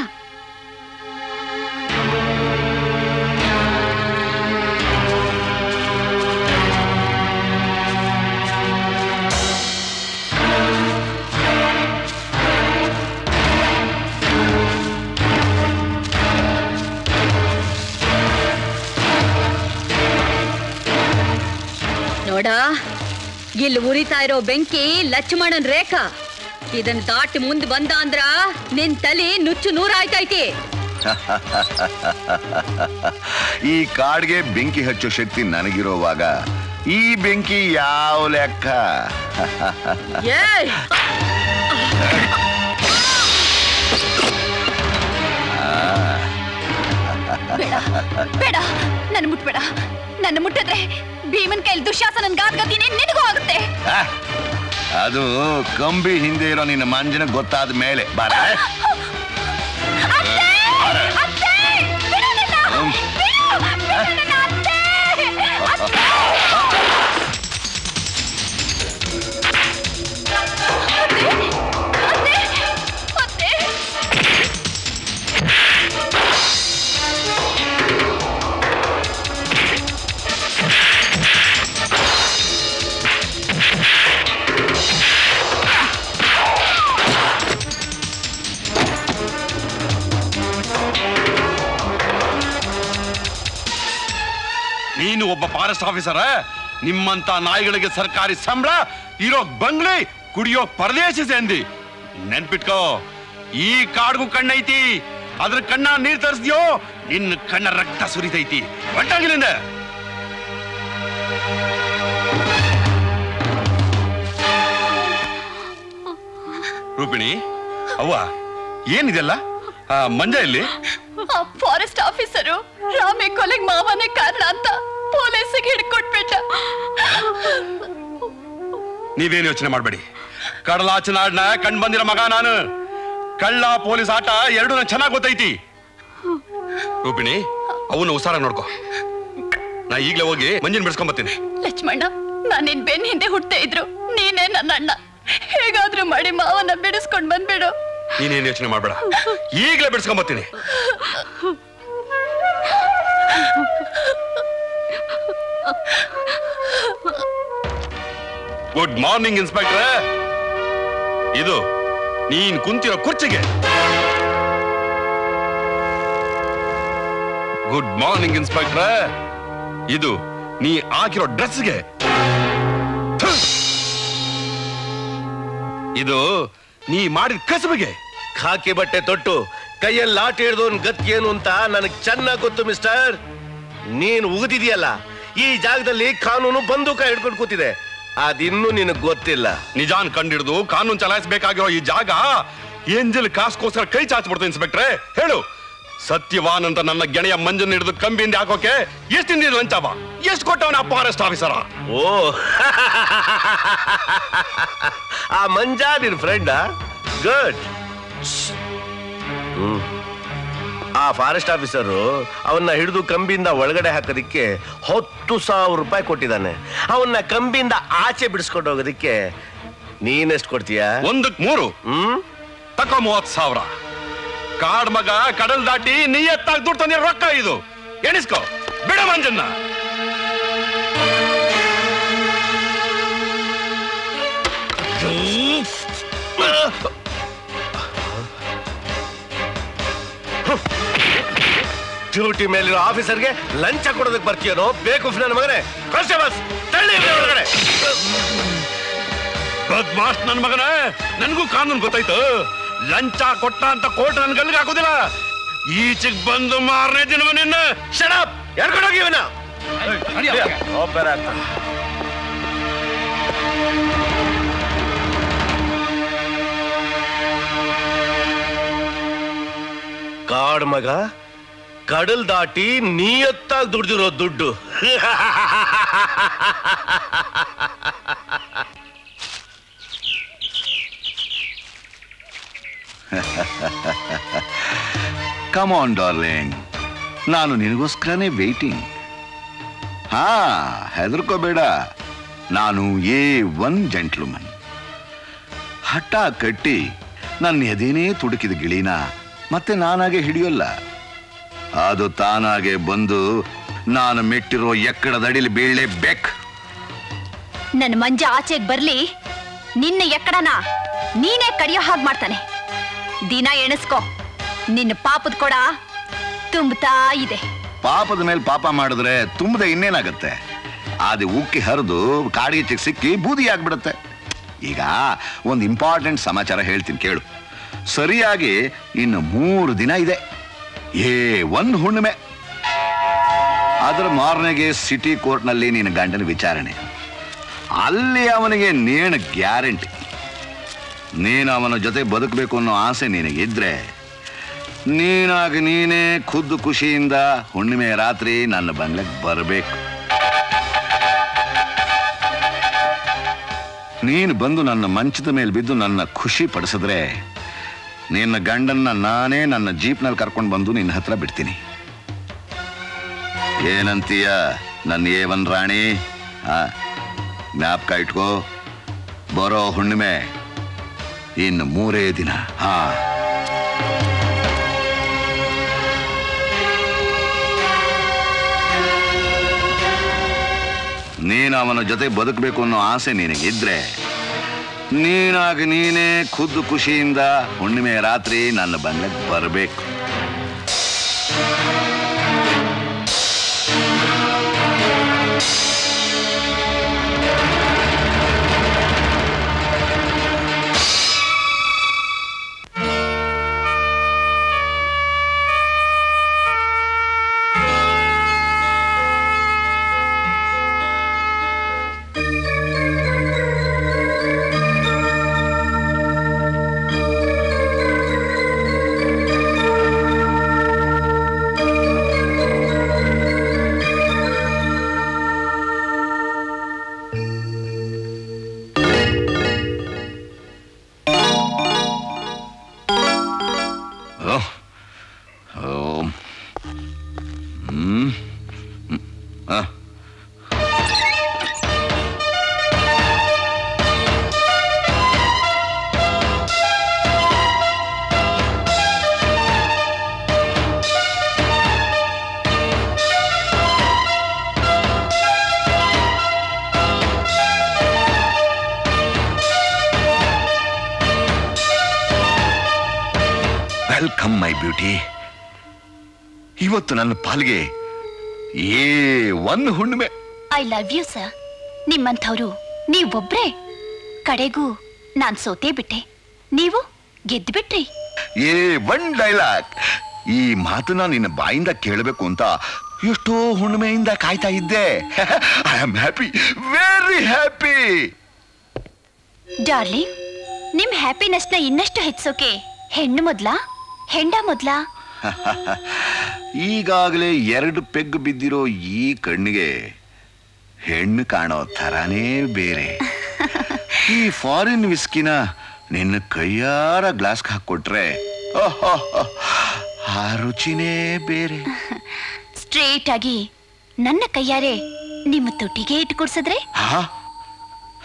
ನೋಡ ಇಲ್ಲಿ ಉರಿತಾ ಇರೋ ಬೆಂಕಿ ಲಕ್ಷ್ಮಣನ್ ರೇಖಾ ಇದನ್ ದಾಟಿ ಮುಂದ್ ಬಂದ ಅಂದ್ರ ನಿನ್ ತಲಿ ನುಚ್ಚು ನೂರಾಯ್ತೈತಿ ಈ ಕಾಡ್ಗೆ ಬೆಂಕಿ ಹಚ್ಚೋ ಶಕ್ತಿ ನನಗಿರೋವಾಗ ಈ ಬೆಂಕಿ ಯಾವ ಲೆಕ್ಕ ಏಯ್ ಬೇಡ ಬೇಡ ನನ್ನ ಮುಟ್ಬೇಡ ನನ್ನ ಮುಟ್ಟಿದ್ರೆ ಭೀಮನ್ ಕೈಲಿ ದುಶ್ಯಾಸನನ್ ಗಾದ್ಗತೀನಿ ನಿನಗೂ ಆಗುತ್ತೆ ಆ, ಅದು ಕಂಬಿ ಹಿಂದೆ ಇರೋ ನಿನ್ನ ಮಂಜನ ಗೊತ್ತಾದ ಮೇಲೆ ಬಾರ ಹ್ಮ್. ನೀನು ಒಬ್ಬ ಫಾರೆಸ್ಟ್ ಆಫೀಸರ ನಿಮ್ಮಂತ ನಾಯಿಗಳಿಗೆ ಸರ್ಕಾರಿ ಸಂಬಳ ಇರೋ ಬಂಗ್ಲೆ ಕುಡಿಯೋ ಪರದೇಶ ಸೇಂದಿ ನೆನ್ಪಿಟ್ಕೋ ಈ ಕಾಡ್ಗೂ ಕಣ್ಣೈತಿ ಅದ್ರ ಕಣ್ಣ ನೀರ್ ತರಿಸ್ದ್ಯೋ ನಿನ್ನ ಕಣ್ಣ ರಕ್ತ ಸುರಿತೈತಿ ಒಟ್ಟಾಗಿಲಿಂದ ರೂಪಿಣಿ ಅವ್ವ ಏನಿದೆಲ್ಲ ಆ, ಮಂಜ ಇಲ್ಲಿ ಆ ಫಾರೆಸ್ಟ್ ಆಫೀಸರು ರಾಮೆ ಕೊಲೆಗ್ ಮಾವನೇ ಕಾರಣ ಅಂತ ಪೊಲೀಸಿಗೆ ಹಿಡ್ಕೊಟ್ಬಿಟ್ಟ ನೀವೇನು ಯೋಚನೆ ಮಾಡಬೇಡಿ ಕಡಲಾಚನಾಡ್ನ ಕಣ್ ಬಂದಿರೋ ಮಗ ನಾನು ಕಳ್ಳ ಪೊಲೀಸ್ ಆಟ ಎರಡೂ ನಂಗೆ ಚೆನ್ನಾಗಿ ಗೊತ್ತೈತಿ ರೂಪಿಣಿ ಅವನ್ನ ಹುಷಾರಾಗಿ ನೋಡ್ಕೋ ನಾ ಈಗಲೇ ಹೋಗಿ ಮಂಜಿನ ಬಿಡಿಸ್ಕೊಂಬತ್ತೀನಿ ಲಕ್ಷ್ಮಣ್ಣ ನಾನ್ ನಿನ್ ಬೆನ್ ಹಿಂದೆ ಹುಟ್ಟೇ ಇದ್ರು ನೀನೇ ನನ್ನ ಅಣ್ಣ ಹೇಗಾದ್ರೂ ಮಾಡಿ ಮಾವನ ಬಿಡಿಸ್ಕೊಂಡ್ ಬಂದ್ಬಿಡು ನೀನೇನು ಯೋಚನೆ ಮಾಡಬೇಡ ಈಗಲೇ ಬಿಡಿಸ್ಕೊಂಬತ್ತೀನಿ ಗುಡ್ ಮಾರ್ನಿಂಗ್ ಇನ್ಸ್ಪೆಕ್ಟ್ರೆ ಇದು ನೀನ್ ಕುಂತಿರೋ ಕುರ್ಚಿಗೆ ಗುಡ್ ಮಾರ್ನಿಂಗ್ ಇನ್ಸ್ಪೆಕ್ಟ್ರೆ ಇದು ನೀ ಹಾಕಿರೋ ಡ್ರೆಸ್ಗೆ ಇದು ನೀ ಮಾಡಿದ ಕಸಬಿಗೆ ಖಾಕಿ ಬಟ್ಟೆ ತೊಟ್ಟು ಕೈಯಲ್ಲಿ ಲಾಟಿ ಹಿಡಿದವನ್ ಗತಿ ಏನು ಅಂತ ನನಗೆ ಚೆನ್ನಾಗಿ ಗೊತ್ತು ಮಿಸ್ಟರ್ ನೀನ್ ಉಗಿದಿದೆಯಲ್ಲ ಈ ಜಾಗದಲ್ಲಿ ಕಾನೂನು ಬಂದೂಕ ಹಿಡ್ಕೊಂಡು ಕೂತಿದೆ ಅದಿನ್ನೂ ನಿನಗ್ ಗೊತ್ತಿಲ್ಲ ನಿಜಾನ್ ಕಂಡಿಡ್ದು ಕಾನೂನು ಚಲಾಯಿಸಬೇಕಾಗಿರೋ ಈ ಜಾಗ ಏಂಜಲ್ ಕಾಸ್ಗೋಸ್ಕರ ಕೈ ಚಾಚ್ಬಿಡ್ತು ಇನ್ಸ್ಪೆಕ್ಟ್ರೆ ಹೇಳು ಸತ್ಯವಾನ್ ಅಂತ ನನ್ನ ಗೆಳೆಯ ಮಂಜನ್ ಹಿಡಿದು ಕಂಬಿಯಿಂದ ಹಾಕೋಕೆ ಎಷ್ಟು ತಿಂದಿದ್ ಲಂಚವ ಎಷ್ಟು ಕೊಟ್ಟವನ ಫಾರೆಸ್ಟ್ ಆಫೀಸರ ಓ ಆ ಮಂಜಾ ನಿನ್ ಫ್ರೆಂಡ್ ಗುಡ್ ಹ್ಮ್ ಆ ಫಾರೆಸ್ಟ್ ಆಫೀಸರು ಅವನ್ನ ಹಿಡಿದು ಕಂಬಿಯಿಂದ ಒಳಗಡೆ ಹಾಕೋದಿಕ್ಕೆ ಹತ್ತು ಸಾವಿರ ರೂಪಾಯಿ ಕೊಟ್ಟಿದ್ದಾನೆ ಅವನ್ನ ಕಂಬಿಯಿಂದ ಆಚೆ ಬಿಡಿಸ್ಕೊಂಡು ಹೋಗೋದಿಕ್ಕೆ ನೀನೆಷ್ಟು ಕೊಡ್ತೀಯ ಒಂದಕ್ ಮೂರು ಹ್ಮ್ ತಕೋ ಮೂವತ್ ಸಾವಿರ ಕಾಡ್ ಮಗ ಕಡಲ್ ದಾಟಿ ನಿಯತ್ತಾಗಿ ದುಡ್ಡು ತಂದಿರೋ ರೊಕ್ಕ ಇದು ಎಣಿಸ್ಕೋ ಬಿಡ ಮಂಜನ್ನ ಡ್ಯೂಟಿ ಮೇಲಿರೋ ಆಫೀಸರ್ಗೆ ಲಂಚ ಕೊಡೋದಕ್ಕೆ ಬರ್ತೀಯನೋ ಬೇಕು ನನ್ನ ಮಗನೇ ಕಾನ್ಸ್ಟೇಬಲ್ಸ್ ತಳ್ಳಿ ಇವ್ನ ಒಳಗಡೆ ಬದ್ಮಾಶ್ ನನ್ ಮಗನೇ ನನ್ಗೂ ಕಾನೂನು ಗೊತ್ತಾಯ್ತು ಲಂಚ ಕೊಟ್ಟ ಅಂತ ಕೋರ್ಟ್ ನನ್ ಗಲ್ಗೆ ಹಾಕೋದಿಲ್ಲ ಈಚೆಗ್ ಬಂದು ಮಾರನೇ ದಿನವ ನಿನ್ನ ಶಡಪ್ ಎರ್ಕೊಂಡೋಗಿ ಇವನ ಕಾಡ್ ಮಗ ಕಡಲ್ ದಾಟಿ ನಿಯತ್ತಾಗಿ ದುಡ್ದಿರೋ ದುಡ್ಡು ಕಮ್ ಆನ್ ಡಾರ್ಲಿಂಗ್ ನಾನು ನಿನಗೋಸ್ಕರನೇ ವೇಟಿಂಗ್ ಹಾ ಹೆದರ್ಕೋಬೇಡ ನಾನು ಎ ಒನ್ ಜೆಂಟ್ಲುಮನ್ ಹಠ ಕಟ್ಟಿ ನನ್ನ ಎದೇನೇ ತುಡುಕಿದ ಗಿಳಿನ ಮತ್ತೆ ನಾನಾಗೆ ಹಿಡಿಯೋಲ್ಲ ಅದು ತಾನಾಗೆ ಬಂದು ನಾನು ಮೆಟ್ಟಿರೋ ಎಕ್ಕಡದ ಅಡಿಲಿ ಬೀಳಲೇಬೇಕು ನನ್ನ ಮಂಜ ಆಚೆಗ್ ಬರ್ಲಿ ನಿನ್ನ ಎಕ್ಕಡನ ನೀನೇ ಕಡಿಯೋ ಹಾಗೆ ಮಾಡ್ತಾನೆ ದಿನ ಎಣಿಸ್ಕೋ ನಿನ್ನ ಪಾಪದ ಕೊಡ ತುಂಬುತ್ತಾ ಇದೆ ಪಾಪದ ಮೇಲೆ ಪಾಪ ಮಾಡಿದ್ರೆ ತುಂಬದೆ ಇನ್ನೇನಾಗತ್ತೆ ಅದು ಉಕ್ಕಿ ಹರಿದು ಕಾಡಿಗೆ ಸಿಕ್ಕಿ ಬೂದಿ ಆಗ್ಬಿಡುತ್ತೆ ಈಗ ಒಂದು ಇಂಪಾರ್ಟೆಂಟ್ ಸಮಾಚಾರ ಹೇಳ್ತೀನಿ ಕೇಳು ಸರಿಯಾಗಿ ಇನ್ನು ಮೂರು ದಿನ ಇದೆ ಏ ಒಂದು ಹುಣ್ಣಿಮೆ ಅದರ ಮಾರನೆಗೆ ಸಿಟಿ ಕೋರ್ಟ್ನಲ್ಲಿ ನಿನ್ನ ಗಂಡನ ವಿಚಾರಣೆ ಅಲ್ಲಿ ಅವನಿಗೆ ನೇಣು ಗ್ಯಾರಂಟಿ ನೀನು ಅವನ ಜೊತೆ ಬದುಕಬೇಕು ಅನ್ನೋ ಆಸೆ ನಿನಗಿದ್ರೆ ನೀನಾಗಿ ನೀನೇ ಖುದ್ದು ಖುಷಿಯಿಂದ ಹುಣ್ಣಿಮೆ ರಾತ್ರಿ ನನ್ನ ಬಂಗ್ಲೆಗೆ ಬರಬೇಕು ನೀನು ಬಂದು ನನ್ನ ಮಂಚದ ಮೇಲೆ ಬಿದ್ದು ನನ್ನ ಖುಷಿ ಪಡಿಸಿದ್ರೆ ನಿನ್ನ ಗಂಡನ್ನ ನಾನೇ ನನ್ನ ಜೀಪ್ನಲ್ಲಿ ಕರ್ಕೊಂಡು ಬಂದು ನಿನ್ನ ಹತ್ರ ಬಿಡ್ತೀನಿ ಏನಂತೀಯ ನನ್ನ ಏವನ್ ರಾಣಿ ಆ, ಜ್ಞಾಪಕ ಇಟ್ಕೋ ಬರೋ ಹುಣ್ಣಿಮೆ ಇನ್ನು ಮೂರೇ ದಿನ ಹಾ ನೀನು ಅವನ ಜೊತೆ ಬದುಕಬೇಕು ಅನ್ನೋ ಆಸೆ ನಿನಗಿದ್ರೆ ನೀನಾಗಿ ನೀನೇ ಖುದ್ದು ಖುಷಿಯಿಂದ ಹುಣ್ಣಿಮೆ ರಾತ್ರಿ ನನ್ನ ಬಂಗ್ಲೆಗೆ ಬರಬೇಕು ಓ ಓ ಹ್ಮ್ ಹ್ಮ್. ಆ ವೆಲ್ಕಮ್ ಮೈ ಬ್ಯೂಟಿ ಇವತ್ತು ನನ್ನ ಪಾಲ್ಗೆ ಏ ಒಂದು ಹುಣ್ಣಿಮೆ ಐ ಲವ್ ಯು ಸರ್ ನಿಮ್ಮಂಥವ್ರು ನೀವೊಬ್ರೇ ಕಡೆಗೂ ನಾನ್ ಸೋತೇ ಬಿಟ್ಟೆ ನೀವು ಗೆದ್ದು ಬಿಟ್ರಿ ಏ ಒನ್ ಡೈಲಾಗ್ ಈ ಮಾತನ್ನ ನಿನ್ನ ಬಾಯಿಂದ ಕೇಳಬೇಕು ಅಂತ ಎಷ್ಟೋ ಹುಣ್ಣಿಮೆಯಿಂದ ಕಾಯ್ತಾ ಇದ್ದೆ I am happy very happy darling ನಿಮ್ ಹ್ಯಾಪಿನೆಸ್ನ ಇನ್ನಷ್ಟು ಹೆಚ್ಚೋಕೆ ಹೆಣ್ಣು ಮೊದ್ಲಾ ಹೆಂಡ ಮೊದ್ಲಾ ಈಗಾಗಲೇ ಎರಡು ಪೆಗ್ ಬಿದ್ದಿರೋ ಈ ಕಣ್ಣಿಗೆ ಹೆಣ್ಣು ಕಾಣೋ ಥರಾನೇ ಬೇರೆ ಈ ಫಾರಿನ್ ವಿಸ್ಕಿನ ನಿನ್ನ ಕೈಯಾರ ಗ್ಲಾಸ್ಗೆ ಹಾಕೊಟ್ರೆ ಓಹೋ ಆ ರುಚಿನೇ ಬೇರೆ ಸ್ಟ್ರೇಟ್ ಆಗಿ ನನ್ನ ಕೈಯಾರೆ ನಿಮ್ಮ ತುಟಿಗೆ ಇಟ್ಟು ಕೊಡ್ಸಿದ್ರೆ ಹಾ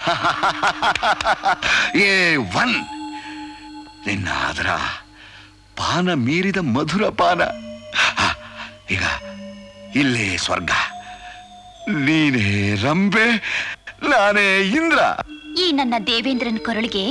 ಏ ಒನ್ ನಿನ್ನ ಆದರ ಪಾನ ಮೀರಿದ ಮಧುರ ಪಾನ ಆ, ಈಗ ಇಲ್ಲೇ ಸ್ವರ್ಗ ನೀನೇ ರಂಬೆ ನಾನೇ ಇಂದ್ರ ಈ ನನ್ನ ದೇವೇಂದ್ರನ ಕೊರಳಿಗೆ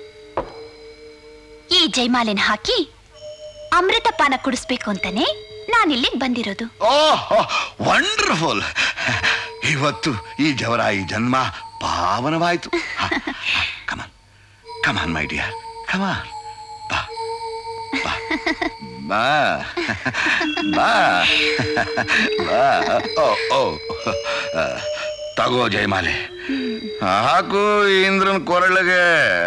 ಈ ಜೈಮಾಲೆನ ಹಾಕಿ ಅಮೃತ ಪಾನ ಕುಡಿಸ್ಬೇಕು ಅಂತಾನೆ ನಾನಿಲ್ಲಿಗೆ ಬಂದಿರೋದು ಓಹ್ ವಂಡರ್ಫುಲ್ ಇವತ್ತು ಈ ಜವರಾಯಿ ಜನ್ಮ ಪಾವನವಾಯಿತು ಕಮಾನ್ ಕಮಾನ್ ಮೈ ಡಿಯರ್ ಕಮಾನ್ ಬಾ ಬಾ ಬಾ ಬಾ ಬಾ ಓ ಓ ಆ, ತಗೋ ಜಯಮಾಲೆ ಹಾಕು ಈ ಇಂದ್ರನ್ ಕೊರಳಿಗೆ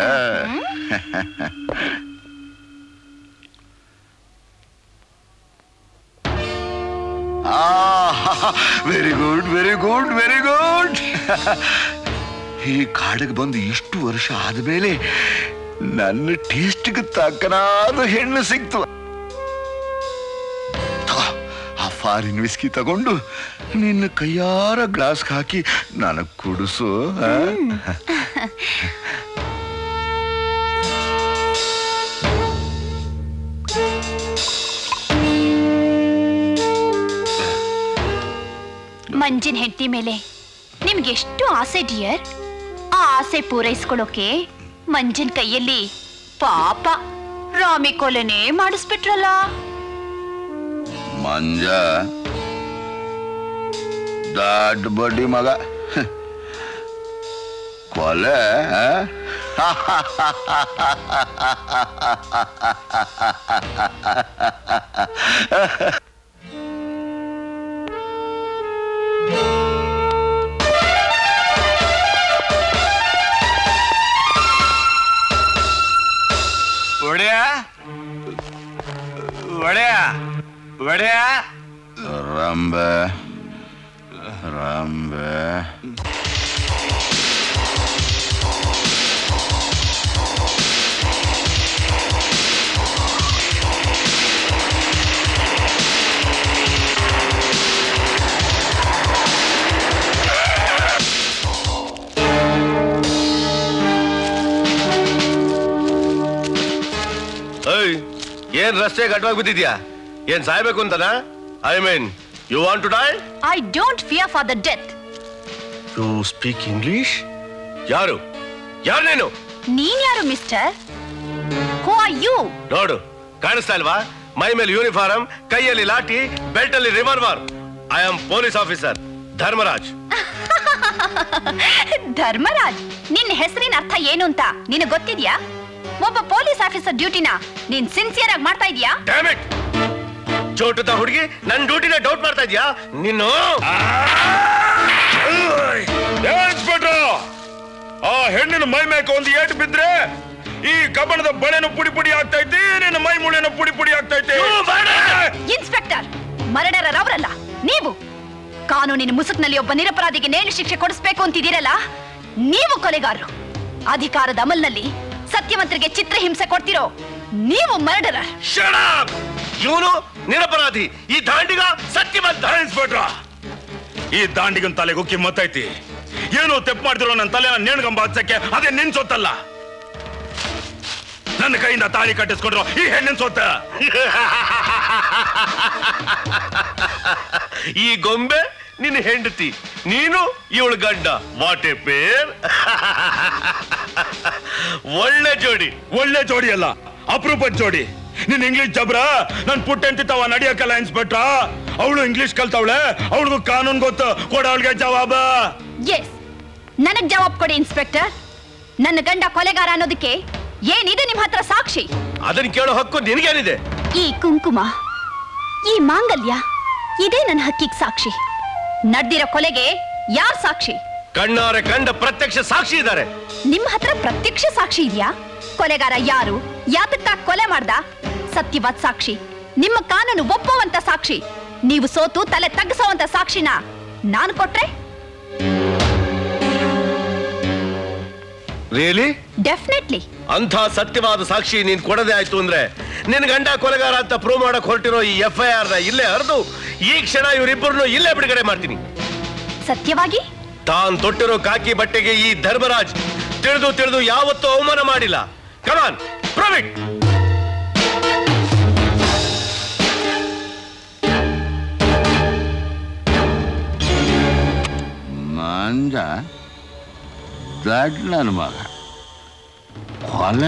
very good very good very good ಈ ಕಾಡಿಗೆ ಬಂದು ಇಷ್ಟು ವರ್ಷ ಆದ್ಮೇಲೆ ನನ್ನ ಟೇಸ್ಟ್ಗೆ ತಕ್ಕನಾದ ಹೆಣ್ಣು ಸಿಕ್ತು ತಗೋ, ಆ ಫಾರಿನ್ ವಿಸ್ಕಿ ತಗೊಂಡು ನಿನ್ನ ಕೈಯಾರ ಗ್ಲಾಸ್ಗೆ ಹಾಕಿ ನನಗೆ ಕುಡಿಸು ಆ? ಮಂಜಿನ ಹೆಂಡತಿ ಮೇಲೆ ನಿಮ್ಗೆ ಎಷ್ಟು ಆಸೆ ಡಿಯರ್ ಆ ಆಸೆ ಪೂರೈಸ್ಕೊಳ್ಳೋಕೆ ಮಂಜಿನ ಕೈಯಲ್ಲಿ ಪಾಪ ರಾಮಿ ಕೊಲೆನೇ ಮಾಡಿಸ್ಬಿಟ್ರಲ್ಲ ಮಂಜ ದೊಡ್ಡ ಬಡ್ಡಿ ಮಗ ಕೊಲೆ ಆ? ಒಡೆಯ ಒಡೆಯ ಒಡೆಯ ರಂಬೆ ರಂಬೆ ಏಯ್ ಏನ್ ರಸ್ತೆ ಗಡ್ವಾಗಿ ಬಿದ್ದಿದ್ಯಾ ಏನ್ ಸಾಯ್ಬೇಕು ಅಂತನಾ I mean you want to die I don't fear for the death you speak English ಯಾರು ಯಾರು ನೀನು ನೀನ್ ಯಾರು ಮಿಸ್ಟರ್ ಹೂ ಆರ್ ಯು ನೋಡು ಕಾಣಿಸ್ತಾ ಇಲ್ವಾ ಮೈ ಮೇಲೆ ಯೂನಿಫಾರ್ಮ್ ಕೈಯಲ್ಲಿ ಲಾಠಿ ಬೆಲ್ಟ್ ಅಲ್ಲಿ revolver I am police officer Dharmaraj Dharmaraj ನಿನ್ನ ಹೆಸರಿನ ಅರ್ಥ ಏನು ಅಂತ ನಿನಗೆ ಗೊತ್ತಿದ್ಯಾ ಒಬ್ಬ ಪೊಲೀಸ್ ಆಫೀಸರ್ ಡ್ಯೂಟಿನ ನೀನ್ ಸಿನ್ಸಿಯರ್ ಆಗಿ ಮಾಡ್ತಾ ಇದೀಯಾ ಡ್ಯಾಮ್ ಇಟ್ ಚೋಟದ ಹುಡುಗಿ ನನ್ ಡ್ಯೂಟಿನ ಡೌಟ್ ಮಾಡ್ತಾ ಇದ್ಯಾ ನಿನ್ನು ಇನ್ಸ್ಪೆಕ್ಟ್ರು ಆ ಹೆಣ್ಣಿನ ಮೈ ಮೇಕ ಒಂದು ಏಟು ಬಿದ್ರೆ ಈ ಕಬ್ಬಣದ ಬಳೆನು ಪುಡಿ ಪುಡಿ ಆಗ್ತಾ ಐತಿ ನಿನ್ನ ಮೈ ಮುಳೆನು ಪುಡಿ ಪುಡಿ ಆಗ್ತಾ ಐತಿ ಇನ್ಸ್ಪೆಕ್ಟರ್ ಮರಡರರ್ ಅವರಲ್ಲ ನೀವು ಕಾನೂನಿನ ಮುಸುಕ್ನಲ್ಲಿ ಒಬ್ಬ ನಿರಪರಾಧಿಗೆ ನೇಣು ಶಿಕ್ಷೆ ಕೊಡಿಸ್ಬೇಕು ಅಂತಿದ್ದೀರಲ್ಲ ನೀವು ಕೊಲೆಗಾರರು ಅಧಿಕಾರದ ಅಮಲ್ನಲ್ಲಿ ಸತ್ಯವಂತರಿಗೆ ಚಿತ್ರಹಿಂಸೆ ಕೊಡ್ತಿರೋ ನೀವು ಮರ್ಡರರ್ ಇವನು ನಿರಪರಾಧಿ ಈ ದಾಂಡಿಗ ಸತ್ಯವಂತ ಇನ್ಸ್ಪೆಕ್ಟ್ರ ಈ ದಾಂಡಿಗನ್ ತಲೆಗೂ ಕಿಮ್ಮತ್ತೈತಿ ಏನು ತೆಪ್ಪು ಮಾಡ್ತಿರೋ ನನ್ನ ತಲೆ ನೇಣ್ಗಂಬ ಹಚ್ಚಕ್ಕೆ ಅದೇ ನಿನ್ ಸೊತ್ತಲ್ಲ ನನ್ನ ಕೈಯಿಂದ ತಾಳಿ ಕಟ್ಟಿಸ್ಕೊಂಡ್ರು ಈ ಹೆಣ್ಣಿನ ಸೊತ್ತ ಈ ಗೊಂಬೆ ನಿನ್ನ ಹೆಂಡತಿ ನೀನು ಇವಳು ಗಂಡ ವಾಟ್ ಎ ಪೇರ್ ಒಳ್ಳೆ ಜೋಡಿ ಒಳ್ಳೆ ಜೋಡಿ ಅಲ್ಲ ಅಪರೂಪದ ಜೋಡಿ ನಿನ್ ಇಂಗ್ಲಿಷ್ ಜಬ್ರ ನನ್ ಪುಟ್ಟಂತಿ ತಾವ ನಡಿಯಕ್ಕಲ್ಲ ಇನ್ಸ್ಪೆಕ್ಟ್ರ ಅವಳು ಇಂಗ್ಲಿಷ್ ಕಲ್ತವಳೆ ಅವಳಿಗೂ ಕಾನೂನ್ ಗೊತ್ತು ಕೊಡ ಅವಳಿಗೆ ಜವಾಬ ಎಸ್ ನನಗ್ ಜವಾಬ್ ಕೊಡಿ ಇನ್ಸ್ಪೆಕ್ಟರ್ ನನ್ನ ಗಂಡ ಕೊಲೆಗಾರ ಅನ್ನೋದಕ್ಕೆ ಏನಿದೆ ನಿಮ್ ಹತ್ರ ಸಾಕ್ಷಿ ಅದನ್ನ ಕೇಳೋ ಹಕ್ಕು ನಿನಗೇನಿದೆ ಈ ಕುಂಕುಮ ಈ ಮಾಂಗಲ್ಯ ಇದೇ ನನ್ನ ಹಕ್ಕಿಗ್ ಸಾಕ್ಷಿ ನಡ್ದಿರೋ ಕೊಲೆಗೆ ಯಾರ್ ಸಾಕ್ಷಿ ಕಣ್ಣಾರೆ ಕಂಡ ಪ್ರತ್ಯಕ್ಷ ಸಾಕ್ಷಿ ಇದ್ದಾರೆ ನಿಮ್ ಹತ್ರ ಪ್ರತ್ಯಕ್ಷ ಸಾಕ್ಷಿ ಇದೆಯಾ ಕೊಲೆಗಾರ ಯಾರು ಯಾತಕ್ಕ ಕೊಲೆ ಮಾಡ್ದ ಸತ್ಯವಾದ ಸಾಕ್ಷಿ ನಿಮ್ಮ ಕಾನೂನು ಒಪ್ಪುವಂತ ಸಾಕ್ಷಿ ನೀವು ಸೋತು ತಲೆ ತಗ್ಗಿಸುವಂತ ಸಾಕ್ಷಿನ ನಾನು ಕೊಟ್ರೆ ರಿಯಲಿ ಡೆಫಿನೆಟ್ಲಿ ಅಂಥ ಸತ್ಯವಾದ ಸಾಕ್ಷಿ ನೀನ್ ಕೊಡದೆ ಆಯ್ತು ಅಂದ್ರೆ ನಿನ್ ಗಂಡ ಕೊಲೆಗಾರ ಅಂತ ಪ್ರೂವ್ ಮಾಡಕ್ ಹೊರಟಿರೋ ಈ ಎಫ್ ಐ ಆರ್ ನ ಇಲ್ಲೇ ಹರಿದು ಈ ಕ್ಷಣ ಇವರಿಬ್ಬರನ್ನು ಇಲ್ಲೇ ಬಿಡುಗಡೆ ಮಾಡ್ತೀನಿ ಸತ್ಯವಾಗಿ ತಾನ್ ತೊಟ್ಟಿರೋ ಕಾಕಿ ಬಟ್ಟೆಗೆ ಈ ಧರ್ಮರಾಜ್ ತಿಳಿದು ತಿಳಿದು ಯಾವತ್ತೂ ಅವಮಾನ ಮಾಡಿಲ್ಲ ಕಮಾನ್ ಪ್ರವಿಟ್ ಮಂಜ ದಡ್ ನನ್ನ ಮಗ ಕೊಲೆ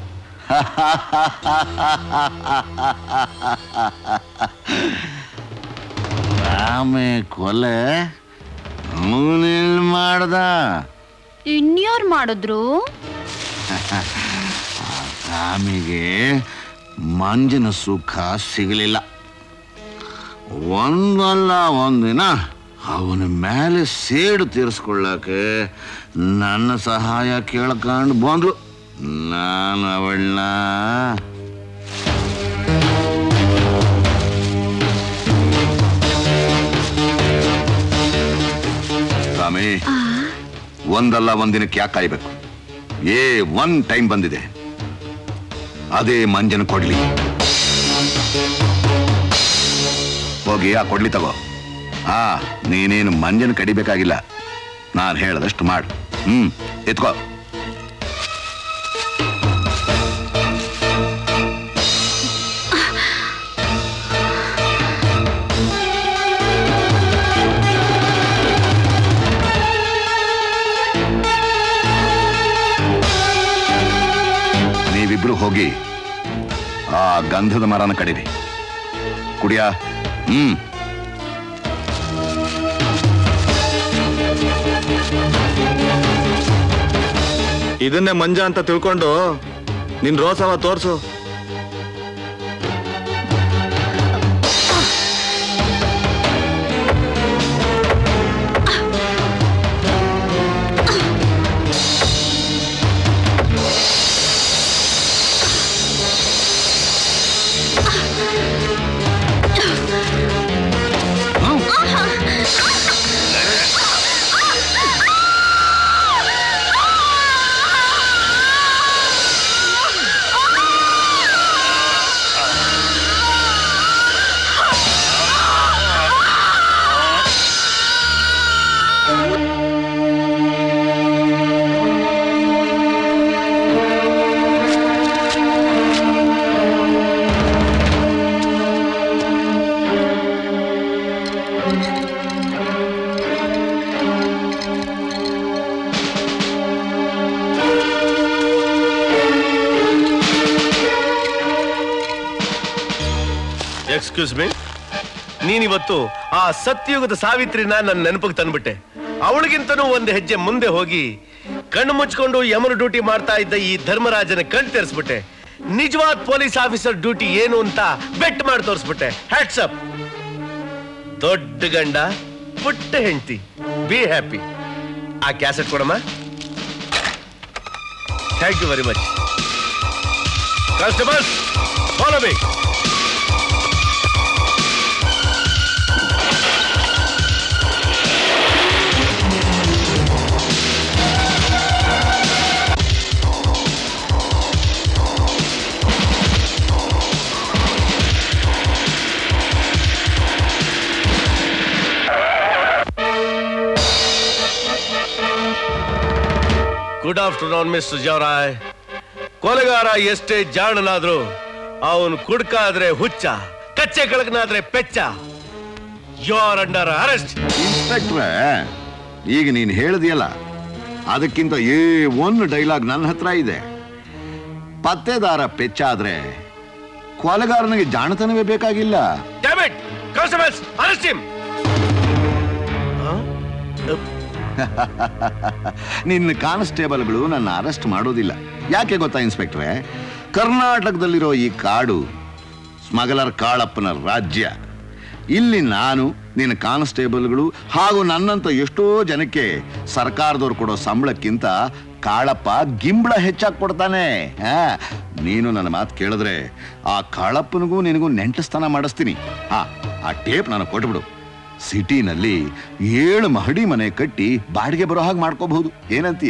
ರಾಮೆ ಕೊಲೆ ಅವನಿಲ್ ಮಾಡ್ದ ಇನ್ಯಾರು ಮಾಡಿದ್ರು ರಾಮಿಗೆ ಮಂಜಿನ ಸುಖ ಸಿಗಲಿಲ್ಲ ಒಂದಲ್ಲ ಒಂದಿನ ಅವನ ಮೇಲೆ ಸೇಡು ತೀರಿಸ್ಕೊಳ್ಳಕ್ಕೆ ನನ್ನ ಸಹಾಯ ಕೇಳ್ಕೊಂಡು ಬಂದ್ಲು ನಾನು ಅವಳನ್ನ ಸ್ವಾಮಿ ಒಂದಲ್ಲ ಒಂದಿನಕ್ಕೆ ಯಾಕೆ ಕಾಯ್ಬೇಕು ಏ ಒನ್ ಟೈಮ್ ಬಂದಿದೆ ಅದೇ ಮಂಜನ ಕೊಡ್ಲಿ ಹೋಗಿ ಆ ಕೊಡ್ಲಿ ತಗೋ ಆ ನೀನೇನು ಮಂಜನ ಕಡಿಬೇಕಾಗಿಲ್ಲ ನಾನು ಹೇಳದಷ್ಟು ಮಾಡು ಹ್ಮ್ ಎತ್ಕೋ ನೀವಿಬ್ರು ಹೋಗಿ ಆ ಗಂಧದ ಮರನ ಕಡಿರಿ ಕುಡಿಯ ಹ್ಮ್ ಇದನ್ನೇ ಮಂಜ ಅಂತ ತಿಳ್ಕೊಂಡು ನಿನ್ ರೋಸವ ತೋರ್ಸು ಎಕ್ಸ್ಕ್ಯೂಸ್ ಮೀ ನೀನಿವತ್ತು ಆ ಸತ್ಯಯುಗದ ಸಾವಿತ್ರಿನ ನನ್ನ ನೆನಪಿಗೆ ತಂದ್ಬಿಟ್ಟೆ ಅವಳಿಗಿಂತನೂ ಒಂದು ಹೆಜ್ಜೆ ಮುಂದೆ ಹೋಗಿ ಕಣ್ಣು ಮುಚ್ಕೊಂಡು ಯಮನ ಡ್ಯೂಟಿ ಮಾಡ್ತಾ ಇದ್ದ ಈ ಧರ್ಮರಾಜನ ಕಣ್ ತೆರೆಸ್ಬಿಟ್ಟೆ ನಿಜವಾದ ಪೊಲೀಸ್ ಆಫೀಸರ್ ಡ್ಯೂಟಿ ಏನು ಅಂತ ಬೆಟ್ ಮಾಡಿ ತೋರಿಸ್ಬಿಟ್ಟೆ ಹ್ಯಾಟ್ಸ್ ಅಪ್ ದೊಡ್ಡ ಗಂಡ ಪುಟ್ಟ ಹೆಂಡತಿ ಬಿ ಹ್ಯಾಪಿ ಆ ಕ್ಯಾಸೆಟ್ ಕೊಡಮ್ಮ thank you very much constables follow me good afternoon mister Javaray ಕೊಲೆಗಾರ ಎಷ್ಟೇ ಜಾಣನಾದ್ರೂ ಅವನು ಕುಡ್ಕಾದ್ರೆ ಹುಚ್ಚ ಕಚ್ಚೆ ಕಳಕನಾದ್ರೆ ಪೆಚ್ಚ ಯು ಆರ್ ಅಂಡರ್ ಅರೆಸ್ಟ್ ಇನ್ಸ್ಪೆಕ್ಟ್ರೆ ಈಗ ನೀನು ಹೇಳಿದೆಯಲ್ಲ ಅದಕ್ಕಿಂತ ಏ ಒಂದು ಡೈಲಾಗ್ ನನ್ನ ಹತ್ರ ಇದೆ ಪತ್ತೆದಾರ ಪೆಚ್ಚಾದ್ರೆ ಕೊಲೆಗಾರನಿಗೆ ಜಾಣತನವೇ ಬೇಕಾಗಿಲ್ಲ ಡ್ಯಾಮಿಟ್ ಕಾನ್ಸ್ಟೇಬಲ್ಸ್ ಅರೆಸ್ಟ್ ಹಿಮ್ ನಿನ್ನ ಕಾನ್ಸ್ಟೇಬಲ್ಗಳು ನನ್ನ ಅರೆಸ್ಟ್ ಮಾಡೋದಿಲ್ಲ ಯಾಕೆ ಗೊತ್ತಾ ಇನ್ಸ್ಪೆಕ್ಟ್ರೆ ಕರ್ನಾಟಕದಲ್ಲಿರೋ ಈ ಕಾಡು ಸ್ಮಗಲರ್ ಕಾಳಪ್ಪನ ರಾಜ್ಯ ಇಲ್ಲಿ ನಾನು ನಿನ್ನ ಕಾನ್ಸ್ಟೇಬಲ್ಗಳು ಹಾಗೂ ನನ್ನಂತ ಎಷ್ಟೋ ಜನಕ್ಕೆ ಸರ್ಕಾರದವ್ರು ಕೊಡೋ ಸಂಬಳಕ್ಕಿಂತ ಕಾಳಪ್ಪ ಗಿಂಬಳ ಹೆಚ್ಚಾಗಿ ಕೊಡ್ತಾನೆ ಆ, ನೀನು ನನ್ನ ಮಾತು ಕೇಳಿದ್ರೆ ಆ ಕಾಳಪ್ಪನಿಗೂ ನಿನಗೂ ನೆಂಟಸ್ಥಾನ ಮಾಡಿಸ್ತೀನಿ ಹಾ ಆ ಟೇಪ್ ನನಗೆ ಕೊಟ್ಬಿಡು ಸಿಟಿನಲ್ಲಿ ಏಳು ಮಹಡಿ ಮನೆ ಕಟ್ಟಿ ಬಾಡಿಗೆ ಬರೋ ಹಾಗೆ ಮಾಡ್ಕೋಬಹುದು ಏನಂತೀಯ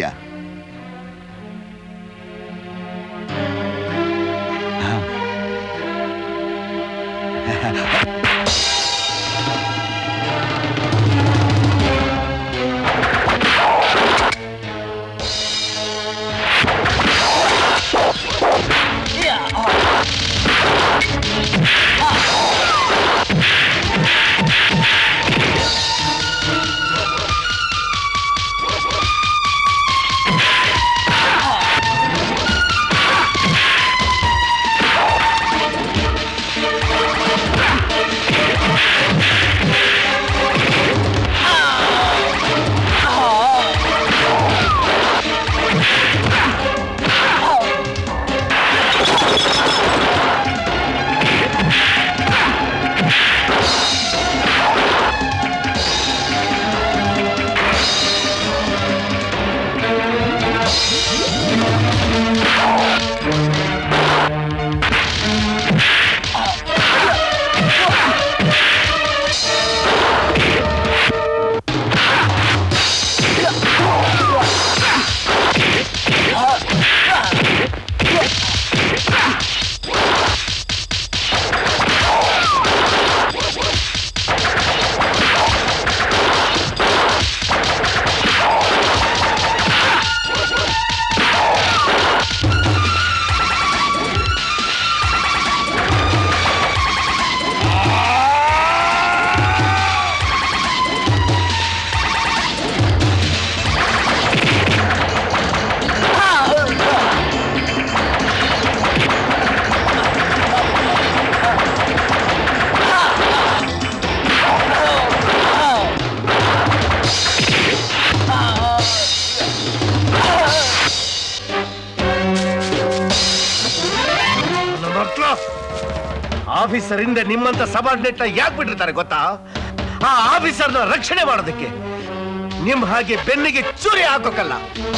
ಆಫೀಸರ್ ಇಂದ ನಿಮ್ಮಂತ ಸಬಾರ್ಡಿನೇಟ್ ಯಾಕೆ ಬಿಟ್ಟಿರ್ತಾರೆ ಗೊತ್ತಾ ಆ ಆಫೀಸರ್ನ ರಕ್ಷಣೆ ಮಾಡೋದಕ್ಕೆ ನಿಮ್ ಹಾಗೆ ಬೆನ್ನಿಗೆ ಚೂರಿ ಹಾಕೋಕಲ್ಲ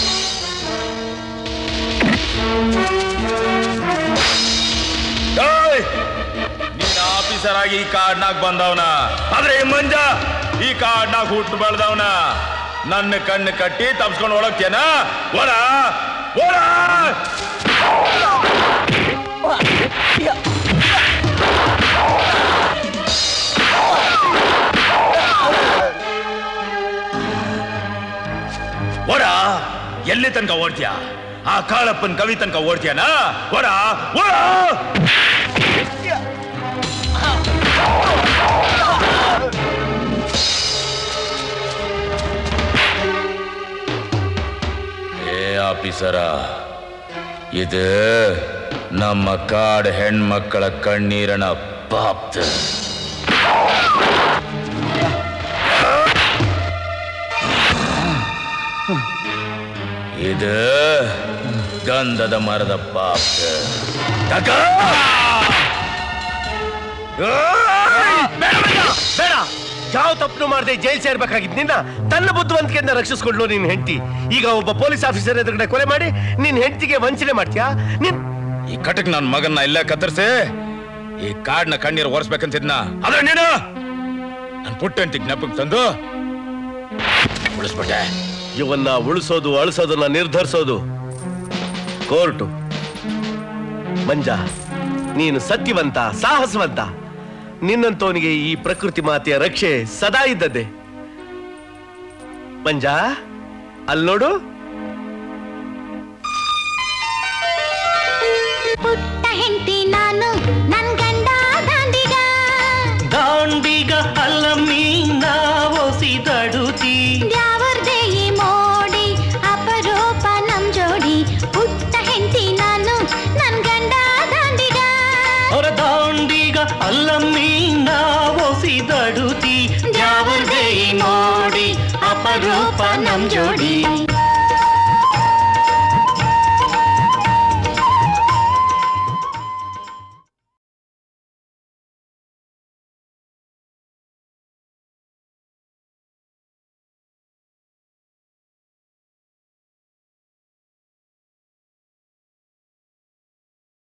ಏಯ್! ನೀನ್ ಆಫೀಸರ್ ಆಗಿ ಈ ಕಾಡ್ನಾಗ ಬಂದವನ ಆದ್ರೆ ಈ ಮಂಜ ಈ ಕಾಡ್ನಾಗ ಹುಟ್ಟು ಬೆಳ್ದವನ ನನ್ನ ಕಣ್ಣು ಕಟ್ಟಿ ತಪ್ಸ್ಕೊಂಡು ಒಳಗ್ತೇನ ಒಳ ಒಳ ಒಡ ಎಲ್ಲಿ ತನಕ ಓಡ್ತೀಯ ಆ ಕಾಳಪ್ಪನ್ ಕವಿ ತನಕ ಓಡ್ತೀಯನ ಒಡ ಒಡ ಏ ಆಫೀಸರ ಇದು ನಮ್ಮ ಕಾಡ್ ಹೆಣ್ಮಕ್ಕಳ ಕಣ್ಣೀರನ ಪಾಪ್ತ ಇದು ಗಂಧದ ಮರದ ಪಾಪ್ತ ತಕ! ಬೇಡ ಯಾವ ತಪ್ಪು ಮಾಡದೆ ಜೈಲ್ ಸೇರ್ಬೇಕಾಗಿದ್ ನಿನ್ನ ತನ್ನ ಬುದ್ಧಿವಂತಿಕೆಯಿಂದ ರಕ್ಷಿಸ್ಕೊಂಡ್ಲು ನಿನ್ ಹೆಂಡತಿ ಈಗ ಒಬ್ಬ ಪೊಲೀಸ್ ಆಫೀಸರ್ ಎದುರುಗಡೆ ಕೊಲೆ ಮಾಡಿ ನಿನ್ ಹೆಂಡತಿಗೆ ವಂಚನೆ ಮಾಡ್ತೀಯಾ ನಿನ್ ಈ ಕಟಕ್ ನನ್ನ ಮಗನ್ನ ಇಲ್ಲೇ ಕತ್ತರಿಸಿ ಈ ಕಾಡ್ನ ಕಣ್ಣೀರು ಒರೆಸ್ಬೇಕಂತಿದ್ನ ಆದ್ರೆ ನೀನು ನನ್ ಪುಟ್ಟ ಅಂತಿ ಜ್ಞಾಪಕ ತಂದು ಉಳಿಸ್ಬಿಟ್ಟೆ ಇವನ್ನ ಉಳಿಸೋದು ಅಳಿಸೋದನ್ನ ನಿರ್ಧರಿಸೋದು ಕೋರ್ಟು ಮಂಜ ನೀನು ಸತ್ಯವಂತ ಸಾಹಸವಂತ ನಿನ್ನಂತವನಿಗೆ ಈ ಪ್ರಕೃತಿ ಮಾತೆಯ ರಕ್ಷೆ ಸದಾ ಇದ್ದದ್ದೇ ಮಂಜ ಅಲ್ಲಿ ನೋಡು ಪುಟ್ಟ ಹೆಂಡತಿ ನಾನು ನನ್ ಗಂಡ ದಾಂಡಿಗ ದಾಂಡಿಗ ಅಲ್ಲ ಮೀನಾವೋಸಿದಡುತ್ತಿ ದ್ಯಾವರ್ದೆ ಈ ಮೋಡಿ ಅಪರೂಪ ನಮ್ ಜೋಡಿ ಪುಟ್ಟ ಹೆಂಡತಿ ನಾನು ನನ್ ಗಂಡ ದಾಂಡಿಗ ಅವರ ದಾಂಡಿಗ ಅಲ್ಲ ಮೀನಾವೋಸಿದಡುತ್ತಿ ದ್ಯಾವರ್ದೇ ನೋಡಿ ಅಪರೂಪ ನಮ್ ಜೋಡಿ